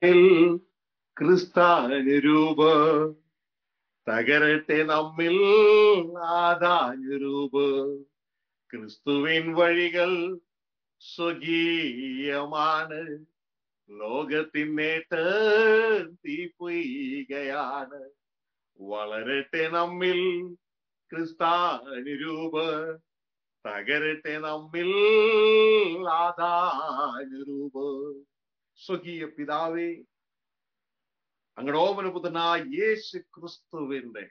ക്രിസ്താനുരൂപ തകരട്ടെ നമ്മിൽ ആദാനുരൂപ ക്രിസ്തുവിൻ വഴികൾ സ്വകീയമാണ് ലോകത്തിൻ നേട്ട് തീപ്പൊയ്കയാണ് വളരട്ടെ നമ്മിൽ ക്രിസ്താനുരൂപ തകരട്ടെ നമ്മിൽ ആദാനുരൂപ സ്വകീയ പിതാവേ അങ്ങടോപനപുത്രനായ യേശു ക്രിസ്തുവിന്റെ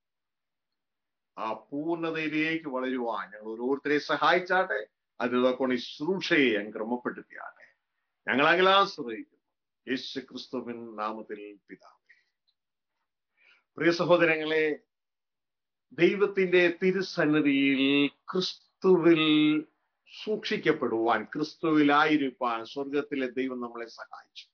ആ പൂർണ്ണതയിലേക്ക് വളരുവാൻ ഞങ്ങൾ ഓരോരുത്തരെ സഹായിച്ചാട്ടെ അതിലൊക്കെ ഈ ശുശ്രൂഷയെ ഞാൻ ക്രമപ്പെടുത്തിയാട്ടെ ഞങ്ങൾ അകലാശ്രയിക്കുന്നു യേശു ക്രിസ്തുവിൻ നാമത്തിൽ പിതാവേ പ്രിയ സഹോദരങ്ങളെ ദൈവത്തിന്റെ തിരുസന്നിധിയിൽ ക്രിസ്തുവിൽ സൂക്ഷിക്കപ്പെടുവാൻ ക്രിസ്തുവിലായിരിക്കാൻ സ്വർഗത്തിലെ ദൈവം നമ്മളെ സഹായിച്ചു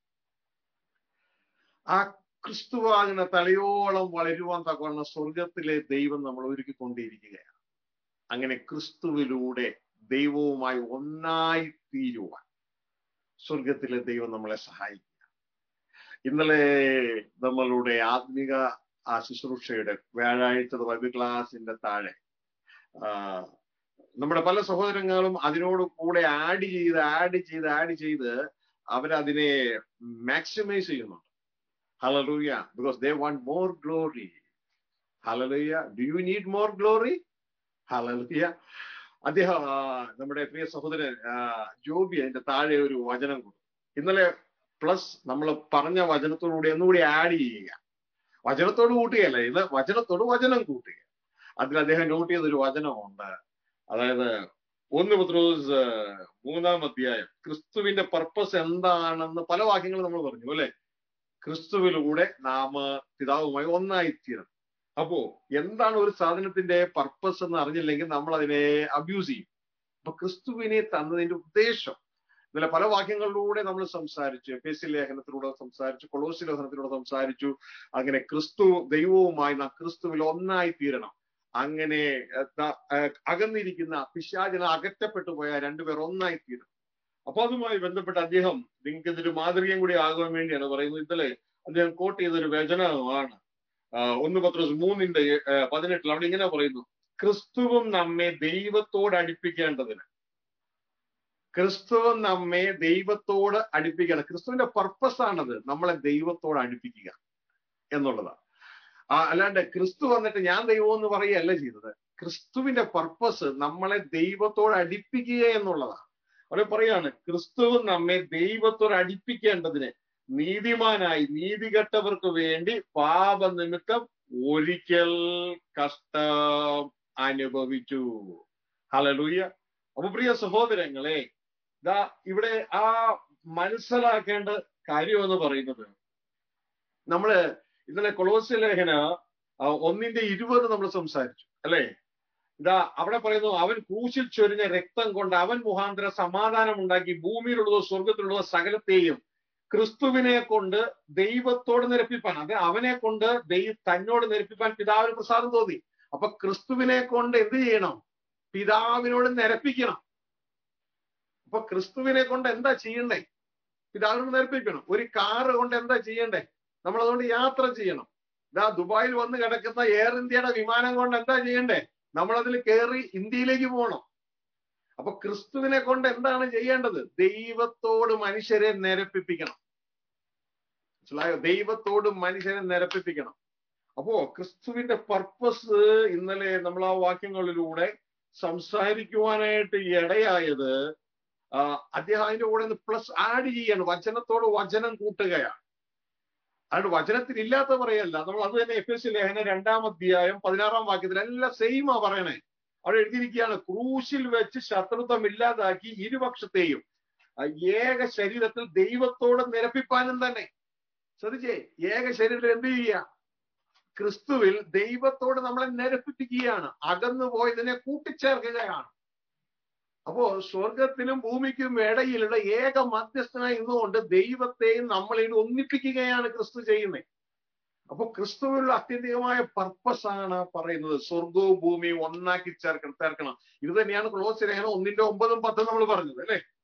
ആ ക്രിസ്തുവാകുന്ന തലയോളം വളരുവാൻ തക്കവണ്ണം സ്വർഗത്തിലെ ദൈവം നമ്മൾ ഒരുക്കിക്കൊണ്ടിരിക്കുകയാണ് അങ്ങനെ ക്രിസ്തുവിലൂടെ ദൈവവുമായി ഒന്നായി തീരുവാൻ സ്വർഗത്തിലെ ദൈവം നമ്മളെ സഹായിക്കുക ഇന്നലെ നമ്മളുടെ ആത്മിക ആ ശുശ്രൂഷയുടെ വ്യാഴാഴ്ച ബൈബിൾ ക്ലാസിന്റെ താഴെ ആ, നമ്മുടെ പല സഹോദരങ്ങളും അതിനോട് കൂടെ ആഡ് ചെയ്ത് ആഡ് ചെയ്ത് ആഡ് ചെയ്ത് അവരതിനെ മാക്സിമൈസ് ചെയ്യുന്നുണ്ട് hallelujah because they want more glory hallelujah do you need more glory hallelujah അദ്ദേഹം ആ, നമ്മുടെ പ്രിയ സഹോദരൻ ആ, ജോബി അതിന്റെ താഴെ ഒരു വചനം കൊടുത്തു ഇന്നലെ പ്ലസ് നമ്മൾ പറഞ്ഞ വചനത്തോടുകൂടി ഒന്നുകൂടി ആഡ് ചെയ്യുക വചനത്തോട് കൂട്ടുകയല്ല ഇത് വചനത്തോട് വചനം കൂട്ടുക അതിൽ അദ്ദേഹം നോട്ട് ചെയ്തൊരു വചനമുണ്ട് അതായത് ഒന്ന് പത്രോസ് മൂന്നാം അധ്യായം ക്രിസ്തുവിന്റെ പർപ്പസ് എന്താണെന്ന് പല വാക്യങ്ങളും നമ്മൾ പറഞ്ഞു അല്ലെ ക്രിസ്തുവിലൂടെ നാം പിതാവുമായി ഒന്നായിത്തീരണം അപ്പോ എന്താണ് ഒരു സാധനത്തിന്റെ പർപ്പസ് എന്ന് അറിഞ്ഞില്ലെങ്കിൽ നമ്മൾ അതിനെ അബ്യൂസ് ചെയ്യും അപ്പൊ ക്രിസ്തുവിനെ തന്നതിന്റെ ഉദ്ദേശം ഇന്നലെ പല വാക്യങ്ങളിലൂടെ നമ്മൾ സംസാരിച്ചു എഫ് എസ് ലേഖനത്തിലൂടെ സംസാരിച്ചു കൊളോസി ലേഖനത്തിലൂടെ സംസാരിച്ചു അങ്ങനെ ക്രിസ്തു ദൈവവുമായി നാം ക്രിസ്തുവിൽ ഒന്നായി തീരണം അങ്ങനെ ഏർ, ത- ഏർ, അകന്നിരിക്കുന്ന പിശാചന അകറ്റപ്പെട്ടു പോയ രണ്ടുപേർ ഒന്നായി തീരണം അപ്പൊ അതുമായി ബന്ധപ്പെട്ട് അദ്ദേഹം നിങ്ങൾക്ക് ഇതൊരു മാതൃകയും കൂടി ആകുവാൻ വേണ്ടിയാണ് പറയുന്നത് ഇന്നലെ അദ്ദേഹം കോട്ട് ചെയ്തൊരു വചനമാണ് ആ, ഒന്ന് പത്രോസ് മൂന്നിന്റെ ഏർ, പതിനെട്ടിൽ അവിടെ ഇങ്ങനെ പറയുന്നു ക്രിസ്തുവും നമ്മെ ദൈവത്തോട് അടുപ്പിക്കേണ്ടതിന് ക്രിസ്തുവും നമ്മെ ദൈവത്തോട് അടുപ്പിക്കണം ക്രിസ്തുവിന്റെ പർപ്പസ് ആണത് നമ്മളെ ദൈവത്തോട് അടുപ്പിക്കുക എന്നുള്ളതാണ് ആ അല്ലാണ്ട് ക്രിസ്തു വന്നിട്ട് ഞാൻ ദൈവം എന്ന് പറയുകയല്ല ചെയ്തത് ക്രിസ്തുവിന്റെ പർപ്പസ് നമ്മളെ ദൈവത്തോട് അടുപ്പിക്കുക എന്നുള്ളതാണ് അവിടെ പറയാണ് ക്രിസ്തുവും നമ്മെ ദൈവത്തോട് അടുപ്പിക്കേണ്ടതിന് നീതിമാനായി നീതികെട്ടവർക്ക് വേണ്ടി പാപനിമിത്തം ഒരിക്കൽ കഷ്ടം അനുഭവിച്ചു ഹലലൂയ അപ്പൊ പ്രിയ സഹോദരങ്ങളെ ദാ ഇവിടെ ആ മനസ്സിലാക്കേണ്ട കാര്യം എന്ന് പറയുന്നത് നമ്മള് ഇന്നലെ കൊളോസ്യ ലേഖന ആ, ഒന്നിന്റെ ഇരുപത് നമ്മൾ സംസാരിച്ചു അല്ലെ ഇതാ അവിടെ പറയുന്നു അവൻ ക്രൂശിൽ ചൊരിഞ്ഞ രക്തം കൊണ്ട് അവൻ മുഖാന്തര സമാധാനം ഉണ്ടാക്കി ഭൂമിയിലുള്ളതോ സസ്വർഗത്തിലുള്ളതോ സകലത്തെയും ക്രിസ്തുവിനെ കൊണ്ട് ദൈവത്തോട് നിരപ്പിപ്പാൻ അത് അവനെ കൊണ്ട് ദൈവ തന്നോട് നിരപ്പിപ്പാൻ പിതാവിന് പ്രസാദം തോന്നി അപ്പൊ ക്രിസ്തുവിനെ കൊണ്ട് എന്ത് ചെയ്യണം പിതാവിനോട് നിരപ്പിക്കണം അപ്പൊ ക്രിസ്തുവിനെ കൊണ്ട് എന്താ ചെയ്യണ്ടേ പിതാവിനോട് നിരപ്പിക്കണം ഒരു കാറ് കൊണ്ട് എന്താ ചെയ്യണ്ടേ നമ്മൾ അതുകൊണ്ട് യാത്ര ചെയ്യണം ഇതാ ദുബായിൽ വന്ന് കിടക്കുന്ന എയർ ഇന്ത്യയുടെ വിമാനം കൊണ്ട് എന്താ ചെയ്യണ്ടേ നമ്മൾ അതിൽ കയറി ഇന്ത്യയിലേക്ക് പോകണം അപ്പൊ ക്രിസ്തുവിനെ കൊണ്ട് എന്താണ് ചെയ്യേണ്ടത് ദൈവത്തോട് മനുഷ്യരെ നിരപ്പിപ്പിക്കണം മനസ്സിലായോ ദൈവത്തോട് മനുഷ്യരെ നിരപ്പിപ്പിക്കണം അപ്പോ ക്രിസ്തുവിന്റെ പർപ്പസ് ഇന്നലെ നമ്മൾ ആ വാക്യങ്ങളിലൂടെ സംസാരിക്കുവാനായിട്ട് ഇടയായത് ആ, അദ്ദേഹം അതിന്റെ കൂടെ പ്ലസ് ആഡ് ചെയ്യാണ് വചനത്തോട് വചനം കൂട്ടുകയാണ് അതുകൊണ്ട് വചനത്തിൽ ഇല്ലാത്ത പറയല്ല നമ്മൾ അത് തന്നെ എഫ് എസ് ലേഖന രണ്ടാം അധ്യായം പതിനാറാം വാക്യത്തിൽ എല്ലാം സെയിമാ പറയണേ അവിടെ എഴുതിയിരിക്കുകയാണ് ക്രൂശിൽ വെച്ച് ശത്രുത്വം ഇല്ലാതാക്കി ഇരുപക്ഷത്തെയും ആ, ഏക ശരീരത്തിൽ ദൈവത്തോട് നിരപ്പിപ്പാനും തന്നെ ശ്രദ്ധിച്ചേ ഏക ശരീരത്തിൽ എന്ത് ചെയ്യുക ക്രിസ്തുവിൽ ദൈവത്തോട് നമ്മളെ നിരപ്പിപ്പിക്കുകയാണ് അകന്നു പോയതിനെ കൂട്ടിച്ചേർക്കുകയാണ് അപ്പോ സ്വർഗത്തിനും ഭൂമിക്കും ഇടയിലുള്ള ഏക മധ്യസ്ഥനായി ഇന്നുകൊണ്ട് ദൈവത്തെയും നമ്മളെയും ഒന്നിപ്പിക്കുകയാണ് ക്രിസ്തു ചെയ്യുന്നത് അപ്പൊ ക്രിസ്തുവിലുള്ള അത്യന്തികമായ പർപ്പസ് ആണ് പറയുന്നത് സ്വർഗവും ഭൂമിയും ഒന്നാക്കി ചേർക്കണം ചേർക്കണം ഇത് തന്നെയാണ് ക്ലോസ് ലേഖനം ഒന്നിന്റെ ഒമ്പതും പത്തും നമ്മൾ പറഞ്ഞത് അല്ലെ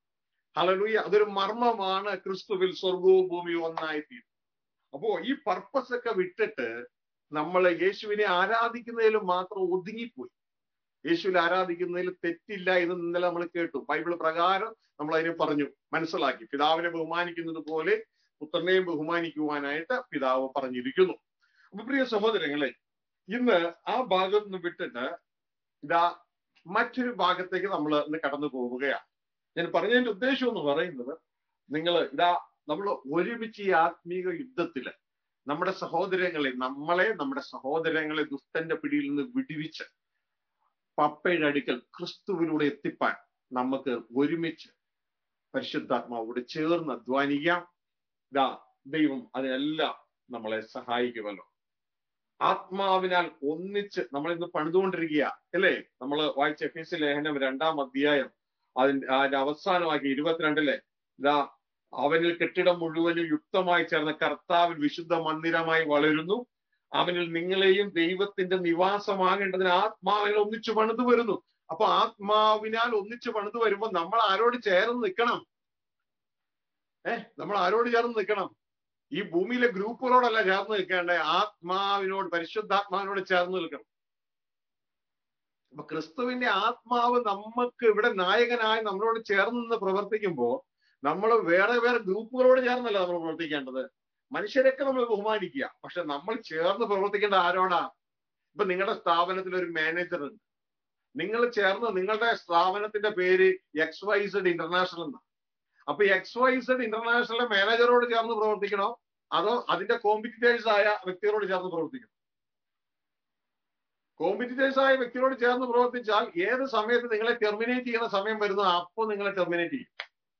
ഹലലൂയ അതൊരു മർമ്മമാണ് ക്രിസ്തുവിൽ സ്വർഗവും ഭൂമിയും ഒന്നായി തീരും അപ്പോ ഈ പർപ്പസ് ഒക്കെ വിട്ടിട്ട് നമ്മൾ യേശുവിനെ ആരാധിക്കുന്നതിൽ മാത്രം ഒതുങ്ങിപ്പോയി യേശുവിനെ ആരാധിക്കുന്നതിൽ തെറ്റില്ല എന്ന് ഇന്നലെ നമ്മൾ കേട്ടു ബൈബിൾ പ്രകാരം നമ്മൾ അതിനെ പറഞ്ഞു മനസ്സിലാക്കി പിതാവിനെ ബഹുമാനിക്കുന്നത് പോലെ പുത്രനെയും ബഹുമാനിക്കുവാനായിട്ട് പിതാവ് പറഞ്ഞിരിക്കുന്നു അപ്പൊ പ്രിയ സഹോദരങ്ങളെ ഇന്ന് ആ ഭാഗം നിന്ന് വിട്ടിട്ട് ഇതാ മറ്റൊരു ഭാഗത്തേക്ക് നമ്മൾ ഇന്ന് കടന്നു പോവുകയാണ് ഞാൻ പറഞ്ഞതിന്റെ ഉദ്ദേശം എന്ന് പറയുന്നത് നിങ്ങൾ ഇതാ നമ്മൾ ഒരുമിച്ച് ഈ ആത്മീക യുദ്ധത്തില് നമ്മുടെ സഹോദരങ്ങളെ നമ്മളെ നമ്മുടെ സഹോദരങ്ങളെ ദുഷ്ടന്റെ പിടിയിൽ നിന്ന് വിടിവിച്ച് പപ്പയുടെ അടുക്കൽ ക്രിസ്തുവിലൂടെ എത്തിപ്പാൻ നമുക്ക് ഒരുമിച്ച് പരിശുദ്ധാത്മാവോട് ചേർന്ന് അധ്വാനിക്കാം ഇതാ ദൈവം അതിനെല്ലാം നമ്മളെ സഹായിക്കുമല്ലോ ആത്മാവിനാൽ ഒന്നിച്ച് നമ്മൾ ഇന്ന് പണിതുകൊണ്ടിരിക്കുക അല്ലേ നമ്മൾ വായിച്ച എഫ് എസ് ലേഖനം രണ്ടാം അധ്യായം അതിന്റെ അതിന്റെ അവസാനമാക്കി ഇരുപത്തിരണ്ടിലെ ഇതാ അവനിൽ കെട്ടിടം മുഴുവനും യുക്തമായി ചേർന്ന കർത്താവിൽ വിശുദ്ധ മന്ദിരമായി വളരുന്നു അവനിൽ നിങ്ങളെയും ദൈവത്തിന്റെ നിവാസമാകേണ്ടതിന് ആത്മാവിനെ ഒന്നിച്ചു പണിതു വരുന്നു അപ്പൊ ആത്മാവിനാൽ ഒന്നിച്ചു പണിതു വരുമ്പോ നമ്മൾ ആരോട് ചേർന്ന് നിൽക്കണം ഏഹ് നമ്മൾ ആരോട് ചേർന്ന് നിൽക്കണം ഈ ഭൂമിയിലെ ഗ്രൂപ്പുകളോടല്ല ചേർന്ന് നിൽക്കേണ്ടേ ആത്മാവിനോട് പരിശുദ്ധാത്മാവിനോട് ചേർന്ന് നിൽക്കണം അപ്പൊ ക്രിസ്തുവിന്റെ ആത്മാവ് നമുക്ക് ഇവിടെ നായകനായി നമ്മളോട് ചേർന്ന് നിന്ന് പ്രവർത്തിക്കുമ്പോ നമ്മൾ വേറെ വേറെ ഗ്രൂപ്പുകളോട് ചേർന്നല്ല നമ്മൾ പ്രവർത്തിക്കേണ്ടത് മനുഷ്യരൊക്കെ നമ്മൾ ബഹുമാനിക്കുക പക്ഷെ നമ്മൾ ചേർന്ന് പ്രവർത്തിക്കേണ്ട ആരോടാ ഇപ്പൊ നിങ്ങളുടെ സ്ഥാപനത്തിൽ ഒരു മാനേജർ ഉണ്ട് നിങ്ങൾ ചേർന്ന് നിങ്ങളുടെ സ്ഥാപനത്തിന്റെ പേര് എക്സ് വൈ സെഡ് ഇന്റർനാഷണൽ എന്നാണ് അപ്പൊ എക്സ് വൈ സെഡ് ഇന്റർനാഷണൽ മാനേജറോട് ചേർന്ന് പ്രവർത്തിക്കണോ അതോ അതിന്റെ കോമ്പറ്റീറ്റേഴ്സ് ആയ വ്യക്തികളോട് ചേർന്ന് പ്രവർത്തിക്കണം കോമ്പറ്റീറ്റേഴ്സ് ആയ വ്യക്തികളോട് ചേർന്ന് പ്രവർത്തിച്ചാൽ ഏത് സമയത്ത് നിങ്ങളെ ടെർമിനേറ്റ് ചെയ്യുന്ന സമയം വരുന്നോ അപ്പോൾ നിങ്ങളെ ടെർമിനേറ്റ് ചെയ്യും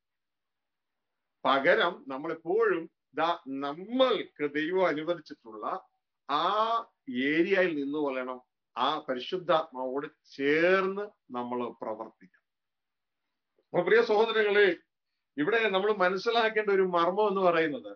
പകരം നമ്മൾ എപ്പോഴും ദാ നമ്മൾക്ക് ദൈവം അനുവദിച്ചിട്ടുള്ള ആ ഏരിയയിൽ നിന്ന് കൊല്ലണം ആ പരിശുദ്ധാത്മാവോട് ചേർന്ന് നമ്മൾ പ്രവർത്തിക്കണം അപ്പൊ പ്രിയ സഹോദരങ്ങളെ ഇവിടെ നമ്മൾ മനസ്സിലാക്കേണ്ട ഒരു മർമ്മം എന്ന് പറയുന്നത്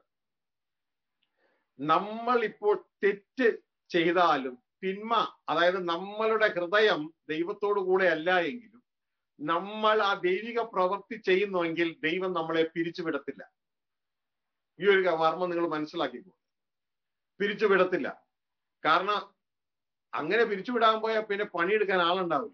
നമ്മൾ ഇപ്പോൾ തെറ്റ് ചെയ്താലും തിന്മ അതായത് നമ്മളുടെ ഹൃദയം ദൈവത്തോടു കൂടെ അല്ല എങ്കിലും നമ്മൾ ആ ദൈവിക പ്രവൃത്തി ചെയ്യുന്നുവെങ്കിൽ ദൈവം നമ്മളെ പിരിച്ചുവിടത്തില്ല ഈ ഒരു മർമ്മം നിങ്ങൾ മനസ്സിലാക്കിക്കോ പിരിച്ചുവിടത്തില്ല കാരണം അങ്ങനെ പിരിച്ചുവിടാൻ പോയാൽ പിന്നെ പണിയെടുക്കാൻ ആളുണ്ടാവില്ല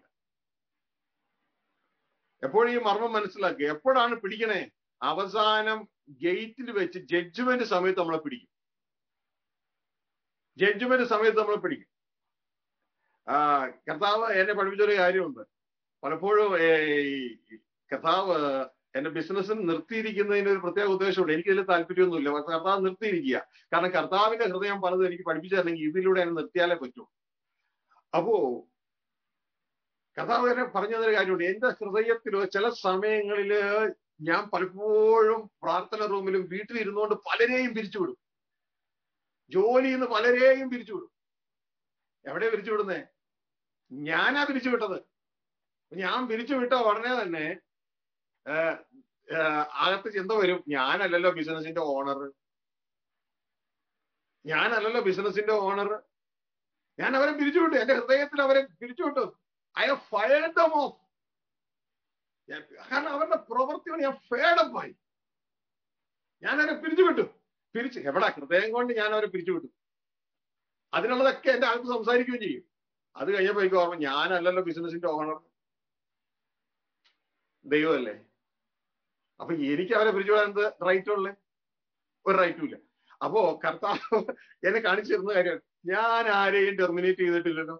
എപ്പോഴും ഈ മർമ്മം മനസ്സിലാക്കി എപ്പോഴാണ് പിടിക്കണേ അവസാനം ഗേറ്റിൽ വെച്ച് ജഡ്ജ്മെന്റ് സമയത്ത് നമ്മളെ പിടിക്കും ജഡ്ജ്മെന്റ് സമയത്ത് നമ്മളെ പിടിക്കും ആ കർത്താവ് എന്നെ പഠിപ്പിച്ചൊരു കാര്യമുണ്ട് പലപ്പോഴും കർത്താവ് എന്റെ ബിസിനസ്സിന് നിർത്തിയിരിക്കുന്നതിന് ഒരു പ്രത്യേക ഉദ്ദേശമുണ്ട് എനിക്ക് ഇതിൽ താല്പര്യമൊന്നുമില്ല പക്ഷെ കർത്താവ് നിർത്തിയിരിക്കുക കാരണം കർത്താവിന്റെ ഹൃദയം പലതും എനിക്ക് പഠിപ്പിച്ചു തരണമെങ്കിൽ ഇതിലൂടെ എന്നെ നിർത്തിയാലേ പറ്റൂ അപ്പോ കർത്താവ് എന്നെ പറഞ്ഞു തന്നൊരു കാര്യമുണ്ട് എന്റെ ഹൃദയത്തിലോ ചില സമയങ്ങളില് ഞാൻ പലപ്പോഴും പ്രാർത്ഥന റൂമിലും വീട്ടിലിരുന്നുകൊണ്ട് പലരെയും പിരിച്ചുവിടും ജോലിയിൽ നിന്ന് പലരെയും പിരിച്ചുവിടും എവിടെയാ പിരിച്ചുവിടുന്നേ ഞാനാ പിരിച്ചുവിട്ടത് ഞാൻ പിരിച്ചുവിട്ട ഉടനെ തന്നെ അകത്ത് ചിന്ത വരും ഞാനല്ലല്ലോ ബിസിനസിന്റെ ഓണർ ഞാനല്ലല്ലോ ബിസിനസിന്റെ ഓണർ ഞാൻ അവരെ പിരിച്ചുവിട്ടു എന്റെ ഹൃദയത്തിൽ അവരെ പിരിച്ചുവിട്ടു I have fired them off കാരണം അവരുടെ പ്രവൃത്തിയോട് ഞാൻ ഫേഡപ്പായി ഞാൻ അവരെ പിരിച്ചുവിട്ടു പിരിച്ച് എവിടെ ഹൃദയം കൊണ്ട് ഞാൻ അവരെ പിരിച്ചുവിട്ടു അതിനുള്ളതൊക്കെ എന്റെ അകത്ത് സംസാരിക്കുകയും ചെയ്യും അത് കഴിഞ്ഞപ്പോ എനിക്ക് ഓർമ്മ ഞാനല്ലല്ലോ ബിസിനസിന്റെ ഓണർ ദൈവമല്ലേ അപ്പൊ എനിക്ക് അവരെ പിരിച്ചുവിടാൻ എന്ത് റൈറ്റ് ഉള്ളേ ഒരു റൈറ്റും ഇല്ല അപ്പോ കർത്താവ് എന്നെ കാണിച്ചു തരുന്ന കാര്യം ഞാൻ ആരെയും ടെർമിനേറ്റ് ചെയ്തിട്ടില്ലല്ലോ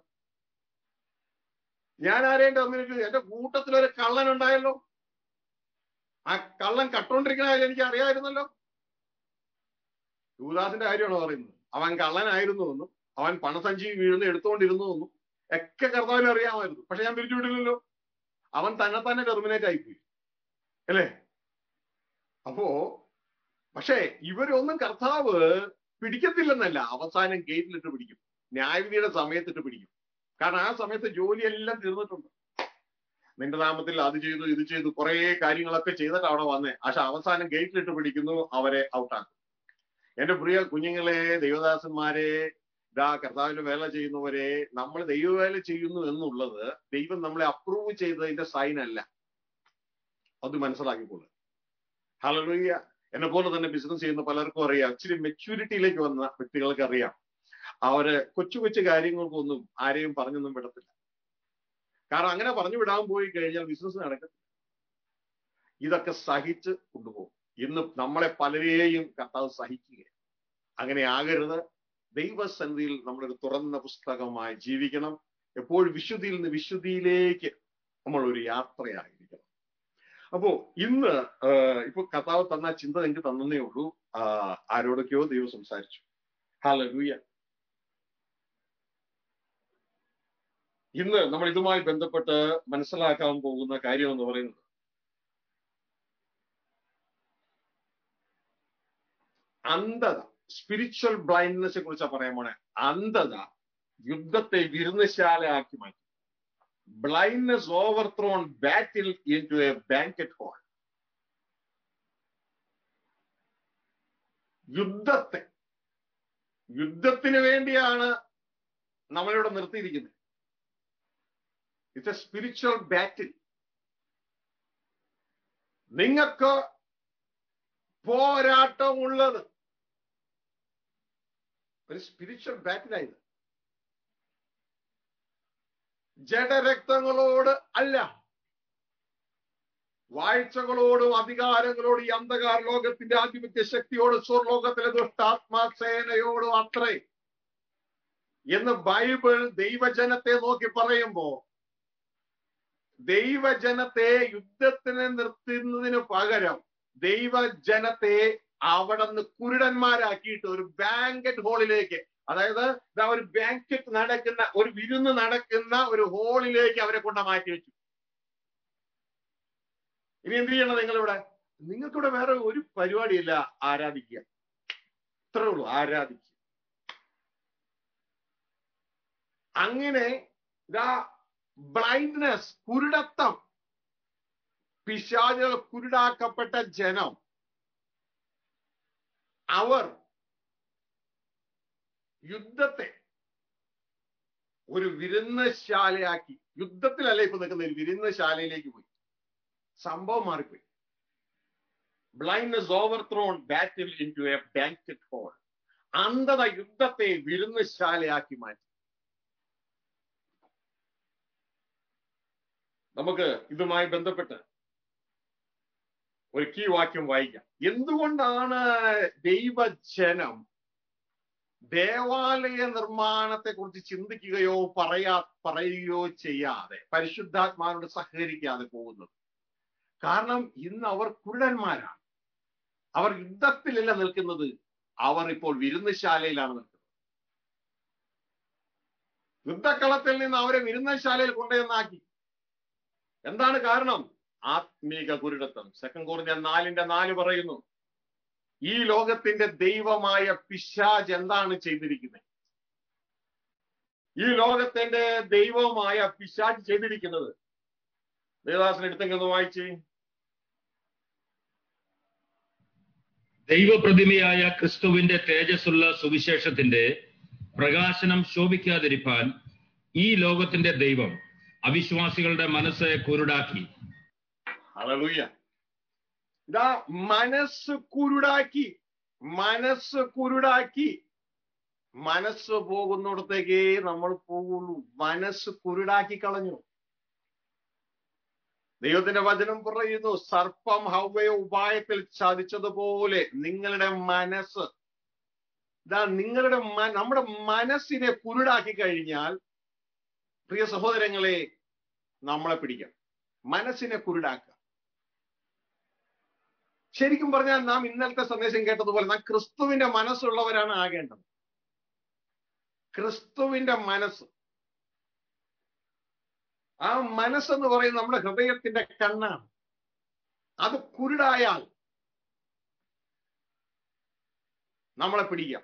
ഞാൻ ആരെയും ടെർമിനേറ്റ് ചെയ്തു എന്റെ കൂട്ടത്തിൽ ഒരു കള്ളൻ ഉണ്ടായല്ലോ ആ കള്ളൻ കട്ടോണ്ടിരിക്കുന്ന കാര്യം എനിക്ക് അറിയാമായിരുന്നല്ലോ യൂദാസിന്റെ കാര്യമാണോ പറയുന്നത് അവൻ കള്ളനായിരുന്നു എന്നും അവൻ പണസഞ്ചി വീഴുന്ന എടുത്തുകൊണ്ടിരുന്നു എന്നും ഒക്കെ കർത്താവിന് അറിയാമായിരുന്നു പക്ഷെ ഞാൻ പിരിച്ചുവിട്ടില്ലല്ലോ അവൻ തന്നെ തന്നെ ടെർമിനേറ്റ് ആയിപ്പോയി അല്ലേ അപ്പോ പക്ഷേ ഇവരൊന്നും കർത്താവ് പിടിക്കത്തില്ലെന്നല്ല അവസാനം ഗേറ്റിലിട്ട് പിടിക്കും ന്യായവിധിയുടെ സമയത്തിട്ട് പിടിക്കും കാരണം ആ സമയത്ത് ജോലിയെല്ലാം തീർന്നിട്ടുണ്ട് നിന്റെ നാമത്തിൽ അത് ചെയ്തു ഇത് ചെയ്തു കുറെ കാര്യങ്ങളൊക്കെ ചെയ്തിട്ട് അവിടെ വന്നേ പക്ഷെ അവസാനം ഗേറ്റിലിട്ട് പിടിക്കുന്നു അവരെ ഔട്ടാക്കും എന്റെ പ്രിയ കുഞ്ഞുങ്ങളെ ദൈവദാസന്മാരെ ഇതാ കർത്താവിന്റെ വേല ചെയ്യുന്നവരെ നമ്മൾ ദൈവവേല ചെയ്യുന്നു എന്നുള്ളത് ദൈവം നമ്മളെ അപ്രൂവ് ചെയ്തതിന്റെ സൈൻ അല്ല അത് മനസ്സിലാക്കിക്കോളൂ ഹലലുയ്യ എന്നെ പോലെ തന്നെ ബിസിനസ് ചെയ്യുന്ന പലർക്കും അറിയാം ഇച്ചിരി മെച്യൂരിറ്റിയിലേക്ക് വന്ന വ്യക്തികൾക്ക് അറിയാം അവര് കൊച്ചു കൊച്ചു കാര്യങ്ങൾക്കൊന്നും ആരെയും പറഞ്ഞൊന്നും വിടത്തില്ല കാരണം അങ്ങനെ പറഞ്ഞു വിടാൻ പോയി കഴിഞ്ഞാൽ ബിസിനസ് നടക്കത്തില്ല ഇതൊക്കെ സഹിച്ച് കൊണ്ടുപോകും ഇന്ന് നമ്മളെ പലരെയും കർത്താവ് സഹിക്കുക അങ്ങനെ ആകരുത് ദൈവസന്നിധിയിൽ നമ്മളൊരു തുറന്ന പുസ്തകമായി ജീവിക്കണം എപ്പോഴും വിശുദ്ധിയിൽ നിന്ന് വിശുദ്ധിയിലേക്ക് നമ്മൾ ഒരു യാത്രയായിരിക്കണം അപ്പോ ഇന്ന് ഇപ്പൊ കർത്താവ് തന്ന ചിന്ത എനിക്ക് തന്നേ ഉള്ളൂ ആരോടൊക്കെയോ ദൈവം സംസാരിച്ചു ഹാലൂയ ഇന്ന് നമ്മൾ ഇതുമായി ബന്ധപ്പെട്ട് മനസ്സിലാക്കാൻ പോകുന്ന കാര്യം എന്ന് പറയുന്നത് അന്ധത സ്പിരിച്വൽ ബ്ലൈൻഡ്നെസ്സിനെ കുറിച്ചാണ് പറയാൻ പോണേ അന്ധത യുദ്ധത്തെ വിരുന്നശാലയാക്കി മാറ്റി blindness overthrown battle into a banquet hall യുദ്ധത്തെ യുദ്ധത്തിന് വേണ്ടിയാണ് നമ്മളിവിടെ നിർത്തിയിരിക്കുന്നത് ഇറ്റ്സ് എ സ്പിരിച്വൽ ബാറ്റിൽ നിങ്ങൾക്ക് പോരാട്ടമുള്ളത് ഒരു സ്പിരിച്വൽ ബാറ്റിലായത് ജഡരക്തങ്ങളോട് അല്ല വാഴ്ചകളോടും അധികാരങ്ങളോടും ഈ അന്ധകാര ലോകത്തിന്റെ ആധിപത്യ ശക്തിയോട് സ്വർലോകത്തിലെ ദുഷ്ടാത്മാസേനയോടും അത്രേ എന്ന് ബൈബിൾ ദൈവജനത്തെ നോക്കി പറയുമ്പോ ദൈവജനത്തെ യുദ്ധത്തിന് നിർത്തുന്നതിന് പകരം ദൈവജനത്തെ അവിടെ നിന്ന് കുരുടന്മാരാക്കിയിട്ട് ഒരു ബാങ്കറ്റ് ഹോളിലേക്ക് അതായത് ഇതാ ഒരു ബാങ്കറ്റ് നടക്കുന്ന ഒരു വിരുന്ന് നടക്കുന്ന ഒരു ഹോളിലേക്ക് അവരെ കൊണ്ട് മാറ്റി വെച്ചു ഇനി എന്ത് ചെയ്യണം നിങ്ങളിവിടെ നിങ്ങൾക്കിവിടെ വേറെ ഒരു പരിപാടിയില്ല ആരാധിക്കുക ഇത്രേ ഉള്ളൂ ആരാധിക്കുക അങ്ങനെ ഇതാ ബ്ലൈൻഡ്നെസ് കുരുടത്തം പിശാചുകൾ കുരുടാക്കപ്പെട്ട ജനം അവർ യുദ്ധത്തെ ഒരു വിരുന്നശാലയാക്കി യുദ്ധത്തിലല്ല ഇപ്പൊ നിൽക്കുന്ന ഒരു വിരുന്നശാലയിലേക്ക് പോയി സംഭവം മാറിപ്പോയി blindness overthrown battle into a banquet hall അന്ധത യുദ്ധത്തെ വിരുന്നശാലയാക്കി മാറ്റി നമുക്ക് ഇതുമായി ബന്ധപ്പെട്ട് ഒരു കീ വാക്യം വായിക്കാം എന്തുകൊണ്ടാണ് ദൈവജനം ദേവാലയ നിർമ്മാണത്തെ കുറിച്ച് ചിന്തിക്കുകയോ പറയാ പറയുകയോ ചെയ്യാതെ പരിശുദ്ധാത്മാനോട് സഹകരിക്കാതെ പോകുന്നത് കാരണം ഇന്ന് അവർ കുരുടന്മാരാണ് അവർ യുദ്ധത്തിലല്ല നിൽക്കുന്നത് അവർ ഇപ്പോൾ വിരുന്നശാലയിലാണ് നിൽക്കുന്നത് യുദ്ധക്കളത്തിൽ നിന്ന് അവരെ വിരുന്നശാലയിൽ കൊണ്ടുവന്നാക്കി എന്താണ് കാരണം ആത്മീക കുരുടത്വം സെക്കൻഡ് കോറിഞ്ഞ നാലിന്റെ നാല് പറയുന്നു ഈ ലോകത്തിന്റെ ദൈവമായ പിശാജ് എന്താണ് ചെയ്തിരിക്കുന്നത് ഈ ലോകത്തിന്റെ ദൈവമായ പിശാജ് ചെയ്തിരിക്കുന്നത് ദേവദാസൻ എടുത്തെങ്കിൽ വായിച്ച് ദൈവപ്രതിമയായ ക്രിസ്തുവിന്റെ തേജസ്സുള്ള സുവിശേഷത്തിന്റെ പ്രകാശനം ശോഭിക്കാതിരിപ്പാൻ ഈ ലോകത്തിന്റെ ദൈവം അവിശ്വാസികളുടെ മനസ്സ് കുരുടാക്കി ഹല്ലേലൂയ ഇതാ മനസ്സ് കുരുടാക്കി മനസ്സ് കുരുടാക്കി മനസ്സ് പോകുന്നിടത്തേക്കേ നമ്മൾ പോകുള്ളൂ മനസ്സ് കുരുടാക്കി കളഞ്ഞു ദൈവത്തിന്റെ വചനം പറയുന്നു സർപ്പം ഹവ്വയെ ഉപായത്തിൽ ചതിച്ചതുപോലെ നിങ്ങളുടെ മനസ്സ് ഇതാ നിങ്ങളുടെ നമ്മുടെ മനസ്സിനെ കുരുടാക്കി കഴിഞ്ഞാൽ പ്രിയ സഹോദരങ്ങളെ നമ്മളെ പിടിക്കാം മനസ്സിനെ കുരുടാക്കുക ശരിക്കും പറഞ്ഞാൽ നാം ഇന്നലത്തെ സന്ദേശം കേട്ടതുപോലെ നാം ക്രിസ്തുവിന്റെ മനസ്സുള്ളവരാണ് ആകേണ്ടത് ക്രിസ്തുവിന്റെ മനസ്സ് ആ മനസ്സെന്ന് പറയുന്നത് നമ്മുടെ ഹൃദയത്തിന്റെ കണ്ണാണ് അത് കുരുടായാൽ നമ്മളെ പിടിക്കാം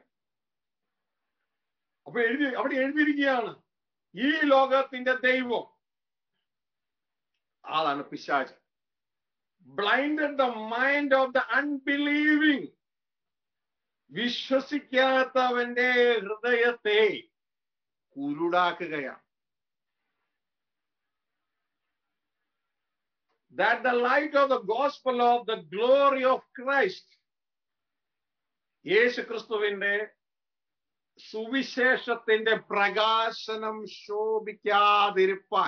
അപ്പൊ എഴുതി അവിടെ എഴുതിയിരിക്കുകയാണ് ഈ ലോകത്തിന്റെ ദൈവം ആളാണ് പിശാച് blinded the mind of the unbelieving വിശ്വസിക്കാത്തവന്റെ ഹൃദയത്തെ കുരുടാക്കുകയാണ് that the light of the gospel of the glory of Christ യേശു ക്രിസ്തുവിന്റെ സുവിശേഷത്തിന്റെ പ്രകാശനം ശോഭിക്കാതിരിപ്പാൻ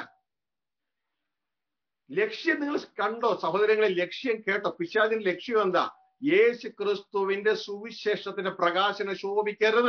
ലക്ഷ്യം നിങ്ങൾ കണ്ടോ സഹോദരങ്ങളെ ലക്ഷ്യം കേട്ടോ പിശാചിന്റെ ലക്ഷ്യം എന്താ യേശു ക്രിസ്തുവിന്റെ സുവിശേഷത്തിന്റെ പ്രകാശനം ശോഭിക്കരുത്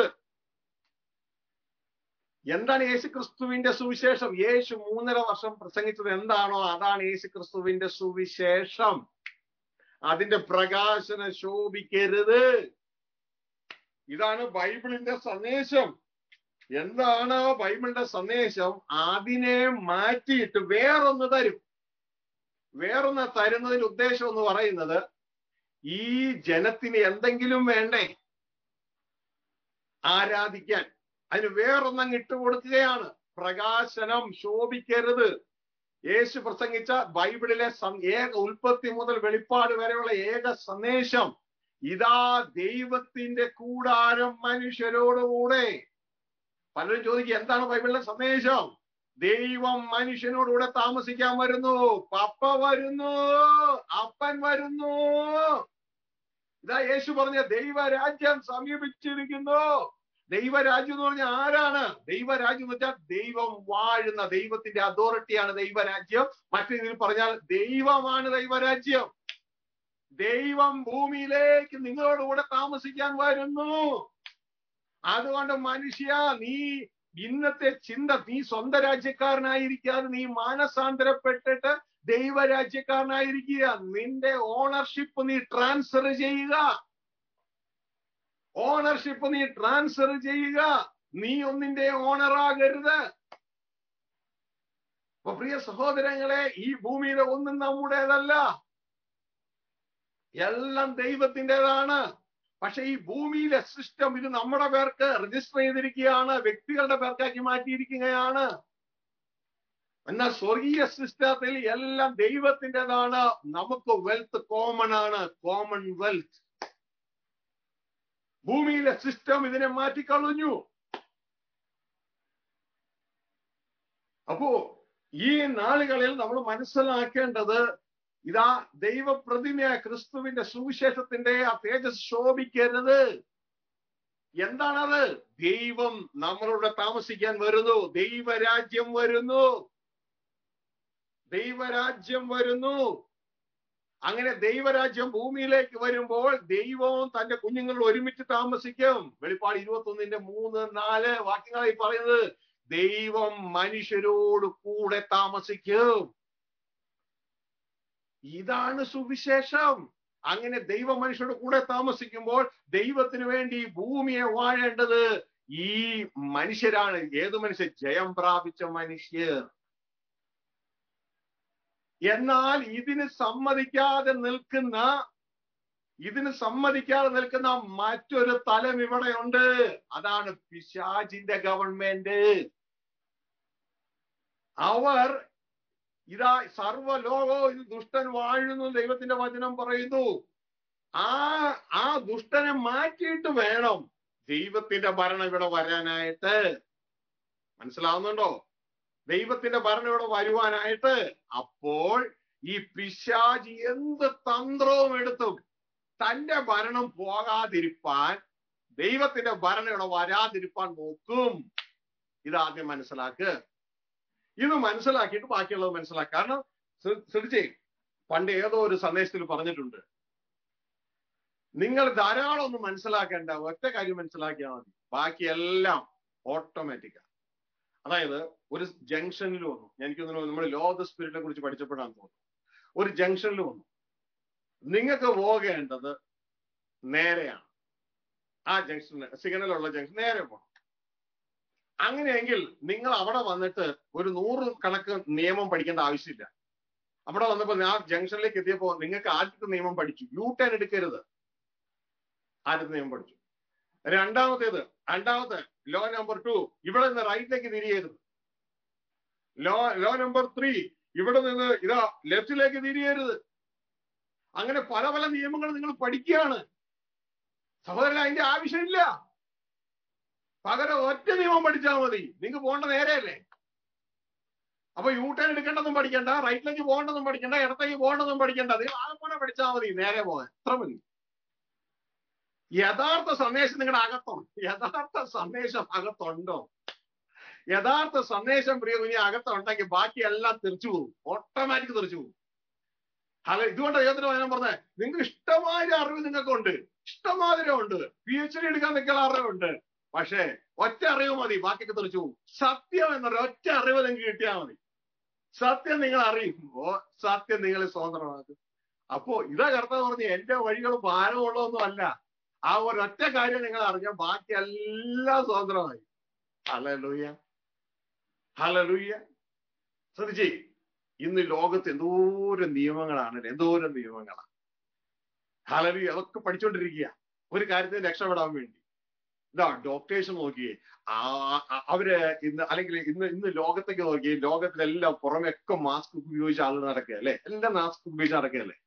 എന്താണ് യേശു ക്രിസ്തുവിന്റെ സുവിശേഷം യേശു മൂന്നര വർഷം പ്രസംഗിച്ചത് എന്താണോ അതാണ് യേശു ക്രിസ്തുവിന്റെ സുവിശേഷം അതിന്റെ പ്രകാശനം ശോഭിക്കരുത് ഇതാണ് ബൈബിളിന്റെ സന്ദേശം എന്താണ് ബൈബിളിന്റെ സന്ദേശം അതിനെ മാറ്റിയിട്ട് വേറൊന്ന് തരും വേറൊന്ന് തരുന്നതിന്റെ ഉദ്ദേശം എന്ന് പറയുന്നത് ഈ ജനത്തിന് എന്തെങ്കിലും വേണ്ടേ ആരാധിക്കാൻ അതിന് വേറൊന്നങ്ങ് ഇട്ടുകൊടുക്കുകയാണ് പ്രകാശനം ശോഭിക്കരുത് യേശു പ്രസംഗിച്ച ബൈബിളിലെ ഏക ഉൽപ്പത്തി മുതൽ വെളിപ്പാട് വരെയുള്ള ഏക സന്ദേശം ഇതാ ദൈവത്തിന്റെ കൂടാരം മനുഷ്യരോടുകൂടെ പലരും ചോദിക്കുക എന്താണ് ബൈബിളിലെ സന്ദേശം ദൈവം മനുഷ്യനോടുകൂടെ താമസിക്കാൻ വരുന്നു പപ്പ വരുന്നു അപ്പൻ വരുന്നു ഇതാ യേശു പറഞ്ഞ ദൈവരാജ്യം സമീപിച്ചിരിക്കുന്നു ദൈവരാജ്യം എന്ന് പറഞ്ഞാൽ ആരാണ് ദൈവരാജ്യം എന്ന് വെച്ചാൽ ദൈവം വാഴുന്ന ദൈവത്തിന്റെ അതോറിറ്റിയാണ് ദൈവരാജ്യം മറ്റു രീതിയിൽ പറഞ്ഞാൽ ദൈവമാണ് ദൈവരാജ്യം ദൈവം ഭൂമിയിലേക്ക് നിങ്ങളോടുകൂടെ താമസിക്കാൻ വരുന്നു അതുകൊണ്ട് മനുഷ്യ നീ ഇന്നത്തെ ചിന്ത നീ സ്വന്തം രാജ്യക്കാരനായിരിക്കാതെ നീ മാനസാന്തരപ്പെട്ടിട്ട് ദൈവരാജ്യക്കാരനായിരിക്കുക നിന്റെ ഓണർഷിപ്പ് നീ ട്രാൻസ്ഫർ ചെയ്യുക ഓണർഷിപ്പ് നീ ട്രാൻസ്ഫർ ചെയ്യുക നീ ഒന്നിന്റെ ഓണറാകരുത് അപ്പൊ പ്രിയ സഹോദരങ്ങളെ ഈ ഭൂമിയിലെ ഒന്നും നമ്മുടേതല്ല എല്ലാം ദൈവത്തിൻ്റെതാണ് പക്ഷെ ഈ ഭൂമിയിലെ സിസ്റ്റം ഇത് നമ്മുടെ പേർക്ക് രജിസ്റ്റർ ചെയ്തിരിക്കുകയാണ് വ്യക്തികളുടെ പേർക്കാക്കി മാറ്റിയിരിക്കുകയാണ് എന്നാൽ സ്വർഗീയ സിസ്റ്റത്തിൽ എല്ലാം ദൈവത്തിൻ്റെതാണ് നമുക്ക് വെൽത്ത് കോമൺ ആണ് കോമൺ വെൽത്ത് ഭൂമിയിലെ സിസ്റ്റം ഇതിനെ മാറ്റിക്കളഞ്ഞു അപ്പോ ഈ നാളുകളിൽ നമ്മൾ മനസ്സിലാക്കേണ്ടത് ഇതാ ദൈവപ്രതിമയായ ക്രിസ്തുവിന്റെ സുവിശേഷത്തിന്റെ ആ തേജസ് ശോഭിക്കരുത് എന്താണത് ദൈവം നമ്മളോട് താമസിക്കാൻ വരുന്നു ദൈവരാജ്യം വരുന്നു ദൈവരാജ്യം വരുന്നു അങ്ങനെ ദൈവരാജ്യം ഭൂമിയിലേക്ക് വരുമ്പോൾ ദൈവവും തന്റെ കുഞ്ഞുങ്ങൾ ഒരുമിച്ച് താമസിക്കും വെളിപ്പാട് ഇരുപത്തി ഒന്നിന്റെ മൂന്ന് നാല് വാക്യങ്ങളായി പറയുന്നത് ദൈവം മനുഷ്യരോട് കൂടെ താമസിക്കും ഇതാണ് സുവിശേഷം അങ്ങനെ ദൈവ മനുഷ്യരുടെ കൂടെ താമസിക്കുമ്പോൾ ദൈവത്തിന് വേണ്ടി ഭൂമിയെ വാഴേണ്ടത് ഈ മനുഷ്യരാണ് ഏതു മനുഷ്യർ ജയം പ്രാപിച്ച മനുഷ്യർ എന്നാൽ ഇതിന് സമ്മതിക്കാതെ നിൽക്കുന്ന ഇതിന് സമ്മതിക്കാതെ നിൽക്കുന്ന മറ്റൊരു തലം ഇവിടെയുണ്ട് അതാണ് പിശാജിന്റെ ഗവൺമെന്റ് അവർ ഇതാ സർവലോകോ ഇത് ദുഷ്ടൻ വാഴുന്നു ദൈവത്തിന്റെ വചനം പറയുന്നു ആ ആ ദുഷ്ടനെ മാറ്റിയിട്ട് വേണം ദൈവത്തിന്റെ ഭരണം ഇവിടെ വരാനായിട്ട് മനസ്സിലാവുന്നുണ്ടോ ദൈവത്തിന്റെ ഭരണം ഇവിടെ വരുവാനായിട്ട് അപ്പോൾ ഈ പിശാജ് എന്ത് തന്ത്രവും എടുത്തും തന്റെ ഭരണം പോകാതിരിപ്പാൻ ദൈവത്തിന്റെ ഭരണം ഇവിടെ വരാതിരിപ്പാൻ നോക്കും ഇതാദ്യം മനസ്സിലാക്ക് ഇത് മനസ്സിലാക്കിയിട്ട് ബാക്കിയുള്ളത് മനസ്സിലാക്കുക കാരണം ശ്രദ്ധിച്ചേ പണ്ട് ഏതോ ഒരു സന്ദേശത്തിൽ പറഞ്ഞിട്ടുണ്ട് നിങ്ങൾ ധാരാളം ഒന്നും മനസ്സിലാക്കേണ്ട ഒറ്റ കാര്യം മനസ്സിലാക്കിയാൽ മതി ബാക്കിയെല്ലാം ഓട്ടോമാറ്റിക്കാ അതായത് ഒരു ജംഗ്ഷനിൽ വന്നു എനിക്ക് തോന്നുന്നു നമ്മൾ ലോ ഓഫ് ദ സ്പിരിറ്റിനെ കുറിച്ച് പഠിച്ചപ്പോഴാണ് തോന്നുന്നു ഒരു ജംഗ്ഷനിൽ വന്നു നിങ്ങൾക്ക് പോകേണ്ടത് നേരെയാണ് ആ ജംഗ്ഷന് സിഗ്നലുള്ള ജംഗ്ഷൻ നേരെ പോകണം അങ്ങനെയെങ്കിൽ നിങ്ങൾ അവിടെ വന്നിട്ട് ഒരു നൂറ് കണക്ക് നിയമം പഠിക്കേണ്ട ആവശ്യമില്ല അവിടെ വന്നപ്പോൾ ആ ജംഗ്ഷനിലേക്ക് എത്തിയപ്പോൾ നിങ്ങൾക്ക് ആദ്യത്തെ നിയമം പഠിച്ചു യു ടേൺ എടുക്കരുത് ആദ്യത്തെ നിയമം പഠിച്ചു രണ്ടാമത്തേത് രണ്ടാമത്തെ ലോ നമ്പർ ടു ഇവിടെ നിന്ന് റൈറ്റിലേക്ക് തിരിയരുത് ലോ ലോ നമ്പർ ത്രീ ഇവിടെ നിന്ന് ഇതാ ലെഫ്റ്റിലേക്ക് തിരിയരുത് അങ്ങനെ പല പല നിയമങ്ങൾ നിങ്ങൾ പഠിക്കുകയാണ് സഹോദരൻ അതിന്റെ ആവശ്യമില്ല പകരം ഒറ്റ നിയമം പഠിച്ചാൽ മതി നിങ്ങൾക്ക് പോകേണ്ട നേരെയല്ലേ അപ്പൊ യൂ ടേൺ എടുക്കേണ്ടതും പഠിക്കണ്ട റൈറ്റിലേക്ക് പോകേണ്ടതും പഠിക്കണ്ട ഇടത്തേക്ക് പോകേണ്ടതും പഠിക്കണ്ട അത് ആകെ പഠിച്ചാൽ മതി നേരെ പോകാൻ എത്ര മതി യഥാർത്ഥ സന്ദേശം നിങ്ങളുടെ അകത്തുണ്ട് യഥാർത്ഥ സന്ദേശം അകത്തുണ്ടോ യഥാർത്ഥ സന്ദേശം പ്രിയ കുഞ്ഞി അകത്തുണ്ടെങ്കിൽ ബാക്കിയെല്ലാം തെറിച്ചു പോകും ഓട്ടോമാറ്റിക് തെറിച്ചു പോകും അല്ല ഇതുകൊണ്ട് ദൈവത്തിന് വചനം പറഞ്ഞത് നിങ്ങൾക്ക് ഇഷ്ടമായ അറിവ് നിങ്ങൾക്കുണ്ട് ഇഷ്ടമാതിരം ഉണ്ട് പി എച്ച് ഡി എടുക്കാൻ നിൽക്കുന്ന അറിവുണ്ട് പക്ഷേ ഒറ്റ അറിവ് മതി ബാക്കിയൊക്കെ തെറിച്ചു പോകും സത്യം എന്നൊരു ഒറ്റ അറിവ് നിങ്ങൾക്ക് കിട്ടിയാൽ മതി സത്യം നിങ്ങൾ അറിയുമ്പോ സത്യം നിങ്ങളെ സ്വതന്ത്രമാക്കും അപ്പോ ഇതാ കർത്താവ് പറഞ്ഞു എന്റെ വഴികൾ ഭാരമുള്ളതൊന്നും അല്ല ആ ഒരൊറ്റ കാര്യം നിങ്ങൾ അറിഞ്ഞാൽ ബാക്കി എല്ലാം സ്വതന്ത്രമായി ഹലലൂയ ഹലലൂയ ശ്രദ്ധിച്ചേ ഇന്ന് ലോകത്ത് എന്തോരം നിയമങ്ങളാണ് എന്തോരം നിയമങ്ങളാണ് ഹലലൂയ അതൊക്കെ പഠിച്ചുകൊണ്ടിരിക്കുക ഒരു കാര്യത്തിന് രക്ഷപ്പെടാൻ വേണ്ടി ഇതാ ഡോക്ടേഴ്സ് നോക്കിയേ ആ ആ- അവര് ഇന്ന് അല്ലെങ്കിൽ ഇന്ന് ഇന്ന് ലോകത്തേക്ക് നോക്കി ലോകത്തിലെല്ലാം പുറമെ ഒക്കെ മാസ്ക് ഉപയോഗിച്ച ആളുകൾ നടക്കുക അല്ലെ എല്ലാം മാസ്ക് ഉപയോഗിച്ച് നടക്കുകയല്ലേ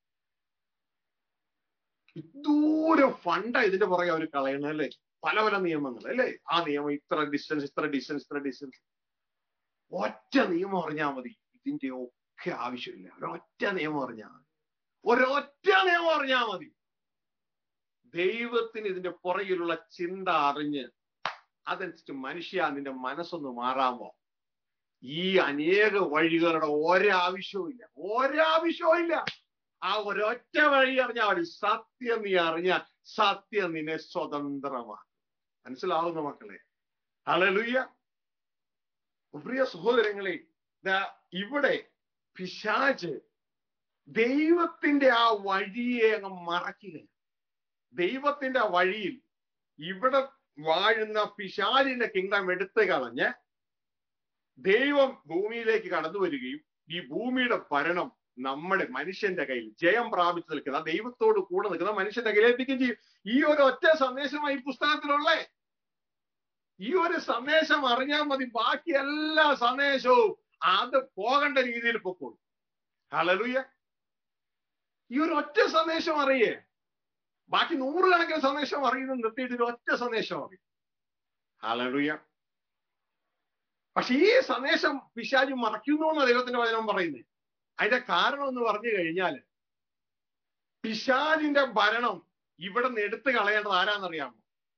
ഇതൂരം ഫണ്ടാ ഇതിന്റെ പുറകെ അവർ കളയണം അല്ലേ പല പല നിയമങ്ങൾ അല്ലേ ആ നിയമം ഇത്ര ഡിസ്റ്റൻസ് ഇത്ര ഡിസ്റ്റൻസ് ഇത്ര ഡിസ്റ്റൻസ് ഒറ്റ നിയമം അറിഞ്ഞാൽ മതി ഇതിന്റെ ഒക്കെ ആവശ്യമില്ല ഒരൊറ്റ നിയമം അറിഞ്ഞാൽ മതി ഒരൊറ്റ നിയമം അറിഞ്ഞാൽ മതി ദൈവത്തിന് ഇതിന്റെ പുറകിലുള്ള ചിന്ത അറിഞ്ഞ് അതനുസരിച്ച് മനുഷ്യ നിന്റെ മനസ്സൊന്ന് മാറാമോ ഈ അനേക വഴികളുടെ ഒരാവശ്യവും ഇല്ല ഒരാവശ്യവും ഇല്ല ആ ഒരൊറ്റ വഴി അറിഞ്ഞാൽ മതി സത്യം നീ അറിഞ്ഞാൽ സത്യം നിന്നെ സ്വതന്ത്രമാക്കും മനസ്സിലാവുന്ന മക്കളെ ഹല്ലേലൂയ പ്രിയ സഹോദരങ്ങളെ ദാ ഇവിടെ പിശാച് ദൈവത്തിന്റെ ആ വഴിയെ അങ്ങ് മറക്കുകയാണ് ദൈവത്തിന്റെ വഴിയിൽ ഇവിടെ വാഴുന്ന പിശാചിന്റെ കിങ്ഡം എടുത്തു കളഞ്ഞ് ദൈവം ഭൂമിയിലേക്ക് കടന്നു വരികയും ഈ ഭൂമിയുടെ ഭരണം നമ്മുടെ മനുഷ്യന്റെ കയ്യിൽ ജയം പ്രാപിച്ചു നിൽക്കുന്ന ദൈവത്തോട് കൂടെ നിൽക്കുന്ന മനുഷ്യന്റെ കയ്യിലേൽപ്പിക്കുകയും ചെയ്യും ഈ ഒരു ഒറ്റ സന്ദേശമായി ഈ പുസ്തകത്തിലുള്ളേ ഈ ഒരു സന്ദേശം അറിഞ്ഞാൽ മതി ബാക്കി എല്ലാ സന്ദേശവും അത് പോകേണ്ട രീതിയിൽ പൊക്കോളൂ ഹലലുയ ഈ ഒരു ഒറ്റ സന്ദേശം അറിയേ ബാക്കി നൂറുകണക്കിന് സന്ദേശം അറിയുന്നത് നിർത്തിയിട്ട് ഒരു ഒറ്റ സന്ദേശം അറിയും ഹലലുയ പക്ഷെ ഈ സന്ദേശം പിശാജ് മറയ്ക്കുന്നു എന്ന് ദൈവത്തിന്റെ വചനം പറയുന്നത് അതിന്റെ കാരണം എന്ന് പറഞ്ഞു കഴിഞ്ഞാൽ പിശാജിന്റെ ഭരണം ഇവിടെ നിന്ന് എടുത്തു കളയേണ്ടത് ആരാന്നറിയാമോ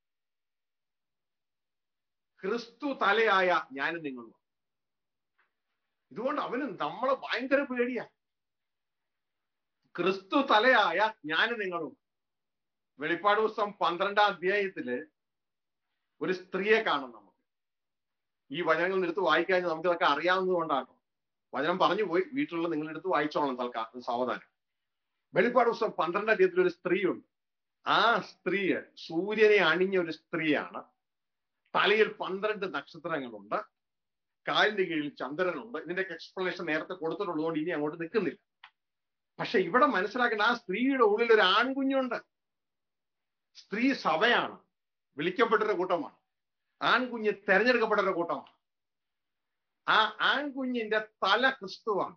ക്രിസ്തു തലയായ ഞാനും നിങ്ങളും ഇതുകൊണ്ട് അവന് നമ്മളെ ഭയങ്കര പേടിയാ ക്രിസ്തു തലയായ ഞാനും നിങ്ങളും വെളിപ്പാട് പുസ്തകം പന്ത്രണ്ടാം അധ്യായത്തില് ഒരു സ്ത്രീയെ കാണും നമുക്ക് ഈ വചനങ്ങൾ എടുത്ത് വായിക്കാൻ നമുക്ക് ഇതൊക്കെ അറിയാവുന്നത് കൊണ്ടാണ് വചനം പറഞ്ഞു പോയി വീട്ടിലുള്ള നിങ്ങൾ എടുത്ത് വായിച്ചോളാം തൽക്കാ സാവധാനം വെളിപ്പാട് പുസ്തകം പന്ത്രണ്ടാം അധ്യായത്തിൽ ഒരു സ്ത്രീയുണ്ട് ആ സ്ത്രീ സൂര്യനെ അണിഞ്ഞ ഒരു സ്ത്രീയാണ് തലയിൽ പന്ത്രണ്ട് നക്ഷത്രങ്ങളുണ്ട് കാലിന്റെ കീഴിൽ ചന്ദ്രനുണ്ട് ഇതിന്റെ എക്സ്പ്ലനേഷൻ നേരത്തെ കൊടുത്തിട്ടുള്ളതുകൊണ്ട് ഇനി അങ്ങോട്ട് നിൽക്കുന്നില്ല പക്ഷെ ഇവിടെ മനസ്സിലാക്കേണ്ട ആ സ്ത്രീയുടെ ഉള്ളിൽ ഒരു ആൺകുഞ്ഞുണ്ട് സ്ത്രീ സഭയാണ് വിളിക്കപ്പെട്ടൊരു കൂട്ടമാണ് ആൺകുഞ്ഞ് തെരഞ്ഞെടുക്കപ്പെട്ടൊരു കൂട്ടമാണ് ആ ആൺകുഞ്ഞിന്റെ തല ക്രിസ്തുവാണ്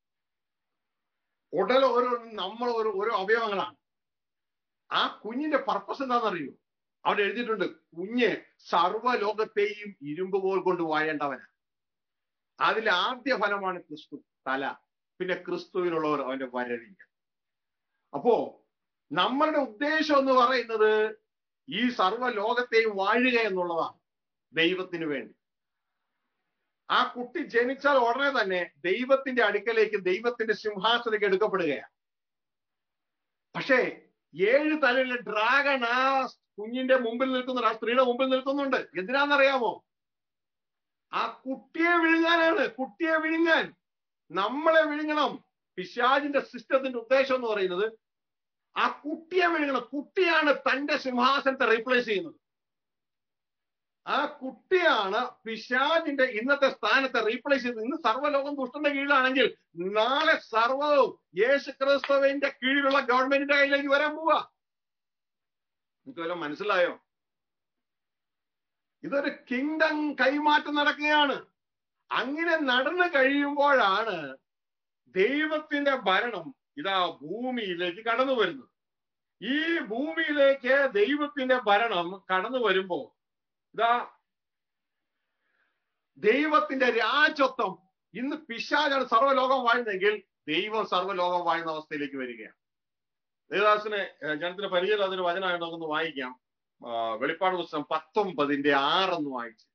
ഉടൽ ഓരോ നമ്മൾ ഓരോ ഓരോ അവയവങ്ങളാണ് ആ കുഞ്ഞിന്റെ പർപ്പസ് എന്താണെന്നറിയൂ അവിടെ എഴുതിയിട്ടുണ്ട് കുഞ്ഞ് സർവ്വലോകത്തെയും ഇരുമ്പ് പോൽ കൊണ്ട് വാഴേണ്ടവനാണ് അതിൽ ആദ്യ ഫലമാണ് ക്രിസ്തു തല പിന്നെ ക്രിസ്തുവിനുള്ളവർ അവന്റെ വരവില്ല അപ്പോ നമ്മളുടെ ഉദ്ദേശം എന്ന് പറയുന്നത് ഈ സർവ്വലോകത്തെയും വാഴുക എന്നുള്ളതാണ് ദൈവത്തിന് വേണ്ടി ആ കുട്ടി ജനിച്ചാൽ ഉടനെ തന്നെ ദൈവത്തിന്റെ അടുക്കലേക്ക് ദൈവത്തിന്റെ സിംഹാസനത്തിലേക്ക് എടുക്കപ്പെടുകയാണ് പക്ഷേ ഏഴ് തലയിലെ ഡ്രാഗൺ ആ കുഞ്ഞിന്റെ മുമ്പിൽ നിൽക്കുന്നുണ്ട് ആ സ്ത്രീയുടെ മുമ്പിൽ നിൽക്കുന്നുണ്ട് എന്തിനാണെന്നറിയാമോ ആ കുട്ടിയെ വിഴുങ്ങാനാണ് കുട്ടിയെ വിഴുങ്ങാൻ നമ്മളെ വിഴുങ്ങണം പിശാജിന്റെ സിസ്റ്റത്തിന്റെ ഉദ്ദേശം എന്ന് പറയുന്നത് ആ കുട്ടിയെ വിഴുങ്ങണം കുട്ടിയാണ് തന്റെ സിംഹാസനത്തെ റീപ്ലേസ് ചെയ്യുന്നത് ആ കുട്ടിയാണ് പിശാജിന്റെ ഇന്നത്തെ സ്ഥാനത്തെ റീപ്ലേസ് ചെയ്തത് ഇന്ന് സർവ്വലോകം ദുഷ്ടന്റെ കീഴിലാണെങ്കിൽ നാളെ സർവ്വവും യേശു ക്രിസ്തുവിന്റെ കീഴിലുള്ള ഗവൺമെന്റിന്റെ കയ്യിലേക്ക് വരാൻ പോവാ നിങ്ങൾക്ക് വല്ലതും മനസ്സിലായോ ഇതൊരു കിങ്ഡം കൈമാറ്റം നടക്കുകയാണ് അങ്ങനെ നടന്നു കഴിയുമ്പോഴാണ് ദൈവത്തിന്റെ ഭരണം ഇതാ ഭൂമിയിലേക്ക് കടന്നു വരുന്നത് ഈ ഭൂമിയിലേക്ക് ദൈവത്തിന്റെ ഭരണം കടന്നു വരുമ്പോ ഇതാ ദൈവത്തിന്റെ രാജത്വം ഇന്ന് പിശാചാണ് സർവ്വലോകം വാഴുന്നെങ്കിൽ ദൈവം സർവ്വലോകം വാഴുന്ന അവസ്ഥയിലേക്ക് വരികയാണ് ദേവദാസിനെ ഏഹ്, ജനത്തിന് പരിചയം അതിന് വചനമായി നമുക്കൊന്ന് വായിക്കാം ആ, വെളിപ്പാട് പുസ്തകം പത്തൊമ്പതിന്റെ ആറൊന്ന് വായിച്ചു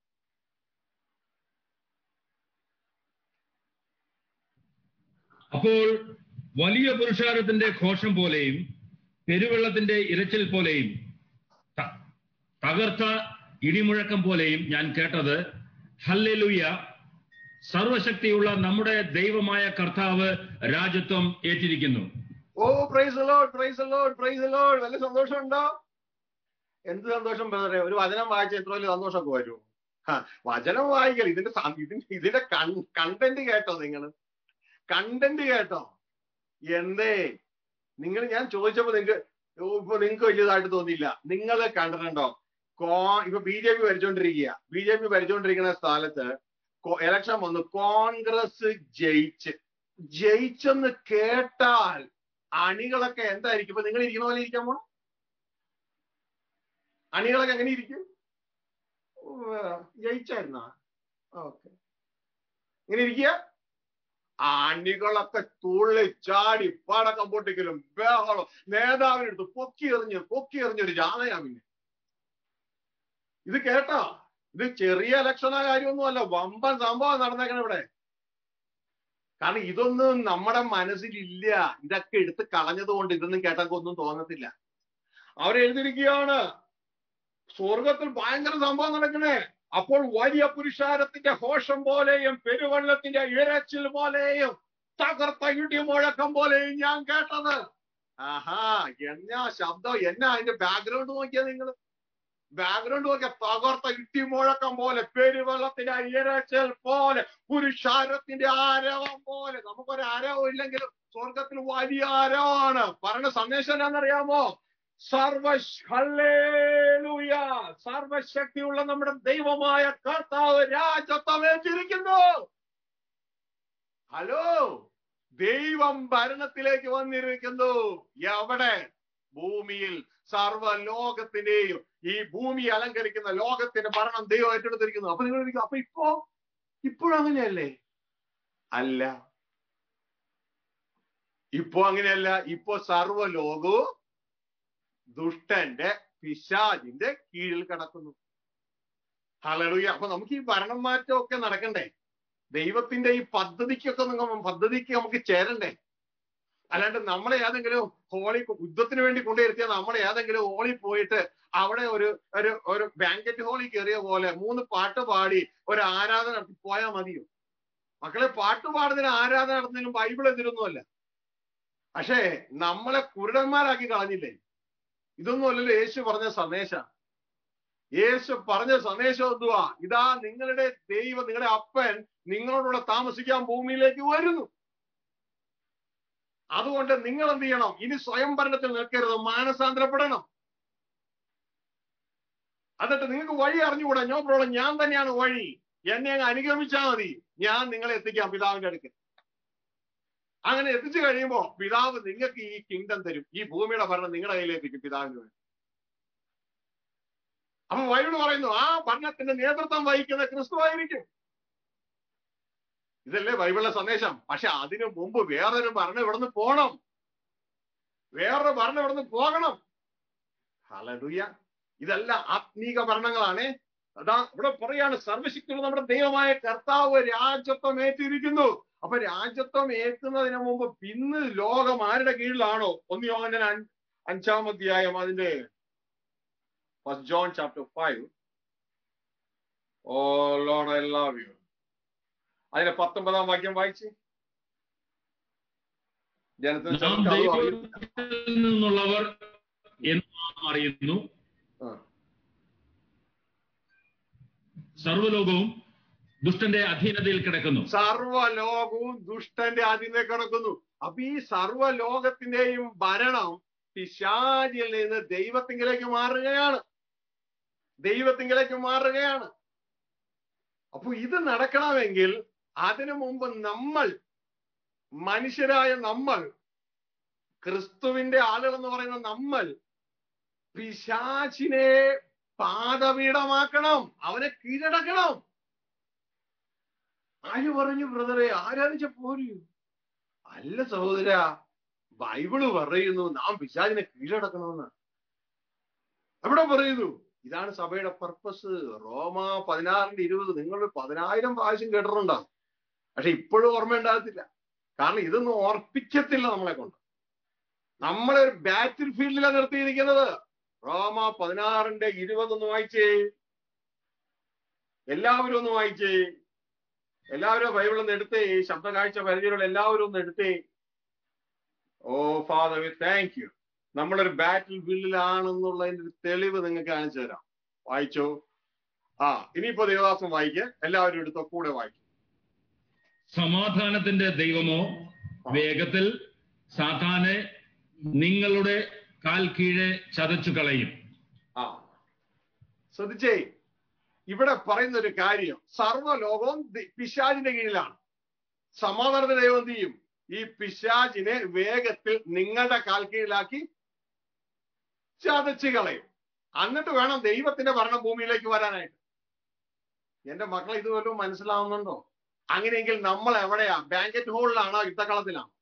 അപ്പോൾ വലിയ പുരുഷാരത്തിന്റെ ഘോഷം പോലെയും പെരുവെള്ളത്തിന്റെ ഇരച്ചിൽ പോലെയും ത- തകർത്ത ഇടിമുഴക്കം പോലെയും ഞാൻ കേട്ടത് ഹല്ലേലൂയ സർവശക്തിയുള്ള നമ്മുടെ ദൈവമായ കർത്താവ് രാജ്യത്വം ഏറ്റിരിക്കുന്നു oh praise Lord praise Lord praise Lord നല്ല സന്തോഷമുണ്ടോ എന്ത് സന്തോഷം ബ്രദറെ ഒരു വചനം വായിച്ച എത്ര വലിയ സന്തോഷമൊക്കെ വരും ആ, വചനം വായിക്കൽ ഇതിന്റെ സ- ഇതിന്റെ ഇതിന്റെ കണ്ടന്റ് കേട്ടോ നിങ്ങൾ കണ്ടന്റ് കേട്ടോ എന്തേ നിങ്ങൾ ഞാൻ ചോദിച്ചപ്പോ നിങ്ങൾക്ക് ഇപ്പൊ നിങ്ങൾക്ക് വലിയതായിട്ട് തോന്നിയില്ല നിങ്ങൾ കണ്ടിട്ടുണ്ടോ കോ ഇപ്പൊ ബി ജെ പി ഭരിച്ചോണ്ടിരിക്കുക ബി ജെ പി ഭരിച്ചോണ്ടിരിക്കുന്ന സ്ഥലത്ത് എലക്ഷൻ വന്നു കോൺഗ്രസ് ജയിച്ച് ജയിച്ചെന്ന് കേട്ടാൽ അണികളൊക്കെ എന്തായിരിക്കും ഇപ്പൊ നിങ്ങൾ ഇരിക്കുന്ന പോലെ ഇരിക്കാൻ പോണം അണികളൊക്കെ എങ്ങനെ ഇരിക്കും ജയിച്ചായിരുന്നാ ഓക്കെ ഇങ്ങനെ ഇരിക്കുക അണികളൊക്കെ തുള്ളി ചാടി പടക്കം പൊട്ടിക്കലും ബഹളം നേതാവിനെടുത്ത് പൊക്കി എറിഞ്ഞ് പൊക്കി എറിഞ്ഞൊരു ജാഥയാ പിന്നെ ഇത് കേട്ടോ ഇത് ചെറിയ ഇലക്ഷനോ കാര്യമൊന്നുമല്ല വമ്പൻ സംഭവം നടന്നേക്കണം ഇവിടെ കാരണം ഇതൊന്നും നമ്മുടെ മനസ്സിലില്ല ഇതൊക്കെ എടുത്ത് കളഞ്ഞത് കൊണ്ട് ഇതൊന്നും കേട്ടൊക്കെ ഒന്നും തോന്നത്തില്ല അവരെഴുതിയിരിക്കുകയാണ് സ്വർഗത്തിൽ ഭയങ്കര സംഭവം നടക്കണേ അപ്പോൾ വലിയ പുരുഷാരത്തിന്റെ ഹോഷം പോലെയും പെരുവെള്ളത്തിന്റെ ഇഴച്ചിൽ പോലെയും തകർത്ത ഇടിമുഴക്കം പോലെയും ഞാൻ കേട്ടത് ആഹാ എന്നാ ശബ്ദം എന്നാ അതിന്റെ ബാക്ക്ഗ്രൗണ്ട് നോക്കിയാ നിങ്ങൾ ബാക്ക്ഗ്രൗണ്ട് നോക്കിയാ തകർത്ത ഇടിമുഴക്കം പോലെ പെരുവെള്ളത്തിന്റെ ഇരച്ചൽ പോലെ പുരുഷാരത്തിന്റെ ആരവം പോലെ നമുക്കൊരു ആരവം ഇല്ലെങ്കിലും സ്വർഗത്തിൽ വലിയ ആരവമാണ് പറഞ്ഞ സന്ദേശം എന്നാണെന്നറിയാമോ സർവ ഹല്ലേലൂയ സർവശക്തിയുള്ള നമ്മുടെ ദൈവമായ കർത്താവ് രാജത്വം ഏറ്റിരിക്കുന്നു ഹലോ ദൈവം ഭരണത്തിലേക്ക് വന്നിരിക്കുന്നു എവിടെ ഭൂമിയിൽ സർവ ലോകത്തിന്റെയും ഈ ഭൂമി അലങ്കരിക്കുന്ന ലോകത്തിന്റെ ഭരണം ദൈവം ഏറ്റെടുത്തിരിക്കുന്നു അപ്പൊ നിങ്ങൾ ചോദിക്കും, അപ്പൊ ഇപ്പോ ഇപ്പോഴും അങ്ങനെയല്ലേ അല്ല ഇപ്പോ അങ്ങനെയല്ല ഇപ്പോ സർവ ലോകവും ദുഷ്ടന്റെ പിശാജിന്റെ കീഴിൽ കിടക്കുന്നു ഹലലുയ അപ്പൊ നമുക്ക് ഈ ഭരണം മാറ്റമൊക്കെ നടക്കണ്ടേ ദൈവത്തിന്റെ ഈ പദ്ധതിക്കൊക്കെ നിങ്ങൾ പദ്ധതിക്ക് നമുക്ക് ചേരണ്ടേ അല്ലാണ്ട് നമ്മളെ ഏതെങ്കിലും ഹോളി യുദ്ധത്തിന് വേണ്ടി കൊണ്ടുവരുത്തിയാൽ നമ്മളെ ഏതെങ്കിലും ഹോളി പോയിട്ട് അവിടെ ഒരു ഒരു ഒരു ബാങ്കറ്റ് ഹോളിൽ കയറിയ പോലെ മൂന്ന് പാട്ട് പാടി ഒരു ആരാധന നടത്തി പോയാൽ മതിയോ മക്കളെ പാട്ട് പാടുന്നതിന് ആരാധന നടത്തുന്നതിനും ബൈബിൾ എതിരൊന്നുമല്ല പക്ഷേ നമ്മളെ കുരുടന്മാരാക്കി കളഞ്ഞില്ലേ ഇതൊന്നും അല്ലല്ലോ യേശു പറഞ്ഞ സന്ദേശം യേശു പറഞ്ഞ സന്ദേശം എന്തുവാ ഇതാ നിങ്ങളുടെ ദൈവം നിങ്ങളുടെ അപ്പൻ നിങ്ങളോടുകൂടെ താമസിക്കാൻ ഭൂമിയിലേക്ക് വരുന്നു അതുകൊണ്ട് നിങ്ങൾ എന്ത് ചെയ്യണം ഇനി സ്വയം ഭരണത്തിൽ നിൽക്കരുത് മാനസാന്തരപ്പെടണം എന്നിട്ട് നിങ്ങൾക്ക് വഴി അറിഞ്ഞുകൂടാ നോ പ്രോബ്ലം ഞാൻ തന്നെയാണ് വഴി എന്നെ അങ്ങ് അനുഗമിച്ചാൽ മതി ഞാൻ നിങ്ങളെ എത്തിക്കാം പിതാവിന്റെ അടുക്ക് അങ്ങനെ എത്തിച്ചു കഴിയുമ്പോ പിതാവ് നിങ്ങൾക്ക് ഈ കിങ്ഡം തരും ഈ ഭൂമിയുടെ ഭരണം നിങ്ങളുടെ കയ്യിലേക്ക് എത്തിക്കും പിതാവിന് വേണ്ടി അപ്പൊ ബൈബിൾ പറയുന്നു ആ ഭരണത്തിന്റെ നേതൃത്വം വഹിക്കുന്ന ക്രിസ്തു ആയിരിക്കും ഇതല്ലേ ബൈബിളിലെ സന്ദേശം പക്ഷെ അതിനു മുമ്പ് വേറൊരു ഭരണം ഇവിടുന്ന് പോണം വേറൊരു ഭരണം ഇവിടുന്ന് പോകണം ഹലലുയ ഇതല്ല ആത്മീക ഭരണങ്ങളാണ് അതാ ഇവിടെ പറയാണ് സർവശക്തിയുള്ള നമ്മുടെ ദൈവമായ കർത്താവ് രാജ്യത്വം ഏറ്റിരിക്കുന്നു അപ്പൊ രാജ്യത്വം ഏറ്റുന്നതിന് മുമ്പ് ഇന്ന് ലോകം ആരുടെ കീഴിലാണോ ഒന്ന് യോഹനൻ അഞ്ച് അഞ്ചാം അധ്യായം അതിന്റെ first John chapter five oh Lord I love you അതിന്റെ പത്തൊമ്പതാം വാക്യം വായിച്ച് ജനത്തിന് നാം ചിലർക്ക് അത് അറിയില്ല. ദൈവത്തിൽ നിന്നുള്ളവർ എന്ന് നാം അറിയുന്നു ആ. സർവ്വലോകവും ദുഷ്ടന്റെ അധീനതയിൽ കിടക്കുന്നു സർവലോകവും ദുഷ്ടന്റെ അധീനെ കിടക്കുന്നു അപ്പൊ ഈ സർവലോകത്തിന്റെയും ഭരണം പിശാചിൽ നിന്ന് ദൈവത്തിങ്കിലേക്ക് മാറുകയാണ് ദൈവത്തിങ്കിലേക്ക് മാറുകയാണ് അപ്പൊ ഇത് നടക്കണമെങ്കിൽ അതിനു മുമ്പ് നമ്മൾ മനുഷ്യരായ നമ്മൾ ക്രിസ്തുവിന്റെ ആളുകൾ എന്ന് പറയുന്ന നമ്മൾ പിശാചിനെ പാദപീഠമാക്കണം അവനെ കീഴടക്കണം ആര് പറഞ്ഞു ബ്രദറെ ആരാധിച്ച പോരൂ അല്ല സഹോദര ബൈബിള് പറയുന്നു നാം പിശാചിനെ കീഴടക്കണമെന്ന് എവിടെ പറയുന്നു ഇതാണ് സഭയുടെ പർപ്പസ് റോമ പതിനാറിന്റെ ഇരുപത് നിങ്ങൾ പതിനായിരം പ്രാവശ്യം കേട്ടിട്ടുണ്ടാവും പക്ഷെ ഇപ്പോഴും ഓർമ്മ ഉണ്ടാകത്തില്ല കാരണം ഇതൊന്നും ഓർപ്പിക്കത്തില്ല നമ്മളെ കൊണ്ട് നമ്മളെ ഒരു ബാറ്റിൽ ഫീൽഡിലാണ് നിർത്തിയിരിക്കുന്നത് റോമ പതിനാറിന്റെ ഇരുപതൊന്ന് വായിച്ചേ എല്ലാവരും ഒന്ന് വായിച്ചേ എല്ലാവരും ബൈബിൾ ഒന്ന് എടുത്തേ ശബ്ദ കാഴ്ച പരിചയമുള്ള എല്ലാവരും ഒന്ന് എടുത്തേ oh father we thank you നമ്മളൊരു ബാറ്റിൽ ഫീൽഡിലാണെന്നുള്ളതിന്റെ ഒരു തെളിവ് നിങ്ങൾക്ക് കാണിച്ചു തരാം വായിച്ചോ ആ ഇനിയിപ്പോ ദേവദാസം വായിക്കുക എല്ലാവരും എടുത്തോ കൂടെ വായിക്കും സമാധാനത്തിന്റെ ദൈവമോ വേഗത്തിൽ സാത്താനെ നിങ്ങളുടെ കാൽ കീഴെ ചതച്ചു കളയും ആ ശ്രദ്ധിച്ചേ ഇവിടെ പറയുന്ന ഒരു കാര്യം സർവ്വലോകവും ദി- പിശാചിന്റെ കീഴിലാണ് സമാധാനത്തിന്റെ ദൈവം എന്ത് ചെയ്യും ഈ പിശാചിനെ വേഗത്തിൽ നിങ്ങളുടെ കാൽ കീഴിലാക്കി ചതച്ച് കളയും എന്നിട്ട് വേണം ദൈവത്തിന്റെ ഭരണം ഭൂമിയിലേക്ക് വരാനായിട്ട് എന്റെ മക്കളെ ഇത് വല്ലതും മനസ്സിലാവുന്നുണ്ടോ അങ്ങനെയെങ്കിൽ നമ്മൾ എവിടെയാ ബാങ്കറ്റ് ഹോളിലാണോ യുദ്ധക്കളത്തിലാണോ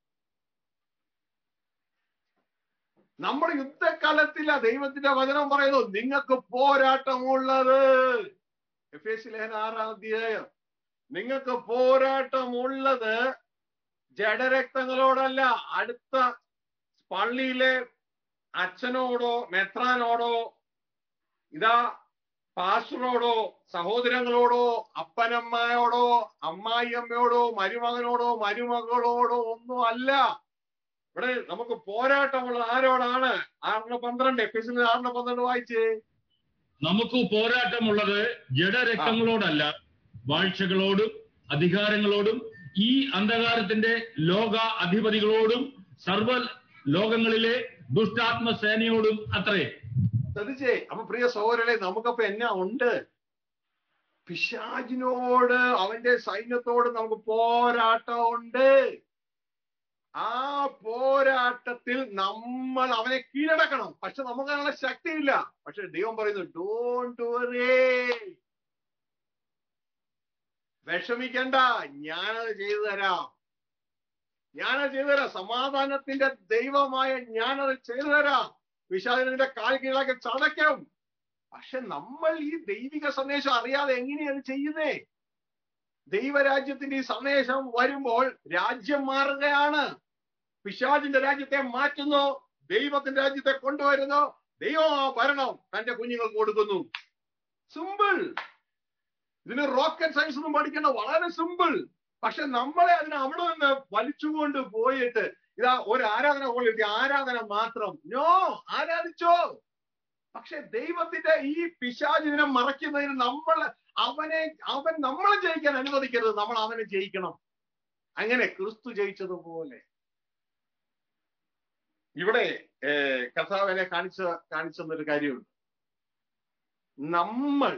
നമ്മുടെ യുദ്ധകാലത്തില ദൈവത്തിന്റെ വചനം പറയുന്നു നിങ്ങൾക്ക് പോരാട്ടമുള്ളത് എഫ് എസ് ലേഖന ആറാം അധ്യായം നിങ്ങൾക്ക് പോരാട്ടമുള്ളത് ജഡരക്തങ്ങളോടല്ല അടുത്ത പള്ളിയിലെ അച്ഛനോടോ മെത്രാനോടോ ഇതാ പാസ്റ്ററോടോ സഹോദരങ്ങളോടോ അപ്പനമ്മയോടോ അമ്മായിയമ്മയോടോ മരുമകനോടോ മരുമകളോടോ ഒന്നും അല്ല ഇവിടെ നമുക്ക് പോരാട്ടമുള്ളത് ആരോടാണ് ആറിന് പന്ത്രണ്ട് എഫ് എസ് ആറിന് പന്ത്രണ്ട് വായിച്ചേ നമുക്ക് പോരാട്ടമുള്ളത് ജഡരക്തങ്ങളോടല്ല വാഴ്ചകളോടും അധികാരങ്ങളോടും ഈ അന്ധകാരത്തിന്റെ ലോക അധിപതികളോടും സർവ ലോകങ്ങളിലെ ദുഷ്ടാത്മസേനയോടും അത്രേ ശ്രദ്ധിച്ചേ അപ്പൊ പ്രിയ സഹോദരങ്ങളെ നമുക്കപ്പൊ എന്നാ ഉണ്ട് പിശാചിനോട് അവന്റെ സൈന്യത്തോട് നമുക്ക് പോരാട്ടം ഉണ്ട് ആ പോരാട്ടത്തിൽ നമ്മൾ അവനെ കീഴടക്കണം പക്ഷെ നമുക്ക് അതിനുള്ള ശക്തിയില്ല പക്ഷെ ദൈവം പറയുന്നു ഡോണ്ട് വിഷമിക്കണ്ട ഞാനത് ചെയ്തു തരാം ഞാനത് ചെയ്തു തരാം സമാധാനത്തിന്റെ ദൈവമായ ഞാനത് ചെയ്തു തരാം വിഷാദിന്റെ കാൽ കീഴാക്കി ചതയ്ക്കും പക്ഷെ നമ്മൾ ഈ ദൈവിക സന്ദേശം അറിയാതെ എങ്ങനെയാണ് ചെയ്യുന്നേ ദൈവരാജ്യത്തിന്റെ ഈ സന്ദേശം വരുമ്പോൾ രാജ്യം മാറുകയാണ് പിശാചിന്റെ രാജ്യത്തെ മാറ്റുന്നു ദൈവത്തിന്റെ രാജ്യത്തെ കൊണ്ടുവരുന്നു ദൈവം ആ ഭരണം തന്റെ കുഞ്ഞുങ്ങൾക്ക് കൊടുക്കുന്നു സിമ്പിൾ ഇതിന് റോക്കറ്റ് സയൻസ് ഒന്നും പഠിക്കേണ്ട വളരെ സിമ്പിൾ പക്ഷെ നമ്മളെ അതിന് അവിടെ നിന്ന് വലിച്ചുകൊണ്ട് പോയിട്ട് ഇതാ ഒരു ആരാധന പോലെ ആരാധന മാത്രം നോ ആരാധിച്ചോ പക്ഷെ ദൈവത്തിന്റെ ഈ പിശാചിനെ മറയ്ക്കുന്നതിന് നമ്മൾ അവനെ അവൻ നമ്മളെ ജയിക്കാൻ അനുവദിക്കരുത് നമ്മൾ അവനെ ജയിക്കണം അങ്ങനെ ക്രിസ്തു ജയിച്ചതുപോലെ ഇവിടെ കർത്താവിനെ കാണിച്ച കാണിച്ചെന്നൊരു കാര്യമുണ്ട് നമ്മൾ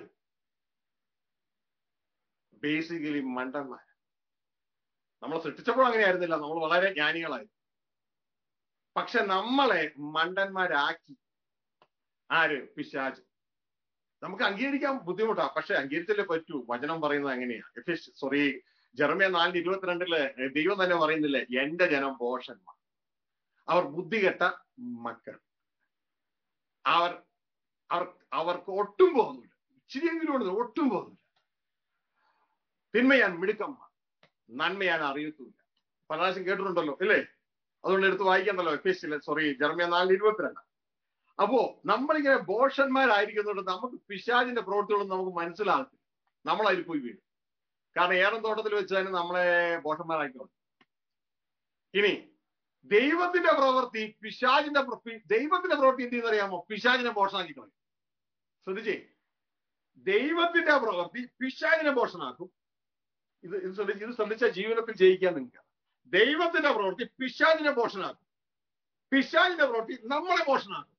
ബേസിക്കലി മണ്ടന്മാർ നമ്മളെ സൃഷ്ടിച്ചപ്പോൾ അങ്ങനെയായിരുന്നില്ല നമ്മൾ വളരെ ജ്ഞാനികളായി പക്ഷെ നമ്മളെ മണ്ടന്മാരാക്കി ആര് പിശാജ് നമുക്ക് അംഗീകരിക്കാൻ ബുദ്ധിമുട്ടാ പക്ഷെ അംഗീകരിച്ചല്ലേ പറ്റൂ വചനം പറയുന്നത് അങ്ങനെയാ എഫിഷ് സോറി ജെറമിയ നാലിന് ഇരുപത്തിരണ്ടില് ദൈവം തന്നെ പറയുന്നില്ലേ എന്റെ ജനം പോഷന്മാർ അവർ ബുദ്ധികെട്ട മക്കൾ അവർ അവർ അവർക്ക് ഒട്ടും പോകുന്നില്ല ഇച്ചിരിയെങ്കിലും ഉണ്ട് ഒട്ടും പോകുന്നില്ല തിന്മ ഞാൻ മിടുക്കന്മാർ നന്മ ഞാൻ അറിയത്തുമില്ല പല പ്രാവശ്യം കേട്ടിട്ടുണ്ടല്ലോ ഇല്ലേ അതുകൊണ്ട് എടുത്ത് വായിക്കണ്ടല്ലോ എഫീസിലെ സോറി ജർമ്മിയ നാലിന് ഇരുപത്തിരണ്ട് അപ്പോ നമ്മളിങ്ങനെ ബോഷന്മാരായിരിക്കുന്നുണ്ട് നമുക്ക് പിശാചിന്റെ പ്രവൃത്തികളൊന്നും നമുക്ക് മനസ്സിലാകത്തില്ല നമ്മൾ അതിൽ പോയി വീഴും കാരണം ഏറം തോട്ടത്തിൽ വെച്ച് തന്നെ നമ്മളെ ബോഷന്മാരാക്കിക്കൊണ്ട് ഇനി ദൈവത്തിന്റെ പ്രവൃത്തി പിശാചിന്റെ ദൈവത്തിന്റെ പ്രവൃത്തി എന്ത് ചെയ്യുന്നറിയാമോ പിശാചിനെ ബോഷനാക്കി കളയും ശ്രദ്ധിച്ചേ ദൈവത്തിന്റെ പ്രവൃത്തി പിശാചിനെ ബോഷനാക്കും ഇത് ഇത് ശ്രദ്ധിച്ച് ഇത് ശ്രദ്ധിച്ച ജീവിതത്തിൽ ജയിക്കാൻ നിങ്ങൾക്ക് ദൈവത്തിന്റെ പ്രവൃത്തി പിശാചിനെ പോഷനാക്കും പിശാചിന്റെ പ്രവൃത്തി നമ്മളെ പോഷനാക്കും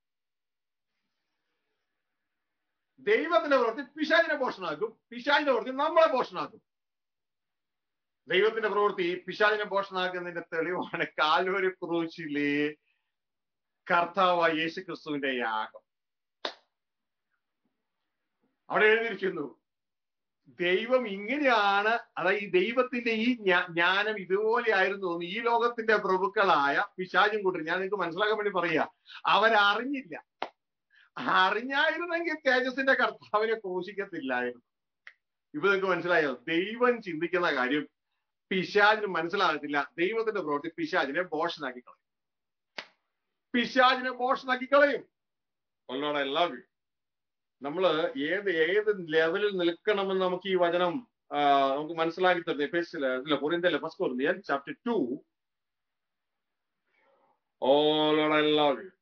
ദൈവത്തിന്റെ പ്രവൃത്തി പിശാചിനെ പോഷനാക്കും പിശാചിന്റെ പ്രവൃത്തി നമ്മളെ പോഷനാക്കും ദൈവത്തിന്റെ പ്രവൃത്തി പിശാചിനെ പോഷനാക്കുന്നതിന്റെ തെളിവാണ് കാൽവരി ക്രൂശിലെ കർത്താവായ യേശു ക്രിസ്തുവിന്റെ യാഗം അവിടെ എഴുതിയിരിക്കുന്നു ദൈവം ഇങ്ങനെയാണ് അതായത് ഈ ദൈവത്തിന്റെ ഈ ജ്ഞാ- ജ്ഞാനം ഇതുപോലെ ആയിരുന്നു എന്ന് ഈ ലോകത്തിന്റെ പ്രഭുക്കളായ പിശാചും കൂട്ടരും ഞാൻ നിങ്ങൾക്ക് മനസ്സിലാക്കാൻ വേണ്ടി പറയാ അവരറിഞ്ഞില്ല അറിഞ്ഞായിരുന്നെങ്കിൽ തേജസിന്റെ കർത്താവിനെ ക്രൂശിക്കത്തില്ലായിരുന്നു ഇപ്പൊ നിങ്ങൾക്ക് മനസ്സിലായോ ദൈവം ചിന്തിക്കുന്ന കാര്യം പിശാചിന് മനസ്സിലാകത്തില്ല ദൈവത്തിന്റെ പ്രവൃത്തി പിശാചിനെ ബോഷനാക്കി കളയും പിശാചിനെ ബോഷനാക്കി കളയും കൊല്ലോടെ എല്ലാവരും നമ്മള് ഏത് ഏത് ലെവലിൽ നിൽക്കണമെന്ന് നമുക്ക് ഈ വചനം ആ, നമുക്ക് മനസ്സിലാക്കി തരുന്നത് എഫേസില് ഇല്ല കൊറിയന്തല്ലേ first Corinthian chapter two oh Lord I love you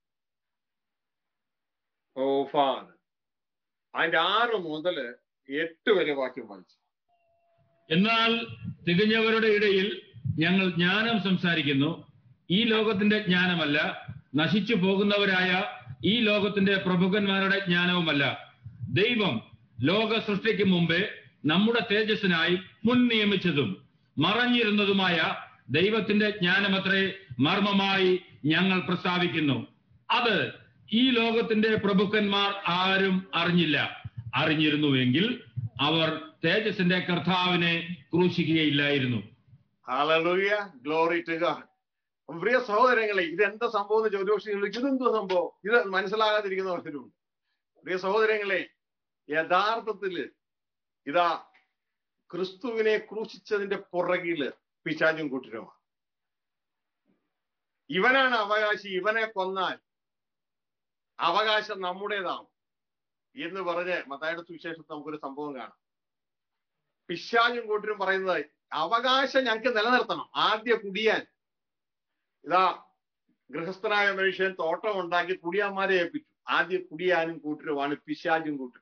oh father അതിന്റെ ആറ് മുതൽ എട്ട് വരെ വാക്യം വായിച്ചു എന്നാൽ തികഞ്ഞവരുടെ ഇടയിൽ ഞങ്ങൾ ജ്ഞാനം സംസാരിക്കുന്നു ഈ ലോകത്തിന്റെ ജ്ഞാനമല്ല നശിച്ചു പോകുന്നവരായ ഈ ലോകത്തിന്റെ പ്രഭുക്കന്മാരുടെ ജ്ഞാനവുമല്ല ദൈവം ലോക സൃഷ്ടിക്ക് മുമ്പേ നമ്മുടെ തേജസ്സിനായി മുൻ നിയമിച്ചതും മറഞ്ഞിരുന്നതുമായ ദൈവത്തിന്റെ ജ്ഞാനമത്രേ മർമ്മമായി ഞങ്ങൾ പ്രസ്താവിക്കുന്നു അത് ഈ ലോകത്തിന്റെ പ്രഭുക്കന്മാർ ആരും അറിഞ്ഞില്ല അറിഞ്ഞിരുന്നുവെങ്കിൽ അവർ തേജസ്സിന്റെ കർത്താവിനെ ക്രൂശിക്കുകയില്ലായിരുന്നു ഹാലലൂയ ഗ്ലോറി ടു ഗാഡ് പ്രിയ സഹോദരങ്ങളെ ഇത് എന്താ സംഭവം എന്ന് ചോദ്യോഷം ഇതെന്തോ സംഭവം ഇത് മനസ്സിലാകാതിരിക്കുന്നവരുണ്ട് പ്രിയ സഹോദരങ്ങളെ യഥാർത്ഥത്തില് ഇതാ ക്രിസ്തുവിനെ ക്രൂശിച്ചതിന്റെ പുറകില് പിശാചും കൂട്ടരുമാണ് ഇവനാണ് അവകാശി ഇവനെ കൊന്നാൽ അവകാശം നമ്മുടേതാണ് എന്ന് പറഞ്ഞ് മത്തായുടെ സുവിശേഷത്തിൽ നമുക്കൊരു സംഭവം കാണാം പിശാചും കൂട്ടരും പറയുന്നത് അവകാശം ഞങ്ങൾക്ക് നിലനിർത്തണം ആദ്യ കുടിയാൻ ഇതാ ഗൃഹസ്ഥനായ മനുഷ്യൻ തോട്ടം ഉണ്ടാക്കി കുടിയാന്മാരെ ഏൽപ്പിച്ചു ആദ്യ കുടിയാനും കൂട്ടരുമാണ് പിശാചും കൂട്ടരും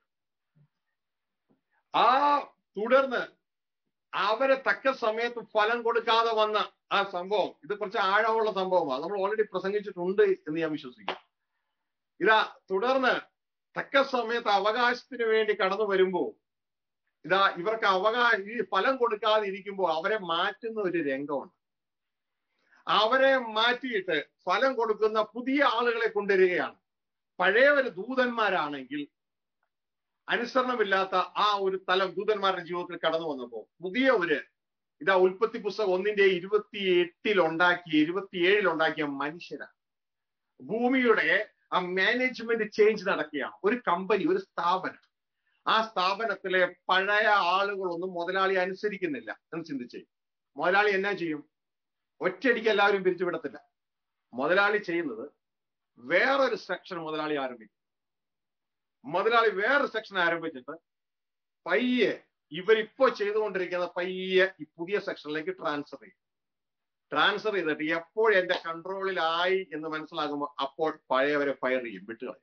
ആ തുടർന്ന് അവരെ തക്ക സമയത്ത് ഫലം കൊടുക്കാതെ വന്ന ആ സംഭവം ഇത് കുറച്ച് ആഴമുള്ള സംഭവമാണ് നമ്മൾ ഓൾറെഡി പ്രസംഗിച്ചിട്ടുണ്ട് എന്ന് ഞാൻ വിശ്വസിക്കുന്നു ഇതാ തുടർന്ന് തക്ക സമയത്ത് അവകാശത്തിന് വേണ്ടി കടന്നു വരുമ്പോ ഇതാ ഇവർക്ക് അവകാശ ഈ ഫലം കൊടുക്കാതെ ഇരിക്കുമ്പോൾ അവരെ മാറ്റുന്ന ഒരു രംഗമുണ്ട് അവരെ മാറ്റിയിട്ട് ഫലം കൊടുക്കുന്ന പുതിയ ആളുകളെ കൊണ്ടുവരികയാണ് പഴയവര് ദൂതന്മാരാണെങ്കിൽ അനുസരണമില്ലാത്ത ആ ഒരു തലം ദൂതന്മാരുടെ ജീവിതത്തിൽ കടന്നു വന്നപ്പോ പുതിയവര് ഇതാ ഉൽപ്പത്തി പുസ്തകം ഒന്നിന്റെ ഇരുപത്തി എട്ടിൽ ഉണ്ടാക്കിയ ഇരുപത്തിയേഴിൽ ഉണ്ടാക്കിയ മനുഷ്യരാണ് ഭൂമിയുടെ ആ മാനേജ്മെന്റ് ചേഞ്ച് നടക്കുകയാണ് ഒരു കമ്പനി ഒരു സ്ഥാപനം ആ സ്ഥാപനത്തിലെ പഴയ ആളുകളൊന്നും മുതലാളി അനുസരിക്കുന്നില്ല എന്ന് ചിന്തിച്ചേ മുതലാളി എന്നാ ചെയ്യും ഒറ്റയടിക്ക് എല്ലാവരും പിരിച്ചുവിടത്തില്ല മുതലാളി ചെയ്യുന്നത് വേറൊരു സെക്ഷൻ മുതലാളി ആരംഭിക്കും മുതലാളി വേറൊരു സെക്ഷൻ ആരംഭിച്ചിട്ട് പയ്യെ ഇവരിപ്പോ ചെയ്തുകൊണ്ടിരിക്കുന്ന പയ്യെ ഈ പുതിയ സെക്ഷനിലേക്ക് ട്രാൻസ്ഫർ ചെയ്യും ട്രാൻസ്ഫർ ചെയ്തിട്ട് എപ്പോൾ എന്റെ കൺട്രോളിലായി എന്ന് മനസ്സിലാകുമ്പോൾ അപ്പോൾ പഴയവരെ ഫയർ ചെയ്യും വിട്ടുകളയും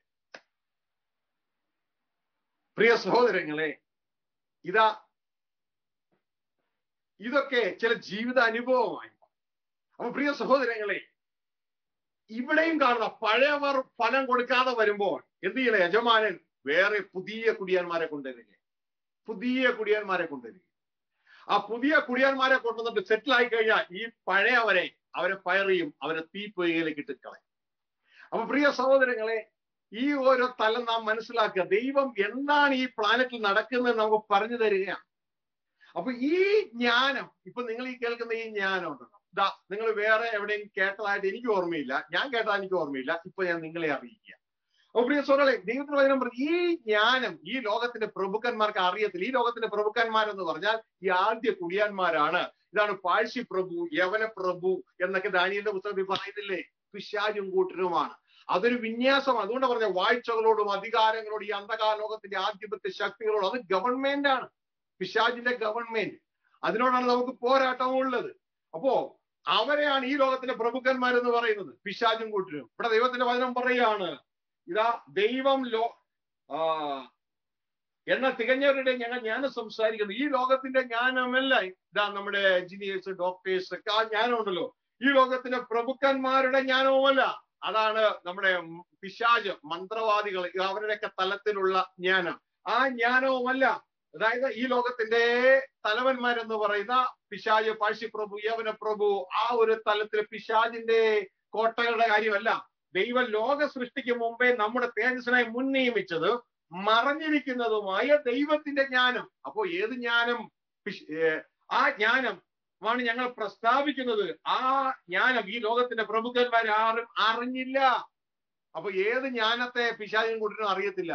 പ്രിയ സഹോദരങ്ങളെ ഇതാ ഇതൊക്കെ ചില ജീവിത അനുഭവമായി അപ്പൊ പ്രിയ സഹോദരങ്ങളെ ഇവിടെയും കാണുന്ന പഴയവർ ഫലം കൊടുക്കാതെ വരുമ്പോൾ എന്ത് ചെയ്യണേ യജമാനൻ വേറെ പുതിയ കുടിയാന്മാരെ കൊണ്ടുവരിക പുതിയ കുടിയാന്മാരെ കൊണ്ടുവരിക ആ പുതിയ കുടിയാന്മാരെ കൊണ്ടുവന്നിട്ട് സെറ്റിൽ ആയി കഴിഞ്ഞാൽ ഈ പഴയവരെ അവരെ ഫയർ ചെയ്യും അവരെ തീപ്പൊയ്കയിലേക്ക് ഇട്ട് കളയും അപ്പൊ പ്രിയ സഹോദരങ്ങളെ ഈ ഓരോ തലം നാം മനസ്സിലാക്കുക ദൈവം എന്താണ് ഈ പ്ലാനറ്റിൽ നടക്കുന്നത് നമുക്ക് പറഞ്ഞു തരികയാണ് അപ്പൊ ഈ ജ്ഞാനം ഇപ്പൊ നിങ്ങൾ ഈ കേൾക്കുന്ന ഈ ജ്ഞാനം ഉണ്ടല്ലോ ഇതാ നിങ്ങൾ വേറെ എവിടെയും കേട്ടതായിട്ട് എനിക്ക് ഓർമ്മയില്ല ഞാൻ കേട്ടതാ എനിക്ക് ഓർമ്മയില്ല ഇപ്പൊ ഞാൻ നിങ്ങളെ അറിയിക്കുക അപ്പൊ പ്രിയ സോറളെ ദൈവത്തിന് വചനം പറഞ്ഞു ഈ ജ്ഞാനം ഈ ലോകത്തിന്റെ പ്രഭുക്കന്മാർക്ക് അറിയത്തില്ല ഈ ലോകത്തിന്റെ പ്രഭുക്കന്മാരെന്ന് പറഞ്ഞാൽ ഈ ആദ്യ കുടിയാന്മാരാണ് ഇതാണ് പാഴ്സി പ്രഭു യവന പ്രഭു എന്നൊക്കെ ദാനിയന്റെ പുസ്തകത്തിൽ പറയുന്നില്ലേ പിശാചും കൂട്ടരുമാണ് അതൊരു വിന്യാസം അതുകൊണ്ട് പറഞ്ഞ വാഴ്ചകളോടും അധികാരങ്ങളോടും ഈ അന്ധകാര ലോകത്തിന്റെ ആധിപത്യ ശക്തികളോടും അത് ഗവൺമെന്റ് ആണ് പിശാജിന്റെ ഗവൺമെന്റ് അതിനോടാണ് നമുക്ക് പോരാട്ടം ഉള്ളത് അപ്പോ അവരെയാണ് ഈ ലോകത്തിന്റെ പ്രഭുക്കന്മാരെന്ന് പറയുന്നത് പിശാചും കൂട്ടരും ഇവിടെ ദൈവത്തിന്റെ വചനം പറയാണ് ഇതാ ദൈവം ലോ ആ എന്ന തികഞ്ഞവരുടെ ഞങ്ങൾ ജ്ഞാനം സംസാരിക്കുന്നു ഈ ലോകത്തിന്റെ ജ്ഞാനമല്ല ഇതാ നമ്മുടെ എഞ്ചിനീയേഴ്സ് ഡോക്ടേഴ്സ് ഒക്കെ ആ ജ്ഞാനമുണ്ടല്ലോ ഈ ലോകത്തിന്റെ പ്രഭുക്കന്മാരുടെ ജ്ഞാനവുമല്ല അതാണ് നമ്മുടെ പിശാജ് മന്ത്രവാദികൾ അവരുടെയൊക്കെ തലത്തിലുള്ള ജ്ഞാനം ആ ജ്ഞാനവുമല്ല അതായത് ഈ ലോകത്തിന്റെ തലവന്മാരെന്ന് പറയുന്ന പിശാജ് പാഴ്സി പ്രഭു യവന പ്രഭു ആ ഒരു തലത്തിൽ പിശാജിന്റെ കോട്ടകളുടെ കാര്യമല്ല ദൈവം ലോക സൃഷ്ടിക്ക് മുമ്പേ നമ്മുടെ തേജസ്സിനായി മുൻ നിയമിച്ചത് മറഞ്ഞിരിക്കുന്നതുമായ ദൈവത്തിന്റെ ജ്ഞാനം അപ്പോ ഏത് ജ്ഞാനം പിശ്- ഏ, ആ ജ്ഞാനം ആണ് ഞങ്ങൾ പ്രസ്താവിക്കുന്നത് ആ ജ്ഞാനം ഈ ലോകത്തിന്റെ പ്രമുഖന്മാർ ആരും അറിഞ്ഞില്ല അപ്പൊ ഏത് ജ്ഞാനത്തെ പിശാചിനും കൂട്ടിനും അറിയത്തില്ല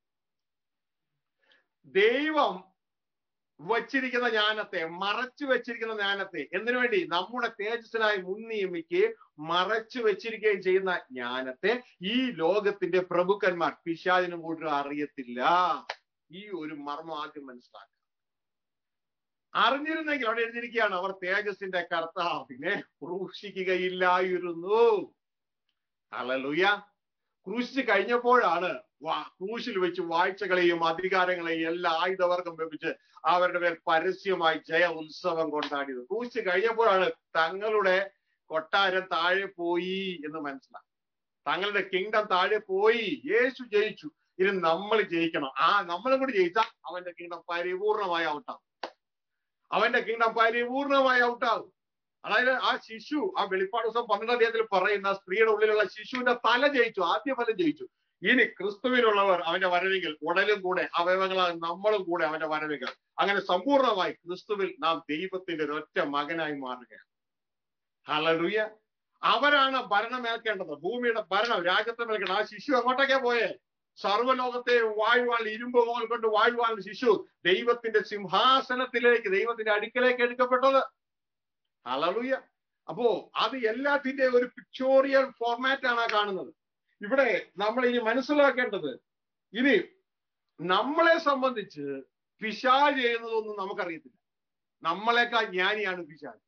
ദൈവം വച്ചിരിക്കുന്ന ജ്ഞാനത്തെ മറച്ചു വെച്ചിരിക്കുന്ന ജ്ഞാനത്തെ എന്തിനു വേണ്ടി നമ്മുടെ തേജസ്സിനായി മുൻനിയമിക്കുകയും മറച്ചു വെച്ചിരിക്കുകയും ചെയ്യുന്ന ജ്ഞാനത്തെ ഈ ലോകത്തിന്റെ പ്രഭുക്കന്മാർ പിശാചിനും കൂട്ടിനും അറിയത്തില്ല ഈ ഒരു മർമ്മം ആദ്യം മനസ്സിലാക്കുക അറിഞ്ഞിരുന്നെങ്കിൽ അവിടെ എഴുതിയിരിക്കുകയാണ് അവർ തേജസ്സിന്റെ കർത്താവിനെ ക്രൂശിക്കുകയില്ലായിരുന്നു അലലുയ ക്രൂശിച്ച് കഴിഞ്ഞപ്പോഴാണ് വാ- ക്രൂശിൽ വെച്ച് വാഴ്ചകളെയും അധികാരങ്ങളെയും എല്ലാ ആയുധവർഗം വെപ്പിച്ച് അവരുടെ മേൽ പരസ്യമായി ജയ ഉത്സവം കൊണ്ടാടിയത് ക്രൂശിച്ച് കഴിഞ്ഞപ്പോഴാണ് തങ്ങളുടെ കൊട്ടാരം താഴെ പോയി എന്ന് മനസ്സിലാക്കി തങ്ങളുടെ കിങ്ഡം താഴെ പോയി യേശു ജയിച്ചു ഇനി നമ്മൾ ജയിക്കണം ആ നമ്മളും കൂടി ജയിച്ചാൽ അവന്റെ കിങ്ഡം പരിപൂർണമായി ഔട്ടാവും അവന്റെ കിങ്ഡം പരിപൂർണമായി ഔട്ടാവും അതായത് ആ ശിശു ആ വെളിപ്പാട് ദിവസം പന്ത്രണ്ടാം തീയതിയിൽ പറയുന്ന സ്ത്രീയുടെ ഉള്ളിലുള്ള ശിശുവിന്റെ തല ജയിച്ചു ആദ്യ ഫലം ജയിച്ചു ഇനി ക്രിസ്തുവിനുള്ളവർ അവന്റെ വരവെങ്കിൽ ഉടലും കൂടെ അവയവങ്ങളാൽ നമ്മളും കൂടെ അവന്റെ വരവെങ്കിൽ അങ്ങനെ സമ്പൂർണമായി ക്രിസ്തുവിൽ നാം ദൈവത്തിന്റെ ഒരൊറ്റ മകനായി മാറുകയാണ് ഹലലുയ അവരാണ് ഭരണം ഏൽക്കേണ്ടത് ഭൂമിയുടെ ഭരണം രാജ്യത്തെ മേൽക്കേണ്ടത് ആ ശിശു എങ്ങോട്ടൊക്കെ പോയേ സർവ്വലോകത്തെ വാഴുവാൻ ഇരുമ്പ് കോൽ കൊണ്ട് വാഴുവാൻ ശിശു ദൈവത്തിന്റെ സിംഹാസനത്തിലേക്ക് ദൈവത്തിന്റെ അടുക്കലേക്ക് എടുക്കപ്പെട്ടത് ഹലലുയ അപ്പോ അത് എല്ലാത്തിന്റെ ഒരു പിക്ചോറിയൽ ഫോർമാറ്റ് ആണ് ആ കാണുന്നത് ഇവിടെ നമ്മൾ ഇനി മനസ്സിലാക്കേണ്ടത് ഇനി നമ്മളെ സംബന്ധിച്ച് പിശാജ് ചെയ്യുന്നതൊന്നും നമുക്കറിയത്തില്ല നമ്മളെക്കാൾ ജ്ഞാനിയാണ് പിശാജ്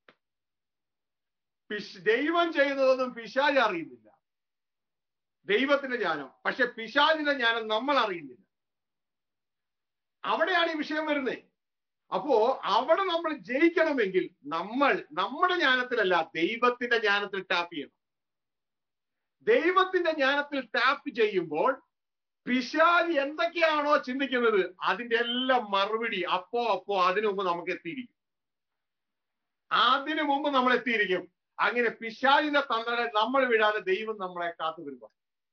പിശ് ദൈവം ചെയ്യുന്നതൊന്നും പിശാജ് അറിയുന്നില്ല ദൈവത്തിന്റെ ജ്ഞാനം പക്ഷെ പിശാജിന്റെ ജ്ഞാനം നമ്മൾ അറിയുന്നില്ല അവിടെയാണ് ഈ വിഷയം വരുന്നത് അപ്പോ അവിടെ നമ്മൾ ജയിക്കണമെങ്കിൽ നമ്മൾ നമ്മുടെ ജ്ഞാനത്തിലല്ല ദൈവത്തിന്റെ ജ്ഞാനത്തിൽ ടാപ്പ് ചെയ്യണം ദൈവത്തിന്റെ ജ്ഞാനത്തിൽ ടാപ്പ് ചെയ്യുമ്പോൾ പിശാജ് എന്തൊക്കെയാണോ ചിന്തിക്കുന്നത് അതിന്റെ എല്ലാം മറുപടി അപ്പോ അപ്പോ അതിനു മുമ്പ് നമുക്ക് എത്തിയിരിക്കും അതിനു മുമ്പ് നമ്മൾ എത്തിയിരിക്കും അങ്ങനെ പിശാജിന്റെ തന്ത്രങ്ങൾ നമ്മൾ വിടാതെ ദൈവം നമ്മളെ കാത്തു വരുമ്പോൾ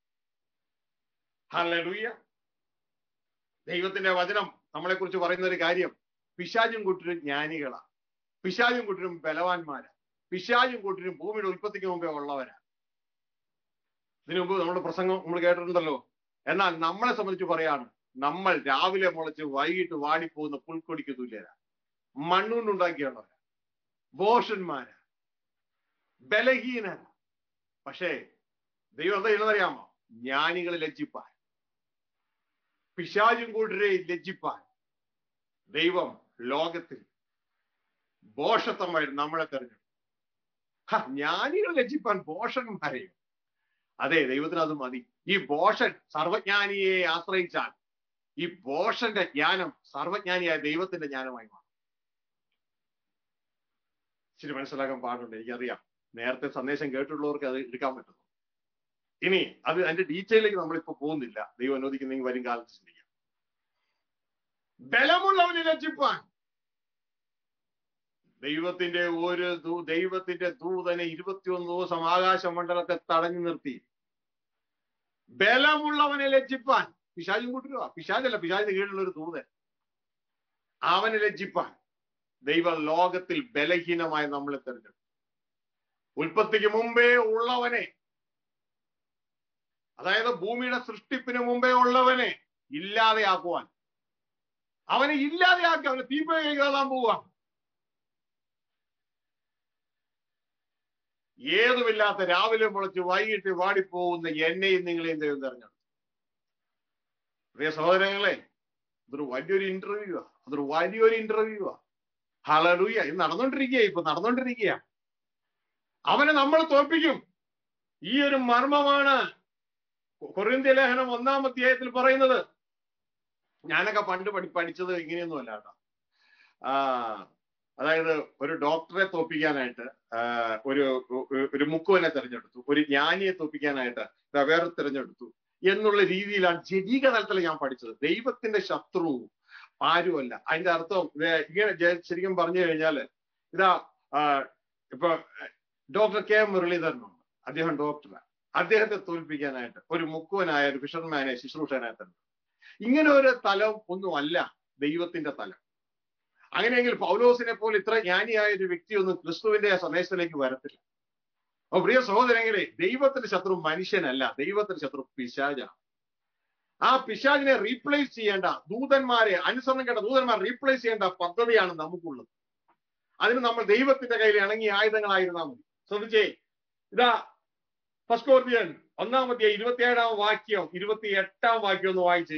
ഹല്ലേലൂയ ദൈവത്തിന്റെ വചനം നമ്മളെ കുറിച്ച് പറയുന്ന ഒരു കാര്യം പിശാചും കൂട്ടരും ജ്ഞാനികളാ പിശാചും കൂട്ടരും ബലവാന്മാരാ പിശാചും കൂട്ടരും ഭൂമിയുടെ ഉൽപ്പത്തിക്ക് മുമ്പേ ഉള്ളവരാ ഇതിനു മുമ്പ് നമ്മുടെ പ്രസംഗം നമ്മൾ കേട്ടിട്ടുണ്ടല്ലോ എന്നാൽ നമ്മളെ സംബന്ധിച്ച് പറയാണ് നമ്മൾ രാവിലെ മുളച്ച് വൈകിട്ട് വാടിപ്പോകുന്ന പുൽക്കൊടിക്ക് തുല്യരാ മണ്ണുകൊണ്ടുണ്ടാക്കിയുള്ളവരാ ബോഷന്മാരാ ബലഹീനരാ പക്ഷേ ദൈവം എന്താ ചെയ്യുന്നതറിയാമോ ജ്ഞാനികളെ ലജ്ജിപ്പാൻ പിശാചും കൂട്ടരെ ലജ്ജിപ്പാൻ ദൈവം ലോകത്തിൽ ബോഷത്വമായി നമ്മളെ തെരഞ്ഞെടുത്തു ഹ, ജ്ഞാനികൾ ലജ്ജിപ്പാൻ ബോഷന്മാരെയും അതെ ദൈവത്തിന് അത് മതി ഈ ബോഷൻ സർവജ്ഞാനിയെ ആശ്രയിച്ചാൽ ഈ ബോഷന്റെ ജ്ഞാനം സർവജ്ഞാനിയായ ദൈവത്തിന്റെ ജ്ഞാനമായി മാറും ഇച്ചിരി മനസ്സിലാക്കാൻ പാടുണ്ട് എനിക്കറിയാം നേരത്തെ സന്ദേശം കേട്ടുള്ളവർക്ക് അത് എടുക്കാൻ പറ്റുന്നു ഇനി അത് അതിന്റെ ഡീറ്റെയിലേക്ക് നമ്മളിപ്പോ പോകുന്നില്ല ദൈവം അനുവദിക്കുന്നെങ്കിൽ വരും കാലത്ത് ചിന്തിക്കാം ബലമുള്ളവനെ ലജ്ജിപ്പാൻ ദൈവത്തിന്റെ ഒരു ദൂ- ദൈവത്തിന്റെ ദൂതനെ ഇരുപത്തിയൊന്ന് ദിവസം ആകാശമണ്ഡലത്തെ തടഞ്ഞു നിർത്തി ബലമുള്ളവനെ ലജ്ജിപ്പാൻ പിശാചും കൂട്ടുക പിശാചല്ല പിശാചിന് കീഴിലുള്ള ഒരു ദൂതൻ അവനെ ലജ്ജിപ്പാൻ ദൈവം ലോകത്തിൽ ബലഹീനമായി നമ്മളെ തെരഞ്ഞെടുത്തു ഉൽപ്പത്തിക്ക് മുമ്പേ ഉള്ളവനെ അതായത് ഭൂമിയുടെ സൃഷ്ടിപ്പിന് മുമ്പേ ഉള്ളവനെ ഇല്ലാതെയാക്കുവാൻ അവനെ ഇല്ലാതെയാക്കി അവനെ തീപ്പഴി കയറാൻ പോവുക ഏതുമില്ലാത്ത രാവിലെ മുളച്ച് വൈകിട്ട് വാടിപ്പോകുന്ന എന്നെയും നിങ്ങളെയും ദൈവം തെരഞ്ഞെടുത്തു പ്രിയ സഹോദരങ്ങളെ ഇതൊരു വലിയൊരു ഇന്റർവ്യൂ ആ അതൊരു വലിയൊരു ഇന്റർവ്യൂ ആ ഹളലൂയ ഇത് നടന്നുകൊണ്ടിരിക്കുക ഇപ്പൊ നടന്നുകൊണ്ടിരിക്കുക അവനെ നമ്മൾ തോൽപ്പിക്കും ഈ ഒരു മർമ്മമാണ് കൊറിന്ത്യ ലേഖനം ഒന്നാം അധ്യായത്തിൽ പറയുന്നത് ഞാനൊക്കെ പണ്ട് പഠി പഠിച്ചത് ഇങ്ങനെയൊന്നും അല്ല കേട്ടോ ആ അതായത് ഒരു ഡോക്ടറെ തോപ്പിക്കാനായിട്ട് ആ, ഒരു ഒരു- ഒരു മുക്കുവനെ തെരഞ്ഞെടുത്തു ഒരു ജ്ഞാനിയെ തോപ്പിക്കാനായിട്ട് ദാ വേറെ തെരഞ്ഞെടുത്തു എന്നുള്ള രീതിയിലാണ് ജനീക തലത്തിൽ ഞാൻ പഠിച്ചത് ദൈവത്തിന്റെ ശത്രു ആരുമല്ല അതിന്റെ അർത്ഥം വേ- ഇങ്ങനെ ജെ- ശരിക്കും പറഞ്ഞു കഴിഞ്ഞാല് ഇതാ ആ, ഇപ്പൊ ഡോക്ടർ കെ മുരളീധരനുണ്ട് അദ്ദേഹം ഡോക്ടറാണ് അദ്ദേഹത്തെ തോൽപ്പിക്കാനായിട്ട് ഒരു മുക്കുവനായ ഒരു ഫിഷർമാനെ ശുശ്രൂഷനായി തന്നെ ഇങ്ങനെ ഒരു തലം ഒന്നുമല്ല ദൈവത്തിന്റെ തലം അങ്ങനെയെങ്കിൽ പൗലോസിനെ പോലെ ഇത്ര ജ്ഞാനിയായ ഒരു വ്യക്തിയൊന്നും ക്രിസ്തുവിന്റെ സന്ദേശത്തിലേക്ക് വരത്തില്ല അപ്പൊ പ്രിയ സഹോദരങ്ങളെ ദൈവത്തിന്റെ ശത്രു മനുഷ്യനല്ല ദൈവത്തിന്റെ ശത്രു പിശാചാണ് ആ പിശാചിനെ റീപ്ലേസ് ചെയ്യേണ്ട ദൂതന്മാരെ അനുസരണം കേട്ട ദൂതന്മാരെ റീപ്ലേസ് ചെയ്യേണ്ട പദ്ധതിയാണ് നമുക്കുള്ളത് അതിന് നമ്മൾ ദൈവത്തിന്റെ കയ്യിൽ ഇണങ്ങിയ ആയുധങ്ങളായിരുന്നാൽ മതി ശ്രദ്ധിച്ചേ ഇതാ ഫസ്റ്റ് കോർത്തിയൻ ഒന്നാമത്തെ ഇരുപത്തിയേഴാം വാക്യം ഇരുപത്തി എട്ടാം വാക്യം ഒന്ന് വായിച്ച്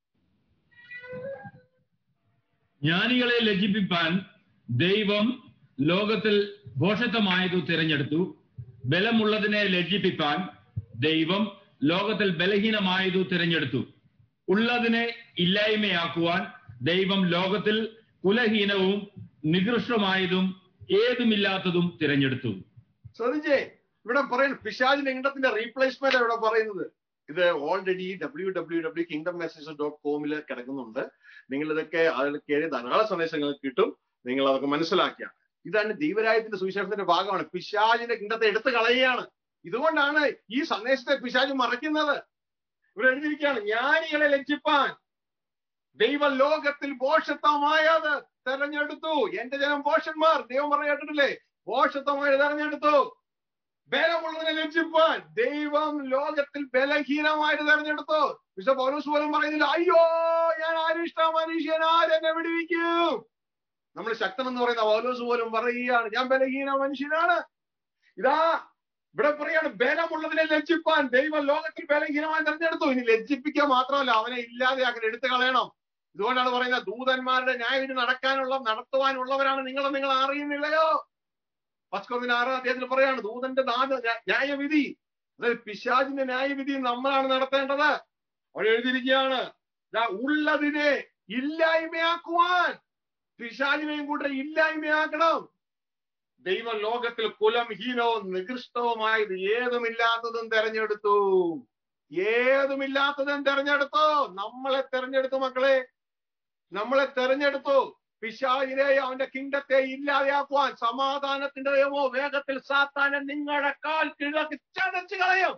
ജ്ഞാനികളെ ലജ്ജിപ്പിപ്പാൻ ദൈവം ലോകത്തിൽ ഭോഷത്വമായതു തിരഞ്ഞെടുത്തു ബലമുള്ളതിനെ ലജ്ജിപ്പിപ്പാൻ ദൈവം ലോകത്തിൽ ബലഹീനമായതു തിരഞ്ഞെടുത്തു ഉള്ളതിനെ ഇല്ലായ്മയാക്കുവാൻ ദൈവം ലോകത്തിൽ കുലഹീനവും നികൃഷ്ടമായതും ഏതുമില്ലാത്തതും തിരഞ്ഞെടുത്തു ശ്രദ്ധിച്ചേ ഇവിടെ പറയുന്നത് പിശാചിന്റെ ഇണ്ടത്തിന്റെ റീപ്ലേസ്മെന്റ് ഇവിടെ പറയുന്നത് ഇത് already W W W kingdom message dot കോമിൽ കിടക്കുന്നുണ്ട് നിങ്ങൾ ഇതൊക്കെ അതിൽ കയറി ധാരാളം സന്ദേശങ്ങൾ കിട്ടും നിങ്ങൾ അതൊക്കെ മനസ്സിലാക്കിയാണ് ഇതാണ് ദൈവരായത്തിന്റെ സുവിശേഷത്തിന്റെ ഭാഗമാണ് പിശാചിന്റെ കിണ്ടത്തെ എടുത്തു കളയുകയാണ് ഇതുകൊണ്ടാണ് ഈ സന്ദേശത്തെ പിശാജ് മറയ്ക്കുന്നത് ഇവിടെ എഴുതിയിരിക്കുകയാണ് ജ്ഞാനികളെ ലജ്ജിപ്പാൻ ദൈവ ലോകത്തിൽ ഭോഷത്വമായത് തെരഞ്ഞെടുത്തു എന്റെ ജനം ഭോഷന്മാർ ദൈവം പറഞ്ഞു കേട്ടിട്ടില്ലേ ഭോഷത്വമായത് തെരഞ്ഞെടുത്തു ബലമുള്ളതിനെ ലജ്ജിപ്പാൻ ദൈവം ലോകത്തിൽ ബലഹീനമായിട്ട് തെരഞ്ഞെടുത്തു വിശുദ്ധ പൗലോസ് പോലും പറയുന്നില്ല അയ്യോ ഞാൻ ആരിഷ്ട മനുഷ്യൻ ആരെന്നെ വിടുവിക്കും നമ്മൾ ശക്തൻ എന്ന് പറയുന്ന പൗലോസ് പോലും പറയുകയാണ് ഞാൻ ബലഹീന മനുഷ്യനാണ് ഇതാ ഇവിടെ പറയാണ് ബലമുള്ളതിനെ ലജ്ജിപ്പാൻ ദൈവം ലോകത്തിൽ ബലഹീനമായി തെരഞ്ഞെടുത്തു ഇനി ലജ്ജിപ്പിക്കുക മാത്രമല്ല അവനെ ഇല്ലാതെയാക്കാൻ എടുത്തു കളയണം ഇതുകൊണ്ടാണ് പറയുന്നത് ദൂതന്മാരുടെ ന്യായവിധി നടക്കാനുള്ള നടത്തുവാനുള്ളവരാണ് നിങ്ങൾ നിങ്ങൾ അറിയുന്നില്ലയോ പസ്കോവിന് ആറാം അധ്യായത്തിൽ പറയാണ് ദൂതന്റെ നാട് ന്യായവിധി അതായത് പിശാചിന്റെ ന്യായവിധി നമ്മളാണ് നടത്തേണ്ടത് അവിടെ എഴുതിയിരിക്കുകയാണ് ഉള്ളതിനെ ഇല്ലായ്മയാക്കുവാൻ പിശാചിനെയും കൂടെ ഇല്ലായ്മയാക്കണം ദൈവം ലോകത്തിൽ കുലം ഹീനവും നികൃഷ്ടവുമായത് ഏതുമില്ലാത്തതും തെരഞ്ഞെടുത്തു ഏതുമില്ലാത്തതും തെരഞ്ഞെടുത്തു നമ്മളെ തെരഞ്ഞെടുത്തു മക്കളെ നമ്മളെ തെരഞ്ഞെടുത്തു പിശാചിനെ അവന്റെ കിങ്ഡത്തെ ഇല്ലാതെയാക്കുവാൻ സമാധാനത്തിന്റെ ദൈവമോ വേഗത്തിൽ സാത്താനെ നിങ്ങളുടെ കാൽ കിഴക്ക് ചതച്ചു കളയും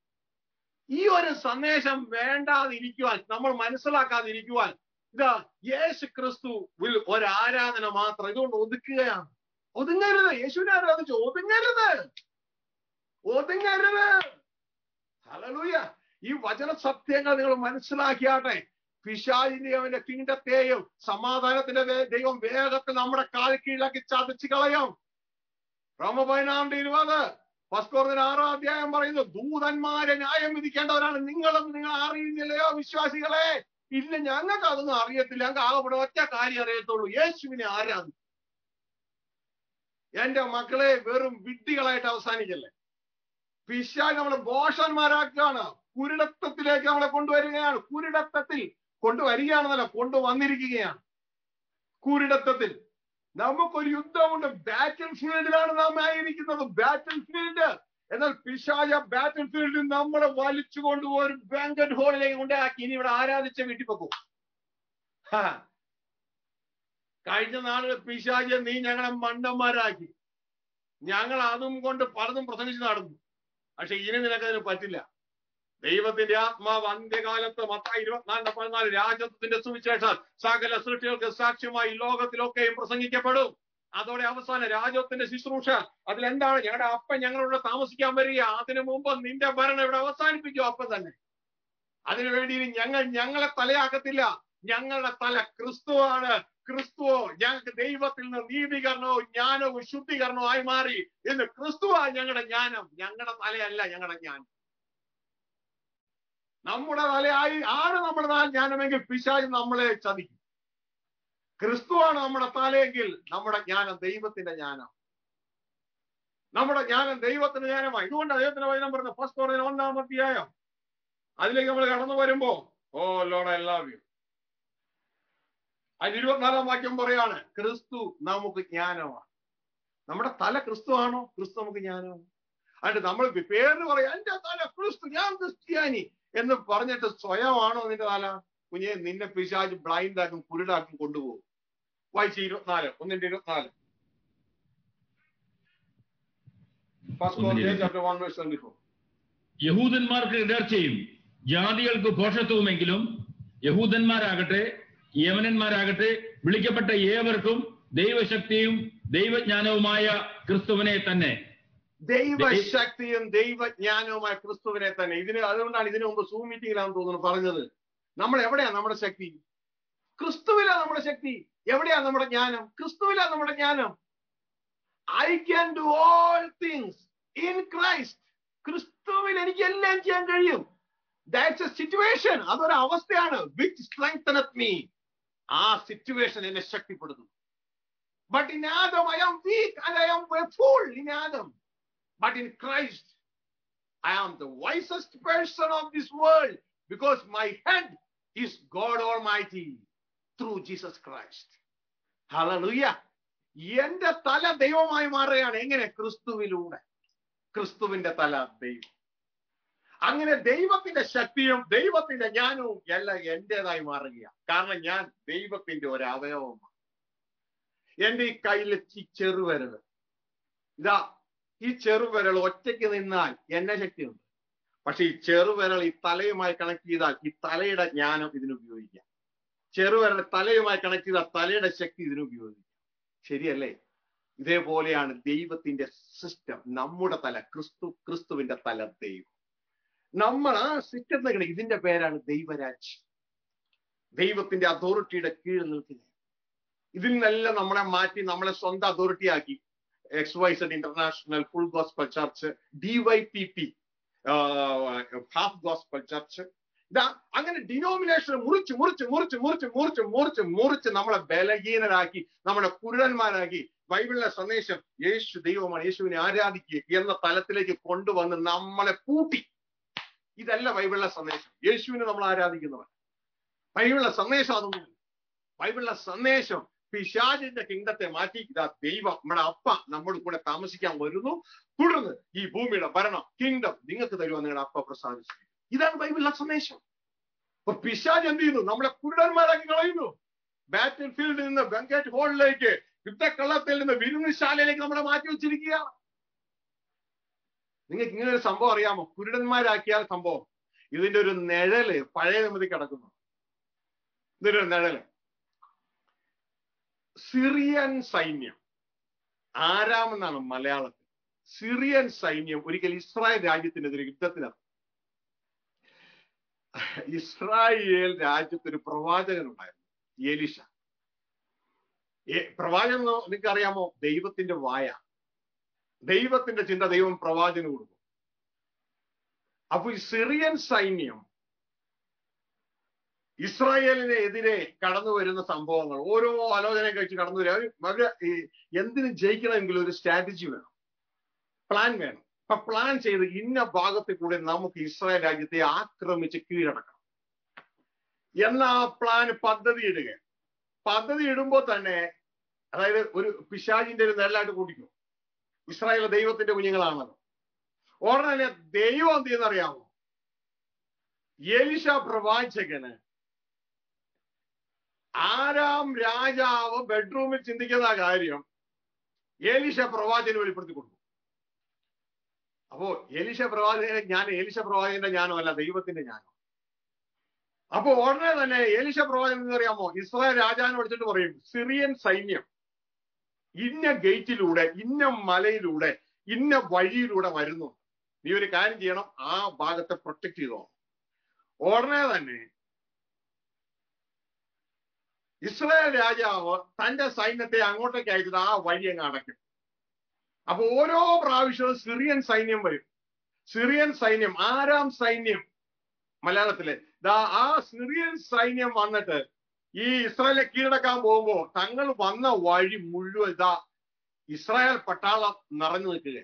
ഈ ഒരു സന്ദേശം വേണ്ടാതിരിക്കുവാൻ നമ്മൾ മനസ്സിലാക്കാതിരിക്കുവാൻ ഇതാ യേശു ക്രിസ്തു ഒരു ആരാധന മാത്രം ഇതുകൊണ്ട് ഒതുക്കുകയാണ് ഒതുങ്ങരുത് യേശുവിനെ ആരാധിച്ചു ഒതുങ്ങരുത് ഒതുങ്ങരുത് ഹലലൂയ ഈ വചന സത്യങ്ങൾ നിങ്ങൾ മനസ്സിലാക്കിയാട്ടെ പിശാചിന്റെ അവന്റെ കിങ്ഡത്തെയും സമാധാനത്തിന്റെ ദൈവം വേഗത്തിൽ നമ്മുടെ കാൽ കീഴിലാക്കി ചതച്ചു കളയും റോമ പതിനാറിന്റെ ഇരുപത് പസ്കോർദിന് ആറാം അധ്യായം പറയുന്നു ദൂതന്മാരെ ന്യായം വിധിക്കേണ്ടവരാണ് നിങ്ങളും നിങ്ങൾ അറിയുന്നില്ലയോ വിശ്വാസികളെ ഇല്ല ഞങ്ങൾക്ക് അതൊന്നും അറിയത്തില്ല ഞങ്ങൾക്ക് ആകെപ്പെടെ ഒറ്റ കാര്യം അറിയത്തുള്ളൂ യേശുവിനെ ആരാണ് എന്റെ മക്കളെ വെറും വിഡ്ഢികളായിട്ട് അവസാനിക്കല്ലേ പിശാജ് നമ്മളെ ബോഷന്മാരാക്കുകയാണ് കുരുടത്വത്തിലേക്ക് നമ്മളെ കൊണ്ടുവരികയാണ് കുരുടത്വത്തിൽ കൊണ്ടുവരികയാണെന്നല്ല കൊണ്ടുവന്നിരിക്കുകയാണ് കുരുടത്വത്തിൽ നമുക്കൊരു യുദ്ധമുണ്ട് ബാറ്റിൽ ഫീൽഡിലാണ് നാം ആയിരിക്കുന്നത് ബാറ്റിൽ ഫീൽഡ് എന്നാൽ പിശാജ ബാറ്റിൽ ഫീൽഡിൽ നമ്മളെ വലിച്ചു കൊണ്ടുപോയി ഒരു ബാങ്കറ്റ് ഹോളിലേക്ക് കൊണ്ടാക്കി ഇനി ഇവിടെ ആരാധിച്ച വീട്ടിൽ പോകും കഴിഞ്ഞ നാളുകൾ പിശാജ് നീ ഞങ്ങളെ മണ്ടന്മാരാക്കി ഞങ്ങൾ അതും കൊണ്ട് പലതും പ്രസംഗിച്ച് നടന്നു പക്ഷെ ഇനി നിനക്കതിന് പറ്റില്ല ദൈവത്തിന്റെ ആത്മാവ് അന്ത്യകാലത്ത് മത്തായി ഇരുപത്തിനാലിന്റെ പതിനാല് രാജ്യത്തിന്റെ സുവിശേഷം സകല സൃഷ്ടികൾക്ക് സാക്ഷ്യമായി ലോകത്തിലൊക്കെയും പ്രസംഗിക്കപ്പെടും അതോടെ അവസാന രാജ്യത്തിന്റെ ശുശ്രൂഷ അതിലെന്താണ് ഞങ്ങളുടെ അപ്പൻ ഞങ്ങളോട് താമസിക്കാൻ വരിക അതിനു മുമ്പ് നിന്റെ ഭരണം ഇവിടെ അവസാനിപ്പിക്കും അപ്പം തന്നെ അതിനുവേണ്ടി ഞങ്ങൾ ഞങ്ങളെ തലയാക്കത്തില്ല ഞങ്ങളുടെ തല ക്രിസ്തുവാണ് ക്രിസ്തുവോ ഞങ്ങൾക്ക് ദൈവത്തിൽ നിന്ന് നീതീകരണവും ജ്ഞാനവും ശുദ്ധീകരണവും ആയി മാറി എന്ന് ക്രിസ്തുവാ ഞങ്ങളുടെ ജ്ഞാനം ഞങ്ങളുടെ തലയല്ല ഞങ്ങളുടെ ജ്ഞാനം നമ്മുടെ തലയായി ആണ് നമ്മുടെ ജ്ഞാനമെങ്കിൽ പിശാജ് നമ്മളെ ചതിക്കും ക്രിസ്തുവാണ് നമ്മുടെ തലയെങ്കിൽ നമ്മുടെ ജ്ഞാനം ദൈവത്തിന്റെ ജ്ഞാനം നമ്മുടെ ജ്ഞാനം ദൈവത്തിന്റെ ജ്ഞാനമായി ഇതുകൊണ്ട് ദൈവത്തിന്റെ വചനം പറഞ്ഞു ഫസ്റ്റ് പറഞ്ഞ ഒന്നാം അധ്യായം അതിലേക്ക് നമ്മൾ കടന്നു വരുമ്പോ oh Lord I love you അതിൽ ഇരുപത്തിനാലാം വാക്യം പറയാണ് ക്രിസ്തു നമുക്ക് ജ്ഞാനമാണ് നമ്മുടെ തല ക്രിസ്തു ആണോ ക്രിസ്തു നമുക്ക് ജ്ഞാനമാണ് അതിന്റെ നമ്മൾ പേര് പറയാം എന്റെ തല ക്രിസ്തു ഞാൻ ക്രിസ്ത്യാനി എന്ന് പറഞ്ഞിട്ട് സ്വയമാണോ നിന്റെ തല കുഞ്ഞെ നിന്നെ പിശാജ് ബ്ലൈൻഡ് ആക്കും കുരുടാക്കും കൊണ്ടുപോകും വായിച്ച ഇരുപത്തിനാല് ഒന്നിന്റെ ഇരുപത്തിനാല് chapter one verse twenty four യഹൂദന്മാർക്ക് ഇടർച്ചയും ജാതികൾക്ക് ഭോഷത്വവുമെങ്കിലും യഹൂദന്മാരാകട്ടെ യമനന്മാരാകട്ടെ വിളിക്കപ്പെട്ട ഏവർക്കും ദൈവശക്തിയും ദൈവജ്ഞാനവുമായ ക്രിസ്തുവിനെ തന്നെ ദൈവശക്തിയും ദൈവജ്ഞാനവുമായ ക്രിസ്തുവിനെ തന്നെ ഇതിന് അതുകൊണ്ടാണ് ഇതിനു മുമ്പ് സൂം മീറ്റിംഗിലാണെന്ന് തോന്നുന്നു പറഞ്ഞത് നമ്മൾ എവിടെയാ നമ്മുടെ ശക്തി ക്രിസ്തുവിലാ നമ്മുടെ ശക്തി എവിടെയാ നമ്മുടെ ജ്ഞാനം ക്രിസ്തുവിലാ നമ്മുടെ ജ്ഞാനം I can do all things in Christ ക്രിസ്തുവിൽ എനിക്ക് എല്ലാം ചെയ്യാൻ കഴിയും ദാറ്റ്സ് എ സിറ്റുവേഷൻ അതൊരു അവസ്ഥയാണ് വിച്ച് സ്ട്രെങ്ത് മീ ആ സിറ്റുവേഷൻ എന്നെ ശക്തിപ്പെടുത്തുന്നു but in Adam I am weak and I am full in Adam but in Christ I am the wisest person of this world because my head is God almighty through Jesus Christ hallelujah എന്റെ തല ദൈവമായി മാറുകയാണ് എങ്ങനെ ക്രിസ്തുവിലൂടെ ക്രിസ്തുവിന്റെ തല ദൈവം അങ്ങനെ ദൈവത്തിന്റെ ശക്തിയും ദൈവത്തിന്റെ ജ്ഞാനവും എല്ലാം എന്റേതായി മാറുകയാണ് കാരണം ഞാൻ ദൈവത്തിന്റെ ഒരു അവയവമാണ് എന്റെ ഈ കയ്യിലെ ഈ ചെറുവിരല് ഇതാ ഈ ചെറുവിരൽ ഒറ്റയ്ക്ക് നിന്നാൽ എന്നെ ശക്തിയുണ്ട് പക്ഷെ ഈ ചെറുവിരൽ ഈ തലയുമായി കണക്ട് ചെയ്താൽ ഈ തലയുടെ ജ്ഞാനം ഇതിന് ഉപയോഗിക്കാം ചെറുവിരൽ തലയുമായി കണക്ട് ചെയ്താൽ തലയുടെ ശക്തി ഇതിന് ഉപയോഗിക്കാം ശരിയല്ലേ ഇതേപോലെയാണ് ദൈവത്തിന്റെ സിസ്റ്റം നമ്മുടെ തല ക്രിസ്തു ക്രിസ്തുവിന്റെ തല ദൈവം നമ്മൾ ആ സിസ്റ്റം നിൽക്കണം ഇതിന്റെ പേരാണ് ദൈവരാജ്യം ദൈവത്തിന്റെ അതോറിറ്റിയുടെ കീഴിൽ നിൽക്കുക ഇതിൽ നിന്നെല്ലാം നമ്മളെ മാറ്റി നമ്മളെ സ്വന്തം അതോറിറ്റി ആക്കി X Y Z international full gospel church D Y P P half gospel church ഇതാ അങ്ങനെ ഡിനോമിനേഷൻ മുറിച്ച് മുറിച്ച് മുറിച്ച് മുറിച്ച് മുറിച്ച് മുറിച്ച് മുറിച്ച് നമ്മളെ ബലഹീനരാക്കി നമ്മളെ കുരുടന്മാരാക്കി ബൈബിളിലെ സന്ദേശം യേശു ദൈവമാണ് യേശുവിനെ ആരാധിക്കുക എന്ന തലത്തിലേക്ക് കൊണ്ടുവന്ന് നമ്മളെ പൂട്ടി ഇതല്ല ബൈബിളിലെ സന്ദേശം യേശുവിനെ നമ്മൾ ആരാധിക്കുന്നവൻ ബൈബിളിലെ സന്ദേശം അതൊന്നും ബൈബിളിലെ സന്ദേശം പിശാചിന്റെ കിങ്ഡത്തെ മാറ്റി ഇതാ ദൈവം നമ്മുടെ അപ്പ നമ്മുടെ കൂടെ താമസിക്കാൻ വരുന്നു തുടർന്ന് ഈ ഭൂമിയുടെ ഭരണം കിങ്ഡം നിങ്ങൾക്ക് തരുവാൻ നിങ്ങളുടെ അപ്പ പ്രസാദിച്ചു ഇതാണ് ബൈബിളിലെ സന്ദേശം അപ്പൊ പിശാജ് എന്ത് ചെയ്യുന്നു നമ്മളെ കുരുടന്മാരാക്കി കളയുന്നു ബാറ്റിൽ ഫീൽഡിൽ നിന്ന് ബെങ്കറ്റ് ഹോളിലേക്ക് യുദ്ധക്കള്ളത്തിൽ നിന്ന് വിരുന്നുശാലയിലേക്ക് നമ്മളെ മാറ്റി വെച്ചിരിക്കുക നിങ്ങൾക്ക് ഇങ്ങനെ ഒരു സംഭവം അറിയാമോ കുരുടന്മാരാക്കിയാൽ സംഭവം ഇതിന്റെ ഒരു നിഴല് പഴയ നിമിതി കിടക്കുന്നു ഇതിന്റെ ഒരു നിഴല് സിറിയൻ സൈന്യം ആരാമെന്നാണ് മലയാളത്തിൽ സിറിയൻ സൈന്യം ഒരിക്കൽ ഇസ്രായേൽ രാജ്യത്തിനെതിരെ യുദ്ധത്തിനിറങ്ങി ഇസ്രായേൽ രാജ്യത്ത് ഒരു പ്രവാചകൻ ഉണ്ടായിരുന്നു എലിഷ പ്രവാചകൻ നിങ്ങൾക്ക് അറിയാമോ ദൈവത്തിന്റെ വായ ദൈവത്തിന്റെ ചിന്ത ദൈവം പ്രവാചകന് കൊടുക്കും അപ്പൊ ഈ സിറിയൻ സൈന്യം ഇസ്രായേലിന് എതിരെ കടന്നു വരുന്ന സംഭവങ്ങൾ ഓരോ ആലോചന കഴിച്ച് കടന്നു വരിക അവര് ഈ എന്തിനും ജയിക്കണമെങ്കിലും ഒരു സ്ട്രാറ്റജി വേണം പ്ലാൻ വേണം അപ്പൊ പ്ലാൻ ചെയ്ത് ഇന്ന ഭാഗത്തിൽ കൂടെ നമുക്ക് ഇസ്രായേൽ രാജ്യത്തെ ആക്രമിച്ച് കീഴടക്കണം എന്ന ആ പ്ലാൻ പദ്ധതി ഇടുക പദ്ധതി ഇടുമ്പോൾ തന്നെ അതായത് ഒരു പിശാജിന്റെ ഒരു നെല്ലായിട്ട് കൂട്ടിക്കും ഇസ്രായേൽ ദൈവത്തിന്റെ കുഞ്ഞുങ്ങളാണല്ലോ ഉടനെ തന്നെ ദൈവം എന്ത് ചെയ്യുന്നറിയാമോ എലിഷ പ്രവാചകന് ആരാം രാജാവ് ബെഡ്റൂമിൽ ചിന്തിക്കുന്ന കാര്യം ഏലിശ പ്രവാചകന് വെളിപ്പെടുത്തി കൊടുക്കും അപ്പോ ഏലിശ പ്രവാചകനെ ഞാൻ ഏലിശ പ്രവാചകന്റെ ജ്ഞാനമല്ല ദൈവത്തിന്റെ ജ്ഞാനം അപ്പോ ഉടനെ തന്നെ ഏലിശ പ്രവാചകൻ എന്ന് അറിയാമോ ഇസ്രായേൽ രാജാവിനെ വിളിച്ചിട്ട് പറയും സിറിയൻ സൈന്യം ഇന്ന ഗേറ്റിലൂടെ ഇന്ന മലയിലൂടെ ഇന്ന വഴിയിലൂടെ വരുന്നു നീ ഒരു കാര്യം ചെയ്യണം ആ ഭാഗത്തെ പ്രൊട്ടക്ട് ചെയ്തോ ഉടനെ തന്നെ ഇസ്രായേൽ രാജാവ് തന്റെ സൈന്യത്തെ അങ്ങോട്ടേക്ക് അയച്ചത് ആ വഴി അങ്ങ് അടയ്ക്കും അപ്പൊ ഓരോ പ്രാവശ്യവും സിറിയൻ സൈന്യം വരും സിറിയൻ സൈന്യം ആരാം സൈന്യം മലയാളത്തില് ദാ ആ സിറിയൻ സൈന്യം വന്നിട്ട് ഈ ഇസ്രായേലെ കീഴടക്കാൻ പോകുമ്പോ തങ്ങൾ വന്ന വഴി മുഴുവൻ ഇതാ ഇസ്രായേൽ പട്ടാളം നിറഞ്ഞു നിൽക്കുക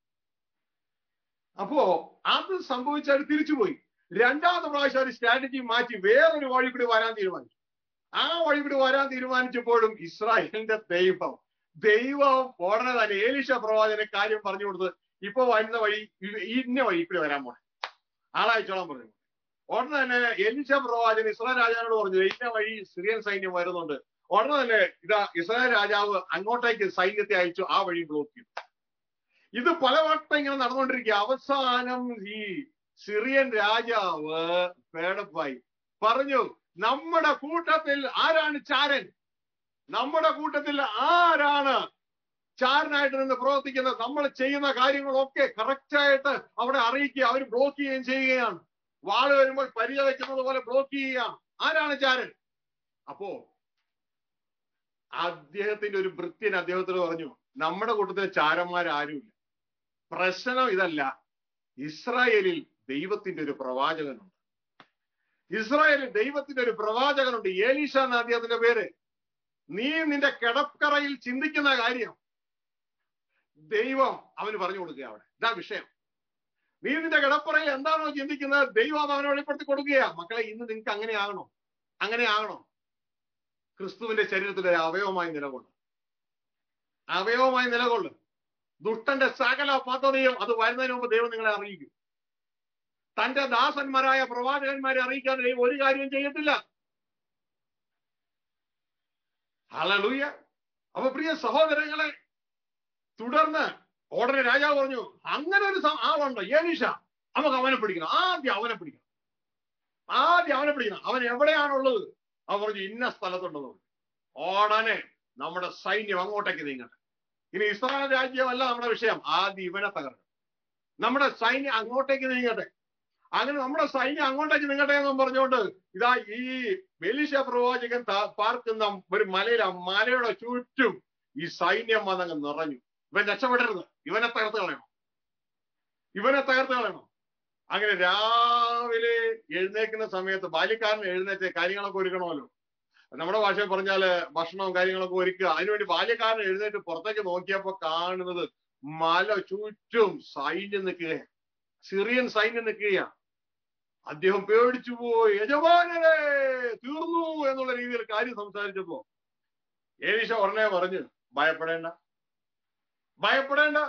അപ്പോ അത് സംഭവിച്ചാൽ തിരിച്ചുപോയി രണ്ടാമത്തെ പ്രാവശ്യം ഒരു സ്ട്രാറ്റജി മാറ്റി വേറൊരു വഴി കൂടി വരാൻ തീരുമാനിച്ചു ആ വഴി കൂടി വരാൻ തീരുമാനിച്ചപ്പോഴും ഇസ്രായേലിന്റെ ദൈവം ദൈവം ഉടനെ തന്നെ ഏലിഷ പ്രവാചകനെ കാര്യം പറഞ്ഞു കൊടുത്ത് ഇപ്പൊ വരുന്ന വഴി ഇന്ന വഴി കൂടി വരാൻ പോണെ ആളയച്ചോളാൻ പറഞ്ഞു ഉടനെ തന്നെ എലിശ പ്രവാചകൻ ഇസ്രായേൽ രാജാവിനോട് പറഞ്ഞു ഇന്ന വഴി സിറിയൻ സൈന്യം വരുന്നുണ്ട് ഉടനെ തന്നെ ഇതാ ഇസ്രായേൽ രാജാവ് അങ്ങോട്ടേക്ക് സൈന്യത്തെ അയച്ചു ആ വഴി ബ്ലോക്ക് ചെയ്തു ഇത് പലവട്ടം ഇങ്ങനെ നടന്നുകൊണ്ടിരിക്കുക അവസാനം ഈ സിറിയൻ രാജാവ് പേടപ്പായി പറഞ്ഞു നമ്മുടെ കൂട്ടത്തിൽ ആരാണ് ചാരൻ നമ്മുടെ കൂട്ടത്തിൽ ആരാണ് ചാരനായിട്ട് നിന്ന് പ്രവർത്തിക്കുന്നത് നമ്മൾ ചെയ്യുന്ന കാര്യങ്ങളൊക്കെ കറക്റ്റ് ആയിട്ട് അവിടെ അറിയിക്കുക അവർ ബ്ലോക്ക് ചെയ്യുകയും ചെയ്യുകയാണ് വാള് വരുമ്പോൾ പരിചയ വെക്കുന്നത് പോലെ ബ്ലോക്ക് ചെയ്യുകയാണ് ആരാണ് ചാരൻ അപ്പോ അദ്ദേഹത്തിന്റെ ഒരു വൃത്യൻ അദ്ദേഹത്തിന് പറഞ്ഞു നമ്മുടെ കൂട്ടത്തിൽ ചാരന്മാരാരുമില്ല പ്രശ്നം ഇതല്ല ഇസ്രായേലിൽ ദൈവത്തിന്റെ ഒരു പ്രവാചകനുണ്ട് ഇസ്രായേലിൽ ദൈവത്തിന്റെ ഒരു പ്രവാചകനുണ്ട് ഏലീഷ എന്ന അദ്ദേഹത്തിന്റെ പേര് നീ നിന്റെ കിടക്കറയിൽ ചിന്തിക്കുന്ന കാര്യം ദൈവം അവന് പറഞ്ഞു കൊടുക്കുക അവിടെ ഇതാ വിഷയം നീ നിന്റെ കിടപ്പറയിൽ എന്താണോ ചിന്തിക്കുന്നത് ദൈവം അത് അവനെ വെളിപ്പെടുത്തി കൊടുക്കുകയാ മക്കളെ ഇന്ന് നിങ്ങൾക്ക് അങ്ങനെ ആകണോ അങ്ങനെ ആകണോ ക്രിസ്തുവിന്റെ ശരീരത്തിൽ ഒരു അവയവമായി നിലകൊള്ളു അവയവമായി നിലകൊള്ളു ദുഷ്ടന്റെ സകല പദ്ധതിയും അത് വരുന്നതിന് മുമ്പ് ദൈവം നിങ്ങളെ അറിയിക്കും തന്റെ ദാസന്മാരായ പ്രവാചകന്മാരെ അറിയിക്കാൻ ദൈവം ഒരു കാര്യവും ചെയ്യത്തില്ല ഹലലൂയ അപ്പൊ പ്രിയ സഹോദരങ്ങളെ തുടർന്ന് ഉടനെ രാജാവ് പറഞ്ഞു അങ്ങനെ ഒരു സം- ആളുണ്ടോ ഏലീഷ നമുക്ക് അവനെ പിടിക്കണം ആദ്യം അവനെ പിടിക്കണം ആദ്യം അവനെ പിടിക്കണം അവൻ എവിടെയാണുള്ളത് അവൻ പറഞ്ഞു ഇന്ന സ്ഥലത്തുണ്ടെന്ന് പറഞ്ഞു ഉടനെ നമ്മുടെ സൈന്യം അങ്ങോട്ടേക്ക് നീങ്ങട്ടെ ഇനി ഇസ്രായേൽ രാജ്യമല്ല നമ്മുടെ വിഷയം ആദ്യം ഇവനെ തകർക്കണം നമ്മുടെ സൈന്യം അങ്ങോട്ടേക്ക് നീങ്ങട്ടെ അങ്ങനെ നമ്മുടെ സൈന്യം അങ്ങോട്ടേക്ക് നീങ്ങട്ടെ എന്നും പറഞ്ഞുകൊണ്ട് ഇതാ ഈ ബെലിശ പ്രവാചകൻ താ- പാർക്കുന്ന ഒരു മലയില മലയുടെ ചുറ്റും ഈ സൈന്യം വന്നങ്ങ് നിറഞ്ഞു ഇവൻ രക്ഷപ്പെടരുത് ഇവനെ തകർത്ത് കളയണം ഇവനെ തകർത്ത് കളയണം അങ്ങനെ രാവിലെ എഴുന്നേക്കുന്ന സമയത്ത് ബാല്യക്കാരൻ എഴുന്നേറ്റ് കാര്യങ്ങളൊക്കെ ഒരുക്കണമല്ലോ നമ്മുടെ ഭാഷയിൽ പറഞ്ഞാല് ഭക്ഷണവും കാര്യങ്ങളൊക്കെ ഒരുക്കുക അതിനുവേണ്ടി ബാല്യക്കാരൻ എഴുന്നേറ്റ് പുറത്തേക്ക് നോക്കിയപ്പോ കാണുന്നത് മല ചുറ്റും സൈന്യം നിൽക്കുകയാണ് സിറിയൻ സൈന്യം നിൽക്കുകയാണ് അദ്ദേഹം പേടിച്ചു പോയി യജമാനരെ തീർന്നു എന്നുള്ള രീതിയിൽ കാര്യം സംസാരിച്ചപ്പോ ഏലീശ ഉടനെ പറഞ്ഞു ഭയപ്പെടേണ്ട ഭയപ്പെടേണ്ട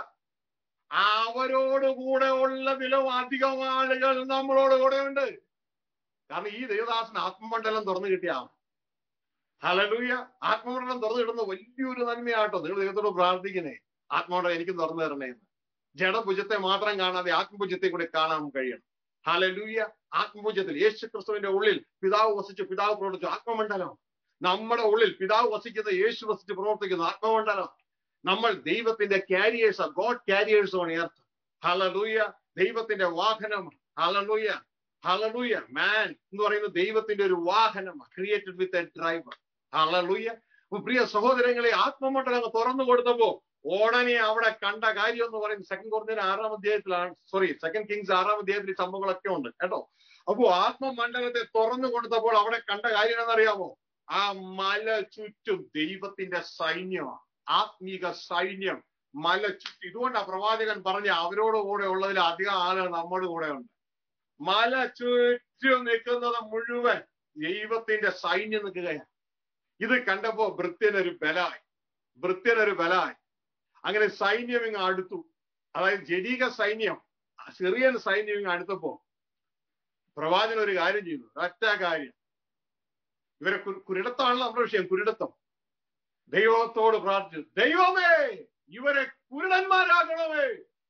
അവരോട് കൂടെ ഉള്ളതിലും അധികം ആളുകൾ നമ്മളോട് കൂടെ ഉണ്ട് കാരണം ഈ ദേവദാസന് ആത്മമണ്ഡലം തുറന്നു കിട്ടിയ ആളാണ് ഹലലൂയ ആത്മമണ്ഡലം തുറന്നു കിട്ടുന്ന വലിയൊരു നന്മയാട്ടോ നിങ്ങൾ ദൈവത്തോട് പ്രാർത്ഥിക്കുന്നേ ആത്മമണ്ഡലം എനിക്ക് തുറന്നു തരണേ എന്ന് ജഡഭുജത്തെ മാത്രം കാണാതെ ആത്മഭുജത്തെ കൂടെ കാണാൻ കഴിയണം ഹലലൂയ ആത്മഭുജത്തിൽ യേശു ക്രിസ്തുവിന്റെ ഉള്ളിൽ പിതാവ് വസിച്ചു പിതാവ് പ്രവർത്തിച്ചു ആത്മമണ്ഡലം നമ്മുടെ ഉള്ളിൽ പിതാവ് വസിക്കുന്നത് യേശു വസിച്ച് പ്രവർത്തിക്കുന്നു ആത്മമണ്ഡലം നമ്മൾ ദൈവത്തിന്റെ carriers God carriers on earth hallelujah ദൈവത്തിന്റെ വാഹനം ഹലലൂയ ഹലലൂയ മാൻ എന്ന് പറയുന്നത് ദൈവത്തിന്റെ ഒരു വാഹനമാണ് created with a driver hallelujah അപ്പൊ പ്രിയ സഹോദരങ്ങളെ ആത്മമണ്ഡലം തുറന്നു കൊടുത്തപ്പോ ഉടനെ അവിടെ കണ്ട കാര്യം എന്ന് പറയുന്നത് സെക്കൻഡ് കോർഡിന് ആറാം അധ്യായത്തിലാണ് സോറി സെക്കൻഡ് കിങ്സ് ആറാം അധ്യായത്തിൽ ഈ സംഭവങ്ങളൊക്കെ ഉണ്ട് കേട്ടോ അപ്പോ ആത്മമണ്ഡലത്തെ തുറന്നു കൊടുത്തപ്പോൾ അവിടെ കണ്ട കാര്യം എന്നറിയാമോ ആ മല ചുറ്റും ദൈവത്തിന്റെ സൈന്യമാണ് ആത്മീക സൈന്യം മല ചുറ്റും ഇതുകൊണ്ടാ പ്രവാചകൻ പറഞ്ഞ അവരോട് കൂടെ ഉള്ളതിൽ അധികം ആളുകൾ നമ്മുടെ കൂടെ ഉണ്ട് മല ചുറ്റും നിൽക്കുന്നത് മുഴുവൻ ദൈവത്തിന്റെ സൈന്യം നിൽക്കുകയാണ് ഇത് കണ്ടപ്പോ ഭൃത്യനൊരു ബലായി ഭൃത്യനൊരു ബലായി അങ്ങനെ സൈന്യം ഇങ്ങ് അടുത്തു അതായത് ജനീക സൈന്യം സിറിയൻ സൈന്യം ഇങ്ങ് അടുത്തപ്പോ പ്രവാചകൻ ഒരു കാര്യം ചെയ്തു ഒറ്റ കാര്യം ഇവരെ കു- കുരുടത്താണല്ലോ നമ്മുടെ വിഷയം കുരുടത്തം ദൈവത്തോട് പ്രാർത്ഥിച്ചു ദൈവമേ ഇവരെ കുരുടന്മാരാക്കണമേ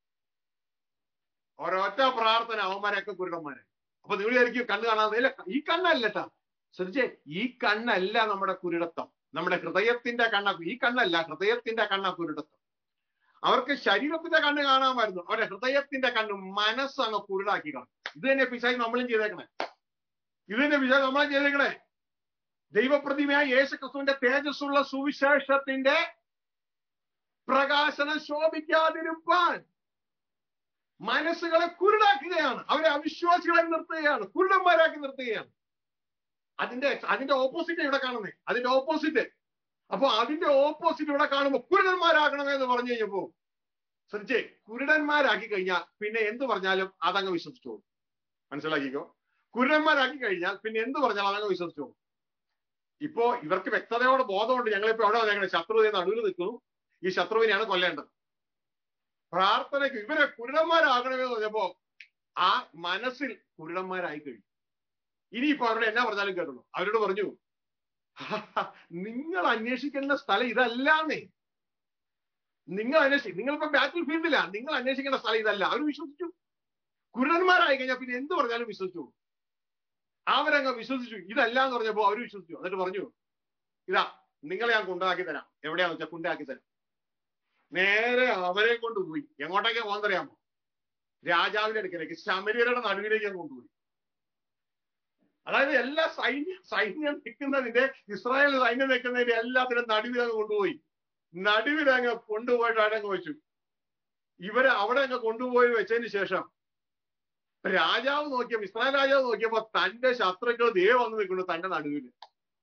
ഒരൊറ്റ പ്രാർത്ഥന അവന്മാരൊക്കെ കുരുടന്മാരെ അപ്പൊ നിങ്ങൾ വിചാരിക്കും കണ്ണ് കാണാതെ ഇല്ല ഈ കണ്ണല്ല കേട്ടാ ശ്രദ്ധിച്ചേ ഈ കണ്ണല്ല നമ്മുടെ കുരുടത്തം നമ്മുടെ ഹൃദയത്തിന്റെ കണ്ണ ഈ കണ്ണല്ല ഹൃദയത്തിന്റെ കണ്ണ കുരുടത്തം അവർക്ക് ശരീരത്തിന്റെ കണ്ണ് കാണാമായിരുന്നു അവരുടെ ഹൃദയത്തിന്റെ കണ്ണ് മനസ്സ് അങ്ങ് കുരുടാക്കി കാണും ഇത് തന്നെ പിശായി നമ്മളും ചെയ്തേക്കണേ ഇത് തന്നെ പിശായി നമ്മളും ചെയ്തേക്കണേ ദൈവപ്രതിമയായ യേശു ക്രിസ്തുവിന്റെ തേജസ്സുള്ള സുവിശേഷത്തിന്റെ പ്രകാശനം ശോഭിക്കാതിരുപ്പാൻ മനസ്സുകളെ കുരുടാക്കുകയാണ് അവരെ അവിശ്വാസികളായി നിർത്തുകയാണ് കുരുടന്മാരാക്കി നിർത്തുകയാണ് അതിന്റെ അതിന്റെ ഓപ്പോസിറ്റ് ഇവിടെ കാണുന്നേ അതിന്റെ ഓപ്പോസിറ്റ് അപ്പൊ അതിന്റെ ഓപ്പോസിറ്റ് ഇവിടെ കാണുമ്പോൾ കുരുടന്മാരാകണമേ എന്ന് പറഞ്ഞു കഴിഞ്ഞപ്പോ ശ്രദ്ധിച്ചേ കുരുടന്മാരാക്കി കഴിഞ്ഞാൽ പിന്നെ എന്ത് പറഞ്ഞാലും അതങ്ങ് വിശ്വസിച്ചോളൂ മനസ്സിലാക്കിക്കോ കുരുടന്മാരാക്കി കഴിഞ്ഞാൽ പിന്നെ എന്ത് പറഞ്ഞാലും അതങ്ങ് വിശ്വസിച്ചോളൂ ഇപ്പോ ഇവർക്ക് വ്യക്തതയോടെ ബോധമുണ്ട് ഞങ്ങളിപ്പോ എവിടെ വന്നേക്കണേ ശത്രുവിനെ നടുവിൽ നിൽക്കുന്നു ഈ ശത്രുവിനെയാണ് കൊല്ലേണ്ടത് പ്രാർത്ഥനയ്ക്ക് ഇവരെ കുരുടന്മാരാകണമെന്ന് പറഞ്ഞപ്പോ ആ മനസ്സിൽ കുരുടന്മാരായി കഴിഞ്ഞു ഇനിയിപ്പോ അവരോട് എന്നാ പറഞ്ഞാലും കേട്ടുള്ളൂ അവരോട് പറഞ്ഞു നിങ്ങൾ അന്വേഷിക്കേണ്ട സ്ഥലം ഇതല്ലാന്നേ നിങ്ങൾ അന്വേഷിക്കും നിങ്ങളിപ്പോ ബാറ്റിൽ ഫീൽഡിലാ നിങ്ങൾ അന്വേഷിക്കേണ്ട സ്ഥലം ഇതല്ല അവർ വിശ്വസിച്ചു കുരുടന്മാരായി കഴിഞ്ഞാൽ പിന്നെ എന്ത് പറഞ്ഞാലും വിശ്വസിച്ചു അവരങ്ങ് വിശ്വസിച്ചു ഇതല്ല എന്ന് പറഞ്ഞപ്പോ അവർ വിശ്വസിച്ചു എന്നിട്ട് പറഞ്ഞു ഇതാ നിങ്ങളെ ഞാൻ കൊണ്ടാക്കി തരാം എവിടെയാന്ന് വെച്ചാൽ കൊണ്ടാക്കി തരാം നേരെ അവരെ കൊണ്ടുപോയി എങ്ങോട്ടേക്കാ പോകാൻ രാജാവിന്റെ അടുക്കലേക്ക് ശമരിയരുടെ നടുവിലേക്ക് ഞാൻ കൊണ്ടുപോയി അതായത് എല്ലാ സൈന്യം സൈന്യം നിൽക്കുന്നതിന്റെ ഇസ്രായേൽ സൈന്യം നിൽക്കുന്നതിന്റെ എല്ലാത്തിനും നടുവിൽ അങ്ങ് കൊണ്ടുപോയി നടുവിൽ അങ്ങ് കൊണ്ടുപോയിട്ട് അവിടെ അങ്ങ് വെച്ചു ഇവരെ അവിടെ അങ്ങ് കൊണ്ടുപോയി വെച്ചതിന് ശേഷം രാജാവ് നോക്കിയപ്പോ ഇസ്രായേൽ രാജാവ് നോക്കിയപ്പോ തന്റെ ശത്രുക്കൾ ദേ വന്ന് നിൽക്കുന്നു തന്റെ നടുവില്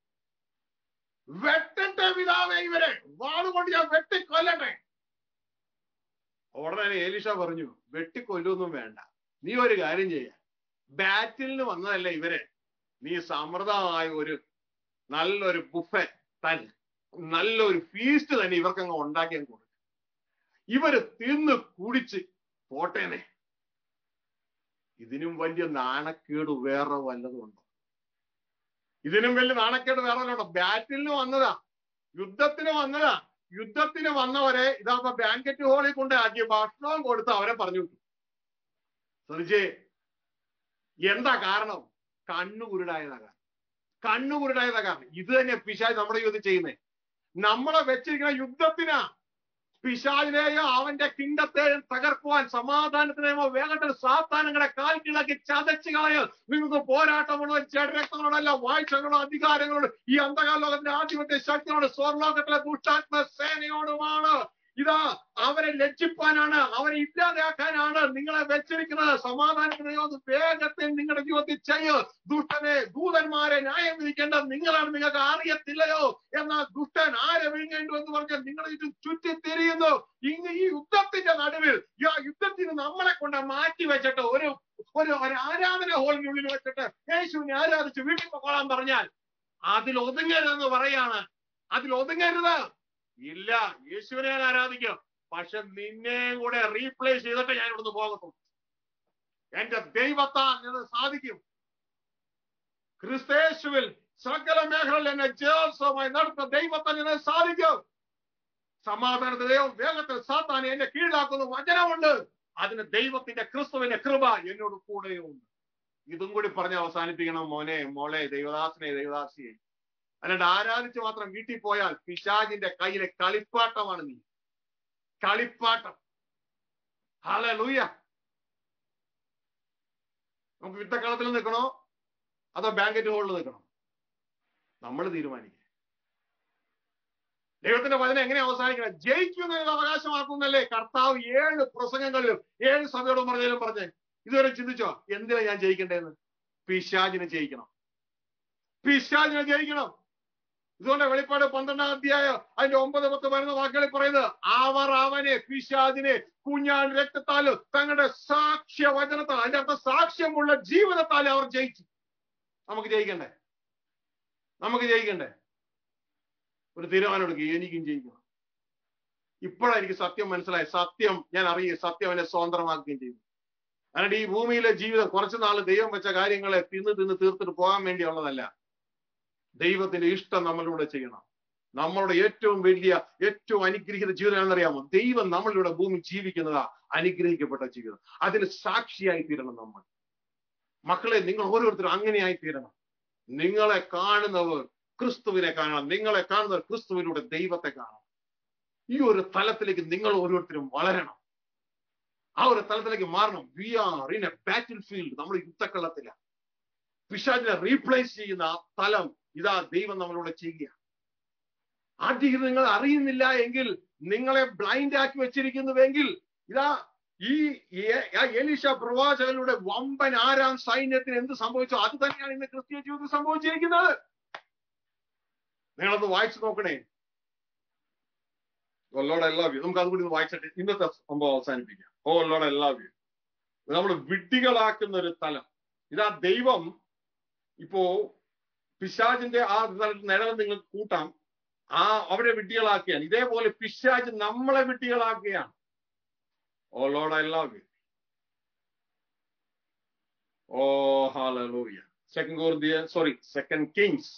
വെട്ടട്ടെ പിതാവേ ഇവരെ വാളുകൊണ്ട് ഞാൻ വെട്ടിക്കൊല്ലട്ടെ ഉടനെ ഏലിഷ പറഞ്ഞു വെട്ടിക്കൊല്ലൊന്നും വേണ്ട നീ ഒരു കാര്യം ചെയ്യ ബാറ്റിലിന് വന്നതല്ലേ ഇവരെ നീ സമൃദ്ധമായ ഒരു നല്ലൊരു ബുഫെ തന്നെ നല്ലൊരു ഫീസ്റ്റ് തന്നെ ഇവർക്ക് അങ്ങ് ഉണ്ടാക്കി അങ്ങ് കൊടുക്കും ഇവര് തിന്ന് കുടിച്ച് പോട്ടേനെ ഇതിനും വലിയ നാണക്കേട് വേറെ വല്ലതും ഉണ്ടോ ഇതിനും വലിയ നാണക്കേട് വേറെ വല്ലതും ഉണ്ടോ ബാറ്റിലിന് വന്നതാ യുദ്ധത്തിന് വന്നതാ യുദ്ധത്തിന് വന്നവരെ ഇതാ ബാങ്കറ്റ് ഹാളിൽ കൊണ്ട് ആക്കി ഭക്ഷണവും കൊടുത്ത് അവരെ പറഞ്ഞു വിട്ടു ശ്രദ്ധിച്ചേ എന്താ കാരണം കണ്ണുകുരുടായതാ കാരണം കണ്ണുകുരുടായതാ കാരണം ഇത് തന്നെ പിശാജ് നമ്മുടെ യുദ്ധം ചെയ്യുന്നേ നമ്മളെ വെച്ചിരിക്കുന്ന യുദ്ധത്തിനാ പിശാചിനെയോ അവന്റെ കിണ്ടത്തെയും തകർക്കുവാൻ സമാധാനത്തിനെയോ വേഗത്തിൽ സാത്താനങ്ങളെ കാൽക്കിളക്കി ചതച്ച് കളയോ നിങ്ങൾക്ക് പോരാട്ടമുള്ള ജഡരക്തങ്ങളോടല്ല വാഴ്ചകളോ അധികാരങ്ങളോട് ഈ അന്ധകാല ലോകത്തിന്റെ ആധിപത്യ ശക്തിയോട് സ്വർലോകത്തിലെ ദുഷ്ടാത്മ സേനയോടുമാണ് ഇതാ അവരെ ലജ്ജിപ്പാനാണ് അവരെ ഇല്ലാതാക്കാനാണ് നിങ്ങളെ വെച്ചിരിക്കുന്നത് സമാധാനത്തിനെയോ വേഗത്തിൽ നിങ്ങളുടെ ജീവിതത്തിൽ ചെയ്യ് ദുഷ്ടനെ ദൂതന്മാരെ ന്യായം വിധിക്കേണ്ട നിങ്ങളാണ് നിങ്ങൾക്ക് അറിയത്തില്ലയോ എന്നാൽ ദുഷ്ടൻ ആരെ വിഴുങ്ങേണ്ടു എന്ന് പറഞ്ഞാൽ നിങ്ങളെ ചുറ്റും ചുറ്റി തിരിയുന്നു ഇന്ന് ഈ യുദ്ധത്തിന്റെ നടുവിൽ ഈ ആ യുദ്ധത്തിന് നമ്മളെ കൊണ്ട് മാറ്റി വെച്ചിട്ട് ഒരു ഒരു ഒരു ആരാധന ഹോളിനുള്ളിൽ വെച്ചിട്ട് യേശുവിനെ ആരാധിച്ച് വീട്ടിൽ പോകാൻ പറഞ്ഞാൽ അതിൽ ഒതുങ്ങരുതെന്ന് പറയാണ് അതിൽ ഒതുങ്ങരുത് ഇല്ല യേശുവിനെ ഞാൻ ആരാധിക്കും പക്ഷെ നിന്നെ കൂടെ റീപ്ലേസ് ചെയ്തിട്ട് ഞാൻ ഇവിടുന്ന് പോകത്തുള്ളൂ എന്റെ ദൈവത്താൽ ഇത് സാധിക്കും ക്രിസ്തേശുവിൽ സകല മേഖലയിൽ എന്നെ ജയോത്സവമായി നടത്തുന്ന ദൈവത്താൽ എന്നെ സാധിക്കും സമാധാനത്തെ ദൈവം വേഗത്തിൽ സാത്താൻ എന്നെ കീഴിലാക്കുന്ന വചനമുണ്ട് അതിന് ദൈവത്തിന്റെ ക്രിസ്തുവിന്റെ കൃപ എന്നോട് കൂടെയുണ്ട് ഇതും കൂടി പറഞ്ഞ് അവസാനിപ്പിക്കണം മോനെ മോളെ ദൈവദാസനെ ദൈവദാസിയെ അല്ലാണ്ട് ആരാധിച്ച് മാത്രം വീട്ടിൽ പോയാൽ പിശാജിന്റെ കയ്യിലെ കളിപ്പാട്ടമാണ് നീ കളിപ്പാട്ടം ഹാല ലൂയ നമുക്ക് യുദ്ധക്കളത്തിൽ നിൽക്കണോ അതോ ബാങ്കറ്റ് ഹോളിൽ നിൽക്കണോ നമ്മൾ തീരുമാനിക്കുക ദൈവത്തിന്റെ വചനം എങ്ങനെ അവസാനിക്കണം ജയിക്കുന്നത് അവകാശമാക്കുന്നല്ലേ കർത്താവ് ഏഴ് പ്രസംഗങ്ങളിലും ഏഴ് സഭയോടും പറഞ്ഞാലും പറഞ്ഞേ ഇതുവരെ ചിന്തിച്ചോ എന്തിനാ ഞാൻ ജയിക്കേണ്ടതെന്ന് പിശാജിനെ ജയിക്കണം പിശാജിനെ ജയിക്കണം ഇതുകൊണ്ട് വെളിപ്പാട് പന്ത്രണ്ടാം അധ്യായം അതിന്റെ ഒമ്പത് പത്ത് വരുന്ന വാക്കുകളിൽ പറയുന്നത് അവർ അവനെ പിശാദിനെ കുഞ്ഞാൻ രക്തത്താലും തങ്ങളുടെ സാക്ഷ്യ വചനത്താൽ അതിന്റെ അർത്ഥം സാക്ഷ്യമുള്ള ജീവിതത്താൽ അവർ ജയിച്ചു നമുക്ക് ജയിക്കണ്ടേ നമുക്ക് ജയിക്കണ്ടേ ഒരു തീരുമാനം എടുക്കുക എനിക്കും ജയിക്കണം ഇപ്പോഴാണ് എനിക്ക് സത്യം മനസ്സിലായി സത്യം ഞാൻ അറിയുക സത്യം എന്നെ സ്വതന്ത്രമാക്കുകയും ചെയ്തു അല്ലാണ്ട് ഈ ഭൂമിയിലെ ജീവിതം കുറച്ചു നാൾ ദൈവം വെച്ച കാര്യങ്ങളെ തിന്ന് തിന്ന് തീർത്തിട്ട് പോകാൻ വേണ്ടിയുള്ളതല്ല ദൈവത്തിന്റെ ഇഷ്ടം നമ്മളിലൂടെ ചെയ്യണം നമ്മളുടെ ഏറ്റവും വലിയ ഏറ്റവും അനുഗ്രഹിക്കുന്ന ജീവിതം എന്നറിയാമോ ദൈവം നമ്മളിലൂടെ ഭൂമി ജീവിക്കുന്നതാ അനുഗ്രഹിക്കപ്പെട്ട ജീവിതം അതിന് സാക്ഷിയായി തീരണം നമ്മൾ മക്കളെ നിങ്ങൾ ഓരോരുത്തരും അങ്ങനെയായി തീരണം നിങ്ങളെ കാണുന്നവർ ക്രിസ്തുവിനെ കാണണം നിങ്ങളെ കാണുന്നവർ ക്രിസ്തുവിലൂടെ ദൈവത്തെ കാണണം ഈ ഒരു തലത്തിലേക്ക് നിങ്ങൾ ഓരോരുത്തരും വളരണം ആ ഒരു തലത്തിലേക്ക് മാറണം we are in a battlefield നമ്മൾ യുദ്ധക്കളത്തില പിശാചിനെ റീപ്ലേസ് ചെയ്യുന്ന ആ തലം ഇതാ ദൈവം നമ്മളോട് ചെയ്യുക ആദ്യം നിങ്ങൾ അറിയുന്നില്ല എങ്കിൽ നിങ്ങളെ ബ്ലൈൻഡ് ആക്കി വെച്ചിരിക്കുന്നുവെങ്കിൽ ഇതാ ഈ എലീഷ പ്രവാചകരുടെ വമ്പൻ ആരാം സൈന്യത്തിന് എന്ത് സംഭവിച്ചോ അത് തന്നെയാണ് ഇന്ന് ക്രിസ്തീയ ജീവിതത്തിൽ സംഭവിച്ചിരിക്കുന്നത് നിങ്ങളത് വായിച്ചു നോക്കണേ oh Lord I love you നമുക്ക് അതുകൂടി ഒന്ന് വായിച്ചിട്ട് ഇന്നത്തെ സംഭവം അവസാനിപ്പിക്കാം oh Lord I love you നമ്മൾ വിഡ്ഢികളാക്കുന്ന ഒരു തലം ഇതാ ദൈവം ഇപ്പോ പിശാജിന്റെ ആ നിഴൽ നിങ്ങൾക്ക് കൂട്ടാം ആ അവരെ വിഡ്ഢികളാക്കുകയാണ് ഇതേപോലെ പിശാജ് നമ്മളെ വിഡ്ഢികളാക്കുകയാണ് oh Lord I love you oh hallelujah second കോർദിയ സോറി സെക്കൻഡ് കിങ്സ്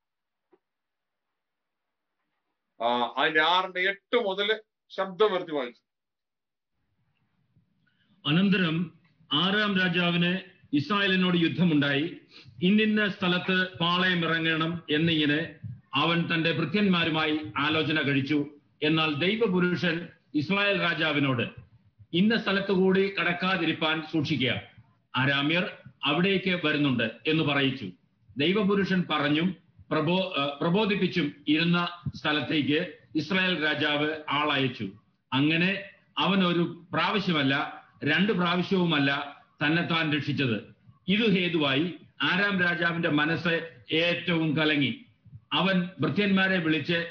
ആ അതിന്റെ ആറിന്റെ എട്ട് മുതൽ ശബ്ദം വരുത്തി വായിച്ചു അനന്തരം ആറാം രാജാവിന് ഇസ്രായേലിനോട് യുദ്ധമുണ്ടായി ഇന്നിന്ന സ്ഥലത്ത് പാളയം ഇറങ്ങണം എന്നിങ്ങനെ അവൻ തന്റെ ഭൃത്യന്മാരുമായി ആലോചന കഴിച്ചു എന്നാൽ ദൈവപുരുഷൻ ഇസ്രായേൽ രാജാവിനോട് ഇന്ന സ്ഥലത്ത് കൂടി കടക്കാതിരിപ്പാൻ സൂക്ഷിക്കുക ആരാമ്യർ അവിടേക്ക് വരുന്നുണ്ട് എന്ന് പറയിച്ചു ദൈവപുരുഷൻ പറഞ്ഞും പ്രബോ ഏഹ് പ്രബോധിപ്പിച്ചും ഇരുന്ന സ്ഥലത്തേക്ക് ഇസ്രായേൽ രാജാവ് ആളയച്ചു അങ്ങനെ അവൻ ഒരു പ്രാവശ്യമല്ല രണ്ട് പ്രാവശ്യവുമല്ല തന്നെത്താൻ രക്ഷിച്ചത് ഇത് ഹേതുവായി ആരാം രാജാവിന്റെ മനസ്സ് ഏറ്റവും കലങ്ങി അവൻ ഭൃത്യന്മാരെ വിളിച്ച്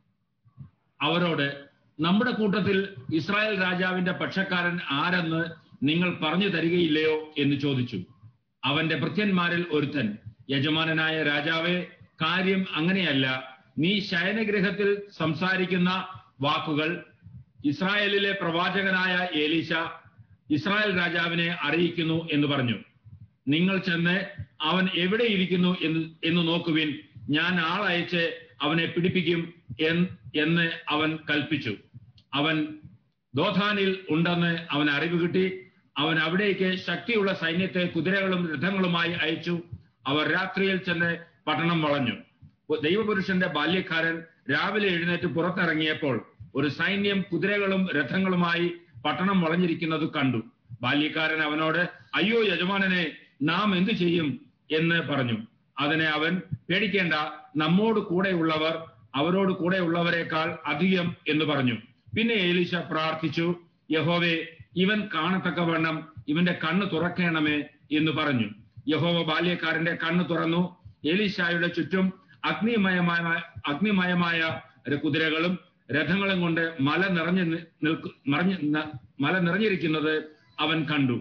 അവരോട് നമ്മുടെ കൂട്ടത്തിൽ ഇസ്രായേൽ രാജാവിന്റെ പക്ഷക്കാരൻ ആരെന്ന് നിങ്ങൾ പറഞ്ഞു തരികയില്ലയോ എന്ന് ചോദിച്ചു അവന്റെ ഭൃത്യന്മാരിൽ ഒരുത്തൻ യജമാനനായ രാജാവേ കാര്യം അങ്ങനെയല്ല നീ ശയനഗൃഹത്തിൽ സംസാരിക്കുന്ന വാക്കുകൾ ഇസ്രായേലിലെ പ്രവാചകനായ ഏലീശ ഇസ്രായേൽ രാജാവിനെ അറിയിക്കുന്നു എന്ന് പറഞ്ഞു നിങ്ങൾ ചെന്ന് അവൻ എവിടെ ഇരിക്കുന്നു എന്ന് എന്ന് നോക്കുവിൻ ഞാൻ ആളയച്ച് അവനെ പിടിപ്പിക്കും എൻ- എന്ന് അവൻ കൽപ്പിച്ചു അവൻ ദോധാനിൽ ഉണ്ടെന്ന് അവൻ അറിവ് കിട്ടി അവൻ അവിടേക്ക് ശക്തിയുള്ള സൈന്യത്തെ കുതിരകളും രഥങ്ങളുമായി അയച്ചു അവർ രാത്രിയിൽ ചെന്ന് പട്ടണം വളഞ്ഞു ദൈവപുരുഷന്റെ ബാല്യക്കാരൻ രാവിലെ എഴുന്നേറ്റ് പുറത്തിറങ്ങിയപ്പോൾ ഒരു സൈന്യം കുതിരകളും രഥങ്ങളുമായി പട്ടണം വളഞ്ഞിരിക്കുന്നത് കണ്ടു ബാല്യക്കാരൻ അവനോട് അയ്യോ യജമാനനെ നാം എന്തു ചെയ്യും എന്ന് പറഞ്ഞു അതിനെ അവൻ പേടിക്കേണ്ട നമ്മോട് കൂടെയുള്ളവർ അവരോട് കൂടെയുള്ളവരെക്കാൾ അധികം എന്ന് പറഞ്ഞു പിന്നെ ഏലീശ പ്രാർത്ഥിച്ചു യഹോവേ ഇവൻ കാണത്തക്കവണ്ണം ഇവന്റെ കണ്ണ് തുറക്കണമേ എന്ന് പറഞ്ഞു യഹോവ ബാല്യക്കാരന്റെ കണ്ണ് തുറന്നു ഏലീശായുടെ ചുറ്റും അഗ്നിമയമായ അഗ്നിമയമായ ഒരു കുതിരകളും രഥങ്ങളും കൊണ്ട് മല നിറഞ്ഞു നി- നിൽക്കു നിറഞ്ഞു ന- മല നിറഞ്ഞിരിക്കുന്നത് അവൻ കണ്ടു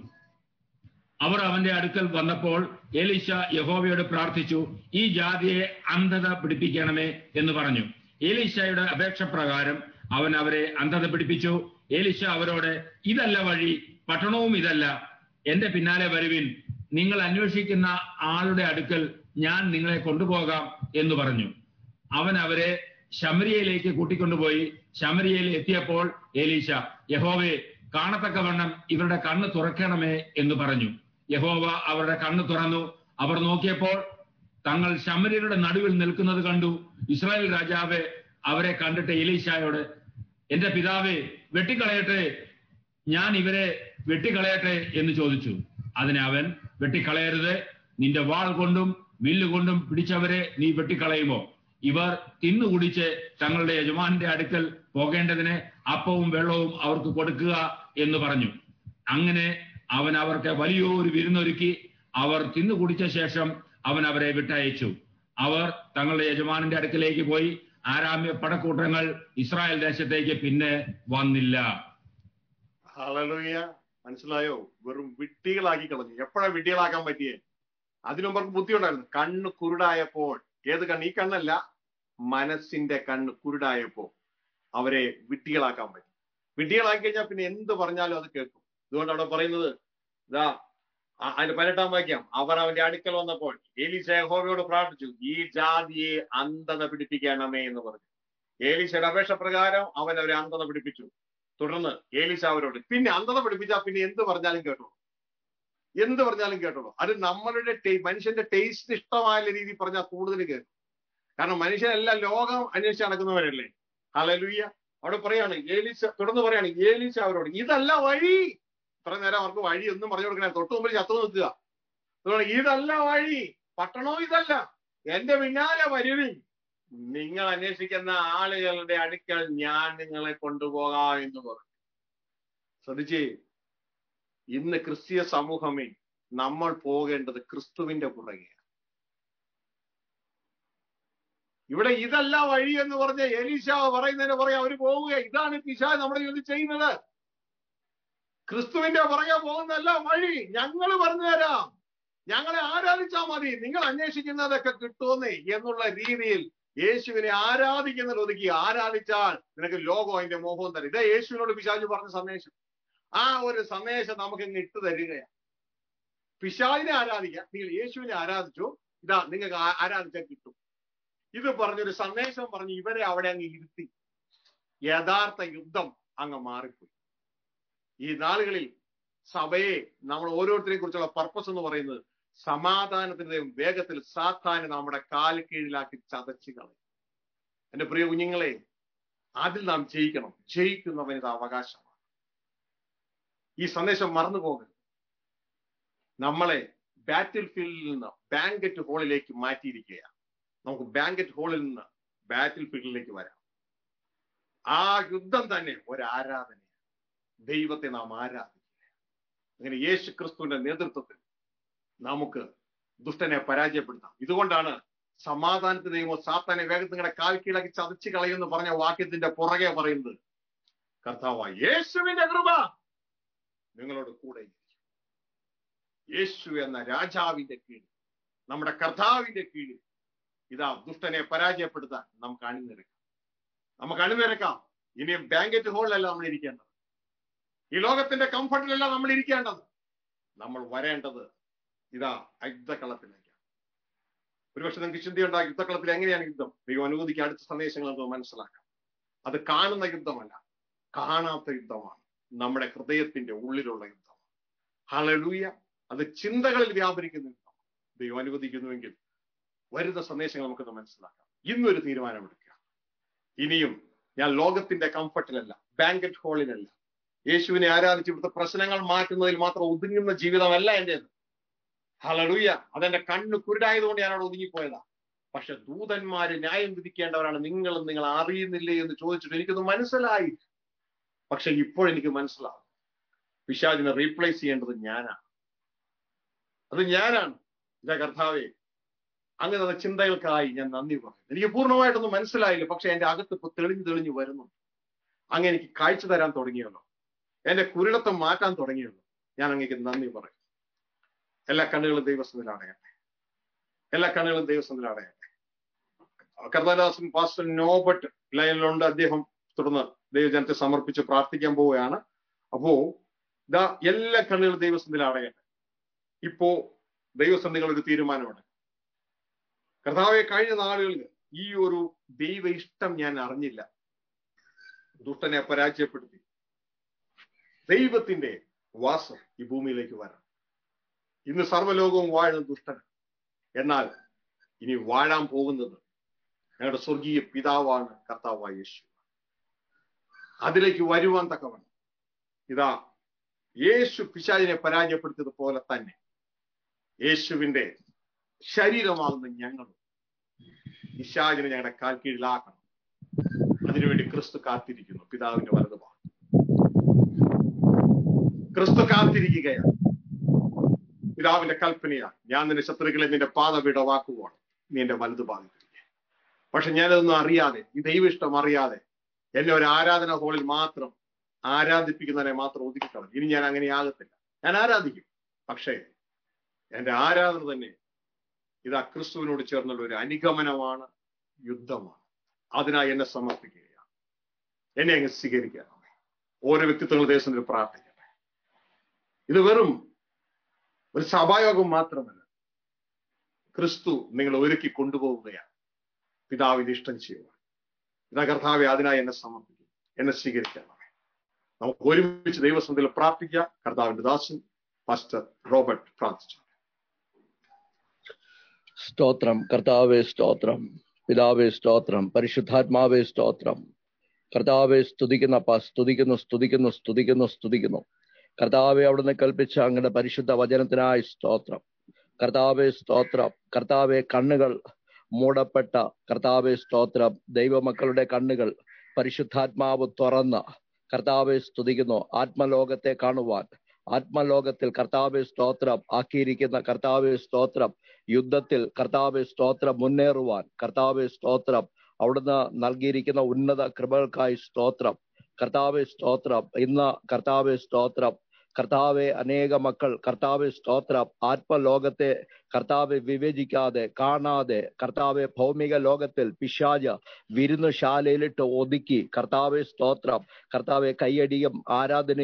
അവർ അവന്റെ അടുക്കൽ വന്നപ്പോൾ ഏലീശ യഹോവയോട് പ്രാർത്ഥിച്ചു ഈ ജാതിയെ അന്ധത പിടിപ്പിക്കണമേ എന്ന് പറഞ്ഞു ഏലീശയുടെ അപേക്ഷ പ്രകാരം അവൻ അവരെ അന്ധത പിടിപ്പിച്ചു ഏലീശ അവരോട് ഇതല്ല വഴി പട്ടണവും ഇതല്ല എന്റെ പിന്നാലെ വരുവിൻ നിങ്ങൾ അന്വേഷിക്കുന്ന ആളുടെ അടുക്കൽ ഞാൻ നിങ്ങളെ കൊണ്ടുപോകാം എന്ന് പറഞ്ഞു അവൻ അവരെ ശമരിയയിലേക്ക് കൂട്ടിക്കൊണ്ടുപോയി ശമരിയയിൽ എത്തിയപ്പോൾ ഏലീശ യഹോവേ കാണത്തക്കവണ്ണം ഇവരുടെ കണ്ണ് തുറക്കണമേ എന്ന് പറഞ്ഞു യഹോവ അവരുടെ കണ്ണ് തുറന്നു അവർ നോക്കിയപ്പോൾ തങ്ങൾ ശമര്യരുടെ നടുവിൽ നിൽക്കുന്നത് കണ്ടു ഇസ്രായേൽ രാജാവ് അവരെ കണ്ടിട്ട് എലീശായോട് എന്റെ പിതാവേ വെട്ടിക്കളയട്ടെ ഞാൻ ഇവരെ വെട്ടിക്കളയട്ടെ എന്ന് ചോദിച്ചു അതിന് അവൻ വെട്ടിക്കളയരുത് നിന്റെ വാൾ കൊണ്ടും വില്ലുകൊണ്ടും പിടിച്ചവരെ നീ വെട്ടിക്കളയുമോ ഇവർ തിന്നുകുടിച്ച് തങ്ങളുടെ യജമാന്റെ അടുക്കൽ പോകേണ്ടതിന് അപ്പവും വെള്ളവും അവർക്ക് കൊടുക്കുക എന്ന് പറഞ്ഞു അങ്ങനെ അവൻ അവർക്ക് വലിയൊരു വിരുന്നൊരുക്കി അവർ തിന്നുകുടിച്ച ശേഷം അവൻ അവരെ വിട്ടയച്ചു അവർ തങ്ങളുടെ യജമാനന്റെ അടുക്കലേക്ക് പോയി ആരാമ്യ പടക്കൂട്ടങ്ങൾ ഇസ്രായേൽ ദേശത്തേക്ക് പിന്നെ വന്നില്ല ഹല്ലേലൂയ മനസ്സിലായോ വെറും വിട്ടികളാക്കി കളഞ്ഞു എപ്പോഴാ വിട്ടികളാക്കാൻ പറ്റിയേ അതിനു മുമ്പ് അവർക്ക് ബുദ്ധി ഉണ്ടായിരുന്നു കണ്ണ് കുരുടായപ്പോൾ ഏത് കണ്ണ് ഈ കണ്ണല്ല മനസ്സിന്റെ കണ്ണ് കുരുടായപ്പോ അവരെ വിട്ടികളാക്കാൻ പറ്റി വിട്ടികളാക്കി കഴിഞ്ഞാൽ പിന്നെ എന്ത് പറഞ്ഞാലും അത് കേൾക്കും അതുകൊണ്ട് അവിടെ പറയുന്നത് ഇതാ ആ- അതിന്റെ പതിനെട്ടാം വാക്യം അവർ അവന്റെ അടുക്കൽ വന്നപ്പോൾ ഏലീശ യഹോവയോട് പ്രാർത്ഥിച്ചു ഈ ജാതിയെ അന്ധത പിടിപ്പിക്കണമേ എന്ന് പറഞ്ഞു ഏലീശയുടെ അപേക്ഷ പ്രകാരം അവൻ അവരെ അന്ധത പിടിപ്പിച്ചു തുടർന്ന് ഏലീശ അവരോട് പിന്നെ അന്ധത പിടിപ്പിച്ചാൽ പിന്നെ എന്ത് പറഞ്ഞാലും കേട്ടോളൂ എന്ത് പറഞ്ഞാലും കേട്ടോളൂ അത് നമ്മളുടെ ടേ- മനുഷ്യന്റെ ടേസ്റ്റ് ഇഷ്ടമായ രീതി പറഞ്ഞാൽ കൂടുതൽ കേൾക്കും കാരണം മനുഷ്യനെല്ലാം ലോകം അന്വേഷിച്ച് നടക്കുന്നവരല്ലേ ഹലലുയ്യ അവിടെ പറയാണ് ഏലീശ തുടർന്ന് പറയാണ് ഏലീശ അവരോട് ഇതല്ല വഴി ഇത്ര നേരം അവർക്ക് വഴി ഒന്നും പറഞ്ഞു കൊടുക്കണേ തൊട്ട് മുമ്പിൽ ചത്തു നിൽക്കുക അതുകൊണ്ട് ഇതല്ല വഴി പട്ടണവും ഇതല്ല എന്റെ പിന്നാലെ വരുവിൻ നിങ്ങൾ അന്വേഷിക്കുന്ന ആളുകളുടെ അടുക്കൽ ഞാൻ നിങ്ങളെ കൊണ്ടുപോകാം എന്ന് പറഞ്ഞു ശ്രദ്ധിച്ചേ ഇന്ന് ക്രിസ്തീയ സമൂഹമേ നമ്മൾ പോകേണ്ടത് ക്രിസ്തുവിന്റെ പുറകെ ഇവിടെ ഇതല്ല വഴി എന്ന് പറഞ്ഞ എലീശ പറയുന്നതിന് പറയാം അവര് പോവുക ഇതാണ് പിശാ നമ്മുടെ ജീവിതത്തിൽ ചെയ്യുന്നത് ക്രിസ്തുവിന്റെ പുറകെ പോകുന്നതല്ല വഴി ഞങ്ങൾ പറഞ്ഞു തരാം ഞങ്ങളെ ആരാധിച്ചാൽ മതി നിങ്ങൾ അന്വേഷിക്കുന്നതൊക്കെ കിട്ടുമെന്നേ എന്നുള്ള രീതിയിൽ യേശുവിനെ ആരാധിക്കുന്നത് ഒതുക്കി ആരാധിച്ചാൽ നിനക്ക് ലോകം അതിന്റെ മോഹവും തരും ഇതാ യേശുവിനോട് പിശാജ് പറഞ്ഞ സന്ദേശം ആ ഒരു സന്ദേശം നമുക്ക് ഇങ്ങ് ഇട്ട് തരികയാണ് പിശാജിനെ ആരാധിക്കാം നിങ്ങൾ യേശുവിനെ ആരാധിച്ചു ഇതാ നിങ്ങൾക്ക് ആ- ആരാധിച്ചാൽ കിട്ടും ഇത് പറഞ്ഞൊരു സന്ദേശം പറഞ്ഞ് ഇവരെ അവിടെ അങ്ങ് ഇരുത്തി യഥാർത്ഥ യുദ്ധം അങ്ങ് മാറിപ്പോയി ഈ നാളുകളിൽ സഭയെ നമ്മൾ ഓരോരുത്തരെയും കുറിച്ചുള്ള പർപ്പസ് എന്ന് പറയുന്നത് സമാധാനത്തിന്റെയും വേഗത്തിൽ സാത്താനെ നമ്മുടെ കാല് കീഴിലാക്കി ചതച്ച് കളയും എന്റെ പ്രിയ കുഞ്ഞുങ്ങളെ അതിൽ നാം ജയിക്കണം ജയിക്കുന്നവന് ഇത് അവകാശമാണ് ഈ സന്ദേശം മറന്നു പോകരുത് നമ്മളെ ബാറ്റിൽ ഫീൽഡിൽ നിന്ന് ബാങ്കറ്റ് ഹാളിലേക്ക് മാറ്റിയിരിക്കുകയാണ് നമുക്ക് ബാങ്കറ്റ് ഹാളിൽ നിന്ന് ബാറ്റിൽ ഫീൽഡിലേക്ക് വരാം ആ യുദ്ധം തന്നെ ഒരു ആരാധന ദൈവത്തെ നാം ആരാധിക്കുക അങ്ങനെ യേശു ക്രിസ്തുവിന്റെ നേതൃത്വത്തിൽ നമുക്ക് ദുഷ്ടനെ പരാജയപ്പെടുത്താം ഇതുകൊണ്ടാണ് സമാധാനത്തിന് ദൈവം സാത്താനെ വേഗത്തിൽ നിങ്ങളുടെ കാൽ കീഴാക്കി ചതച്ച് കളയുമെന്ന് പറഞ്ഞ വാക്യത്തിന്റെ പുറകെ പറയുന്നത് കർത്താവ് യേശുവിന്റെ കൃപ നിങ്ങളോട് കൂടെ ഇരിക്കും യേശു എന്ന രാജാവിന്റെ കീഴിൽ നമ്മുടെ കർത്താവിന്റെ കീഴിൽ ഇതാ ദുഷ്ടനെ പരാജയപ്പെടുത്താൻ നമുക്ക് അണിനിരക്കാം നമുക്ക് അണിനിരക്കാം ഇനി ബാങ്കറ്റ് ഹാളിലല്ല നമ്മൾ ഇരിക്കേണ്ടത് ഈ ലോകത്തിന്റെ കംഫർട്ടിലല്ല നമ്മൾ ഇരിക്കേണ്ടത് നമ്മൾ വരേണ്ടത് ഇതാ യുദ്ധക്കളത്തിലേക്കാണ് ഒരുപക്ഷെ നിങ്ങൾക്ക് ചിന്തയുണ്ടാകും യുദ്ധക്കളത്തിൽ എങ്ങനെയാണ് യുദ്ധം ദൈവം അനുവദിക്കുക അടുത്ത സന്ദേശങ്ങൾ നമുക്ക് മനസ്സിലാക്കാം അത് കാണുന്ന യുദ്ധമല്ല കാണാത്ത യുദ്ധമാണ് നമ്മുടെ ഹൃദയത്തിന്റെ ഉള്ളിലുള്ള യുദ്ധം ഹളലൂയ അത് ചിന്തകളിൽ വ്യാപരിക്കുന്ന യുദ്ധം ദൈവം അനുവദിക്കുന്നുവെങ്കിൽ വരുന്ന സന്ദേശങ്ങൾ നമുക്കൊന്ന് മനസ്സിലാക്കാം ഇന്നൊരു തീരുമാനമെടുക്കുക ഇനിയും ഞാൻ ലോകത്തിന്റെ കംഫർട്ടിലല്ല ബാങ്കറ്റ് ഹാളിലല്ല യേശുവിനെ ആരാധിച്ച് ഇവിടുത്തെ പ്രശ്നങ്ങൾ മാറ്റുന്നതിൽ മാത്രം ഒതുങ്ങുന്ന ജീവിതമല്ല എന്റേത് ഹലലുയ്യ അതെന്റെ കണ്ണ് കുരുടായതുകൊണ്ട് ഞാൻ അവിടെ ഒതുങ്ങിപ്പോയതാ പക്ഷെ ദൂതന്മാര് ന്യായം വിധിക്കേണ്ടവരാണ് നിങ്ങളും നിങ്ങൾ അറിയുന്നില്ലേ എന്ന് ചോദിച്ചിട്ട് എനിക്കത് മനസ്സിലായി പക്ഷെ ഇപ്പോഴെനിക്ക് മനസ്സിലാവും പിശാചിനെ റീപ്ലേസ് ചെയ്യേണ്ടത് ഞാനാണ് അത് ഞാനാണ് ഇതാ കർത്താവേ അങ്ങനെ ചിന്തകൾക്കായി ഞാൻ നന്ദി പറയുന്നു എനിക്ക് പൂർണ്ണമായിട്ടൊന്നും മനസ്സിലായില്ല പക്ഷെ എന്റെ അകത്ത് ഇപ്പൊ തെളിഞ്ഞു തെളിഞ്ഞു വരുന്നുണ്ട് അങ്ങ് എനിക്ക് കാഴ്ച തരാൻ തുടങ്ങിയല്ലോ എന്റെ കുരുടത്വം മാറ്റാൻ തുടങ്ങിയല്ലോ ഞാൻ അങ്ങേക്ക് നന്ദി പറയും എല്ലാ കണ്ണുകളും ദൈവസ്ഥനിൽ അടയട്ടെ എല്ലാ കണ്ണുകളും ദൈവസ്ഥനിൽ അടയട്ടെ കർത്താദാസൻ പാസ്റ്റർ നോബട്ട് ലൈനിലുണ്ട് അദ്ദേഹം തുടർന്ന് ദൈവജനത്തെ സമർപ്പിച്ച് പ്രാർത്ഥിക്കാൻ പോവുകയാണ് അപ്പോ ഇതാ എല്ലാ കണ്ണുകളും ദൈവസ്ഥനിൽ അടയട്ടെ ഇപ്പോ ദൈവസന്ധികൾ ഒരു തീരുമാനമാണ് കർത്താവെ കഴിഞ്ഞ നാളുകളിൽ ഈ ഒരു ദൈവ ഇഷ്ടം ഞാൻ അറിഞ്ഞില്ല ദുഷ്ടനെ പരാജയപ്പെടുത്തി ദൈവത്തിന്റെ വാസം ഈ ഭൂമിയിലേക്ക് വരണം ഇന്ന് സർവ്വലോകവും വാഴുന്ന ദുഷ്ടൻ എന്നാൽ ഇനി വാഴാൻ പോകുന്നത് ഞങ്ങളുടെ സ്വർഗീയ പിതാവാണ് കർത്താവായ യേശു അതിലേക്ക് വരുവാൻ തക്കവണ്ണം ഇതാ യേശു പിശാചിനെ പരാജയപ്പെടുത്തിയത് പോലെ തന്നെ യേശുവിന്റെ ശരീരമാകുന്ന ഞങ്ങളും പിശാചിനെ ഞങ്ങളുടെ കാൽ കീഴിലാക്കണം അതിനുവേണ്ടി ക്രിസ്തു കാത്തിരിക്കുന്നു പിതാവിന്റെ വലതുഭാഗം ക്രിസ്തു കാത്തിരിക്കുകയാണ് പിതാവിന്റെ കൽപ്പനയാണ് ഞാൻ നിന്റെ ശത്രുക്കളെ നിന്റെ പാതപീഠ വാക്കുവാണ് നീ എന്റെ വലതുഭാഗത്തിരിക്കുക പക്ഷെ ഞാനതൊന്നും അറിയാതെ ഈ ദൈവ ഇഷ്ടം അറിയാതെ എന്നെ ഒരു ആരാധന ഹോളിൽ മാത്രം ആരാധിപ്പിക്കുന്നതിനെ മാത്രം ഒതുക്കിക്കളഞ്ഞു ഇനി ഞാൻ അങ്ങനെ ആകത്തില്ല ഞാൻ ആരാധിക്കും പക്ഷേ എന്റെ ആരാധന തന്നെ ഇതാ ക്രിസ്തുവിനോട് ചേർന്നുള്ള ഒരു അനുഗമനമാണ് യുദ്ധമാണ് അതിനായി എന്നെ സമർപ്പിക്കുകയാണ് എന്നെ അങ്ങ് സ്വീകരിക്കണം ഓരോ വ്യക്തിത്വങ്ങൾ ദേശത്തിൽ പ്രാർത്ഥിക്കട്ടെ ഇത് വെറും ഒരു സഭായോഗം മാത്രമല്ല ക്രിസ്തു നിങ്ങളെ ഒരുക്കി കൊണ്ടുപോവുകയാണ് പിതാവിന് ഇഷ്ടം ചെയ്യുക ഇതാ കർത്താവെ അതിനായി എന്നെ സമർപ്പിക്കും എന്നെ സ്വീകരിക്കണം നമുക്ക് ഒരുമിച്ച് ദൈവസന്ധിയിൽ പ്രാർത്ഥിക്കാം കർത്താവിന്റെ ദാസൻ പാസ്റ്റർ റോബർട്ട് പ്രാർത്ഥിച്ചു സ്തോത്രം കർത്താവെ സ്തോത്രം പിതാവേ സ്തോത്രം പരിശുദ്ധാത്മാവേ സ്തോത്രം കർത്താവെ സ്തുതിക്കുന്നപ്പ സ്തുതിക്കുന്നു സ്തുതിക്കുന്നു സ്തുതിക്കുന്നു സ്തുതിക്കുന്നു കർത്താവെ അവിടുന്ന് കൽപ്പിച്ച അങ്ങയുടെ പരിശുദ്ധ വചനത്തിനായി സ്തോത്രം കർത്താവെ സ്തോത്രം കർത്താവെ കണ്ണുകൾ മൂടപ്പെട്ട കർത്താവെ സ്തോത്രം ദൈവമക്കളുടെ കണ്ണുകൾ പരിശുദ്ധാത്മാവ് തുറന്ന് കർത്താവെ സ്തുതിക്കുന്നു ആത്മലോകത്തെ കാണുവാൻ ആത്മലോകത്തിൽ കർത്താവെ സ്തോത്രം ആക്കിയിരിക്കുന്ന കർത്താവെ സ്തോത്രം യുദ്ധത്തിൽ കർത്താവെ സ്തോത്രം മുന്നേറുവാൻ കർത്താവെ സ്തോത്രം അവിടുന്ന് നൽകിയിരിക്കുന്ന ഉന്നത കൃപകൾക്കായി സ്തോത്രം കർത്താവെ സ്തോത്രം ഇന്ന് കർത്താവെ സ്തോത്രം കർത്താവെ അനേക മക്കൾ കർത്താവെ സ്തോത്രം ആത്മലോകത്തെ കർത്താവെ വിവേചിക്കാതെ കാണാതെ കർത്താവെ ഭൗമിക ലോകത്തിൽ പിശാജ വിരുന്നുശാലയിലിട്ട് ഒതുക്കി കർത്താവെ സ്തോത്രം കർത്താവെ കയ്യടിയും ആരാധനയും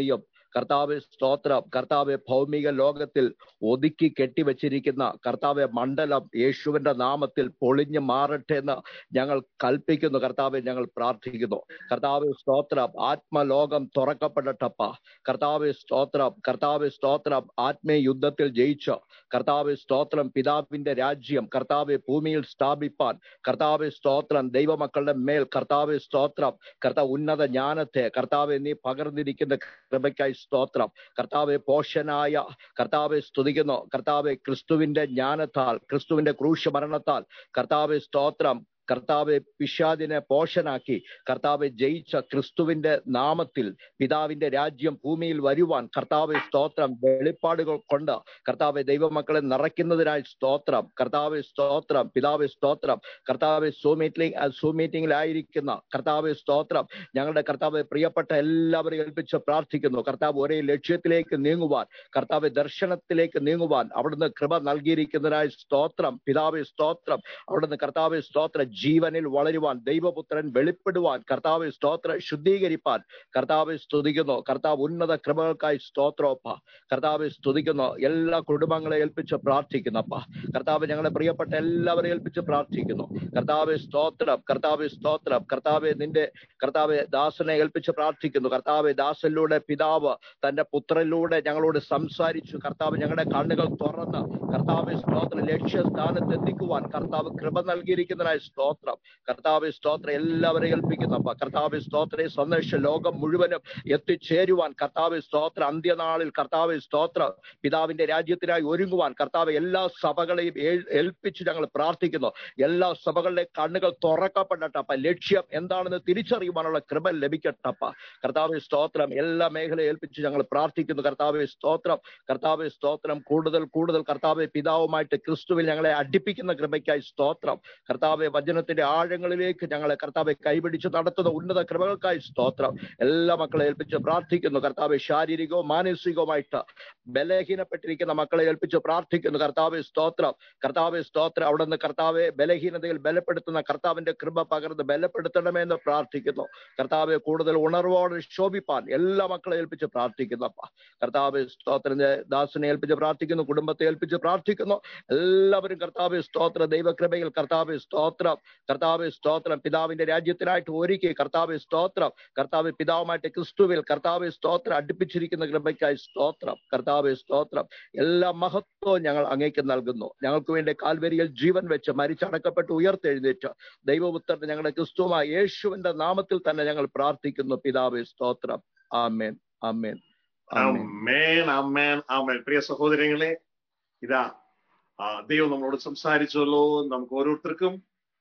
കർത്താവ് സ്തോത്രം കർത്താവ് ഭൗമിക ലോകത്തിൽ ഒതുക്കി കെട്ടിവെച്ചിരിക്കുന്ന കർത്താവ് മണ്ഡലം യേശുവിന്റെ നാമത്തിൽ പൊളിഞ്ഞു മാറട്ടെ എന്ന് ഞങ്ങൾ കൽപ്പിക്കുന്നു കർത്താവ് ഞങ്ങൾ പ്രാർത്ഥിക്കുന്നു കർത്താവ് സ്തോത്രം ആത്മലോകം തുറക്കപ്പെടട്ടപ്പ കർത്താവ് സ്തോത്രം കർത്താവ് സ്തോത്രം ആത്മീയ യുദ്ധത്തിൽ ജയിച്ച കർത്താവ് സ്തോത്രം പിതാവിന്റെ രാജ്യം കർത്താവ് ഭൂമിയിൽ സ്ഥാപിപ്പാൻ കർത്താവ് സ്തോത്രം ദൈവമക്കളുടെ മേൽ കർത്താവ് സ്തോത്രം കർത്താവ് ഉന്നത ജ്ഞാനത്തെ കർത്താവ് നീ പകർന്നിരിക്കുന്ന കൃപയ്ക്കായി സ്തോത്രം കർത്താവ് പോഷനായ കർത്താവ് സ്തുതിക്കുന്നു കർത്താവ് ക്രിസ്തുവിന്റെ ജ്ഞാനത്താൽ ക്രിസ്തുവിന്റെ ക്രൂശ മരണത്താൽ കർത്താവ് സ്തോത്രം കർത്താവ് പിശാദിനെ പോഷനാക്കി കർത്താവ് ജയിച്ച ക്രിസ്തുവിന്റെ നാമത്തിൽ പിതാവിന്റെ രാജ്യം ഭൂമിയിൽ വരുവാൻ കർത്താവ് സ്തോത്രം വെളിപ്പാടുകൾ കൊണ്ട് കർത്താവ് ദൈവമക്കളെ നിറയ്ക്കുന്നതിനായി സ്തോത്രം കർത്താവ് സ്തോത്രം പിതാവ് സ്തോത്രം കർത്താവ് സൂ മീറ്റിംഗ് സൂ മീറ്റിംഗിലായിരിക്കുന്ന കർത്താവ് സ്തോത്രം ഞങ്ങളുടെ കർത്താവ് പ്രിയപ്പെട്ട എല്ലാവരെയും ഏൽപ്പിച്ച് പ്രാർത്ഥിക്കുന്നു കർത്താവ് ഒരേ ലക്ഷ്യത്തിലേക്ക് നീങ്ങുവാൻ കർത്താവ് ദർശനത്തിലേക്ക് നീങ്ങുവാൻ അവിടുന്ന് കൃപ നൽകിയിരിക്കുന്നതിനായി സ്തോത്രം പിതാവ് സ്തോത്രം അവിടുന്ന് കർത്താവ് സ്തോത്ര ജീവനിൽ വളരുവാൻ ദൈവപുത്രൻ വെളിപ്പെടുവാൻ കർത്താവ് സ്തോത്ര ശുദ്ധീകരിപ്പാൻ കർത്താവ് സ്തുതിക്കുന്നു കർത്താവ് ഉന്നത കൃപകൾക്കായി സ്തോത്രോപ്പ കർത്താവ് സ്തുതിക്കുന്നു എല്ലാ കുടുംബങ്ങളെ ഏൽപ്പിച്ച് പ്രാർത്ഥിക്കുന്നപ്പ കർത്താവ് ഞങ്ങളെ പ്രിയപ്പെട്ട എല്ലാവരെയും ഏൽപ്പിച്ച് പ്രാർത്ഥിക്കുന്നു കർത്താവ് സ്തോത്രം കർത്താവ് സ്തോത്രം കർത്താവ് നിന്റെ കർത്താവ് ദാസനെ ഏൽപ്പിച്ച് പ്രാർത്ഥിക്കുന്നു കർത്താവ് ദാസനിലൂടെ പിതാവ് തന്റെ പുത്രനിലൂടെ ഞങ്ങളോട് സംസാരിച്ചു കർത്താവ് ഞങ്ങളുടെ കണ്ണുകൾ തുറന്ന് കർത്താവ് സ്തോത്ര ലക്ഷ്യസ്ഥാനത്ത് എത്തിക്കുവാൻ കർത്താവ് കൃപ നൽകിയിരിക്കുന്നതിനായി സ്തോത്രം കർത്താവ് സ്തോത്രം എല്ലാവരെയും ഏൽപ്പിക്കുന്നപ്പ കർത്താവ് സ്തോത്ര സന്ദേശ ലോകം മുഴുവനും എത്തിച്ചേരുവാൻ കർത്താവ് സ്തോത്ര അന്ത്യനാളിൽ കർത്താവ് സ്തോത്ര പിതാവിന്റെ രാജ്യത്തിനായി ഒരുങ്ങുവാൻ കർത്താവ് എല്ലാ സഭകളെയും ഏൽ- ഏൽപ്പിച്ച് ഞങ്ങൾ പ്രാർത്ഥിക്കുന്നു എല്ലാ സഭകളുടെ കണ്ണുകൾ തുറക്കപ്പെടട്ടപ്പ ലക്ഷ്യം എന്താണെന്ന് തിരിച്ചറിയുവാനുള്ള കൃപ ലഭിക്കട്ടപ്പ കർത്താവ് സ്തോത്രം എല്ലാ മേഖലയെ ഏൽപ്പിച്ച് ഞങ്ങൾ പ്രാർത്ഥിക്കുന്നു കർത്താവ് സ്തോത്രം കർത്താവ് സ്തോത്രം കൂടുതൽ കൂടുതൽ കർത്താവ് പിതാവുമായിട്ട് ക്രിസ്തുവിൽ ഞങ്ങളെ അടുപ്പിക്കുന്ന കൃപയ്ക്കായി സ്തോത്രം കർത്താവ് വചനത്തിന്റെ ആഴങ്ങളിലേക്ക് ഞങ്ങളെ കർത്താവെ കൈപിടിച്ച് നടത്തുന്ന ഉന്നത കൃപകൾക്കായി സ്തോത്രം എല്ലാ മക്കളെ ഏൽപ്പിച്ച് പ്രാർത്ഥിക്കുന്നു കർത്താവ് ശാരീരികവും മാനസികവുമായിട്ട് ബലഹീനപ്പെട്ടിരിക്കുന്ന മക്കളെ ഏൽപ്പിച്ച് പ്രാർത്ഥിക്കുന്നു കർത്താവ് സ്തോത്രം കർത്താവ് സ്തോത്രം അവിടെ നിന്ന് കർത്താവെ ബലഹീനതയിൽ ബലപ്പെടുത്തുന്ന കർത്താവിന്റെ കൃപ പകർന്ന് ബലപ്പെടുത്തണമെന്ന് പ്രാർത്ഥിക്കുന്നു കർത്താവെ കൂടുതൽ ഉണർവോട് ശോഭിപ്പാൻ എല്ലാ മക്കളെ ഏൽപ്പിച്ച് പ്രാർത്ഥിക്കുന്നപ്പ കർത്താവ് സ്തോത്രന്റെ ദാസനെ ഏൽപ്പിച്ച് പ്രാർത്ഥിക്കുന്നു കുടുംബത്തെ ഏൽപ്പിച്ച് പ്രാർത്ഥിക്കുന്നു എല്ലാവരും കർത്താവ് സ്തോത്ര ദൈവകൃപയിൽ കർത്താവ് സ്തോത്രം കർത്താവ് സ്തോത്രം പിതാവിന്റെ രാജ്യത്തിനായിട്ട് ഒരുക്കി കർത്താവ് സ്തോത്രം കർത്താവ് പിതാവുമായിട്ട് ക്രിസ്തുവിൽ കർത്താവ് സ്തോത്രം അടുപ്പിച്ചിരിക്കുന്ന കൃപയ്ക്കായി സ്തോത്രം കർത്താവ് സ്തോത്രം എല്ലാ മഹത്വവും ഞങ്ങൾ അങ്ങേക്ക് നൽകുന്നു ഞങ്ങൾക്ക് വേണ്ടി കാൽവരിയിൽ ജീവൻ വെച്ച് മരിച്ചടക്കപ്പെട്ട് ഉയർത്തെഴുന്നേറ്റ് ദൈവപുത്രൻ ഞങ്ങളുടെ ക്രിസ്തുമായ യേശുവിന്റെ നാമത്തിൽ തന്നെ ഞങ്ങൾ പ്രാർത്ഥിക്കുന്നു പിതാവ് സ്തോത്രം ആമേൻ ആമേൻ ആമേൻ അമ്മേൻ അമ്മേൻ അമ്മേൻ പ്രിയ സഹോദരങ്ങളെ ഇതാ ആ, ദൈവം നമ്മളോട് സംസാരിച്ചല്ലോ നമുക്ക് ഓരോരുത്തർക്കും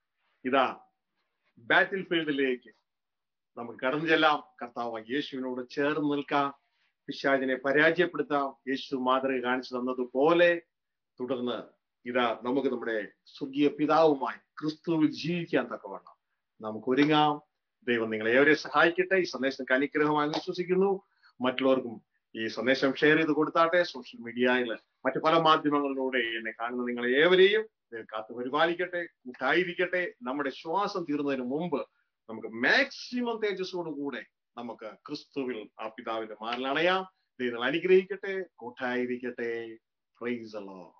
ഇതാ ബാറ്റിൽ ഫീൽഡിലേക്ക് നമുക്ക് കടന്നു ചെല്ലാം കർത്താവ് യേശുവിനോട് ചേർന്ന് നിൽക്കാം പിശാചിനെ പരാജയപ്പെടുത്താം യേശു മാതൃക കാണിച്ചു തന്നതുപോലെ തുടർന്ന് ഇതാ നമുക്ക് നമ്മുടെ സ്വർഗീയ പിതാവുമായി ക്രിസ്തുവിൽ ജീവിക്കാൻ തക്കവണ്ണം നമുക്ക് ഒരുങ്ങാം ദൈവം നിങ്ങളെ ഏവരെ സഹായിക്കട്ടെ ഈ സന്ദേശം അനുഗ്രഹമായി വിശ്വസിക്കുന്നു മറ്റുള്ളവർക്കും ഈ സന്ദേശം ഷെയർ ചെയ്ത് കൊടുത്താട്ടെ സോഷ്യൽ മീഡിയയിൽ മറ്റു പല മാധ്യമങ്ങളിലൂടെ എന്നെ കാണുന്ന നിങ്ങളെ ഏവരെയും ദൈവം കാത്തു പരിപാലിക്കട്ടെ കൂട്ടായിരിക്കട്ടെ നമ്മുടെ ശ്വാസം തീർന്നതിന് മുമ്പ് നമുക്ക് മാക്സിമം തേജസ്സോടു കൂടെ നമുക്ക് ക്രിസ്തുവിൽ ആ പിതാവിന്റെ മാറിലണയാം ദൈവം അനുഗ്രഹിക്കട്ടെ കൂട്ടായിരിക്കട്ടെ പ്രൈസ് അല്ലോ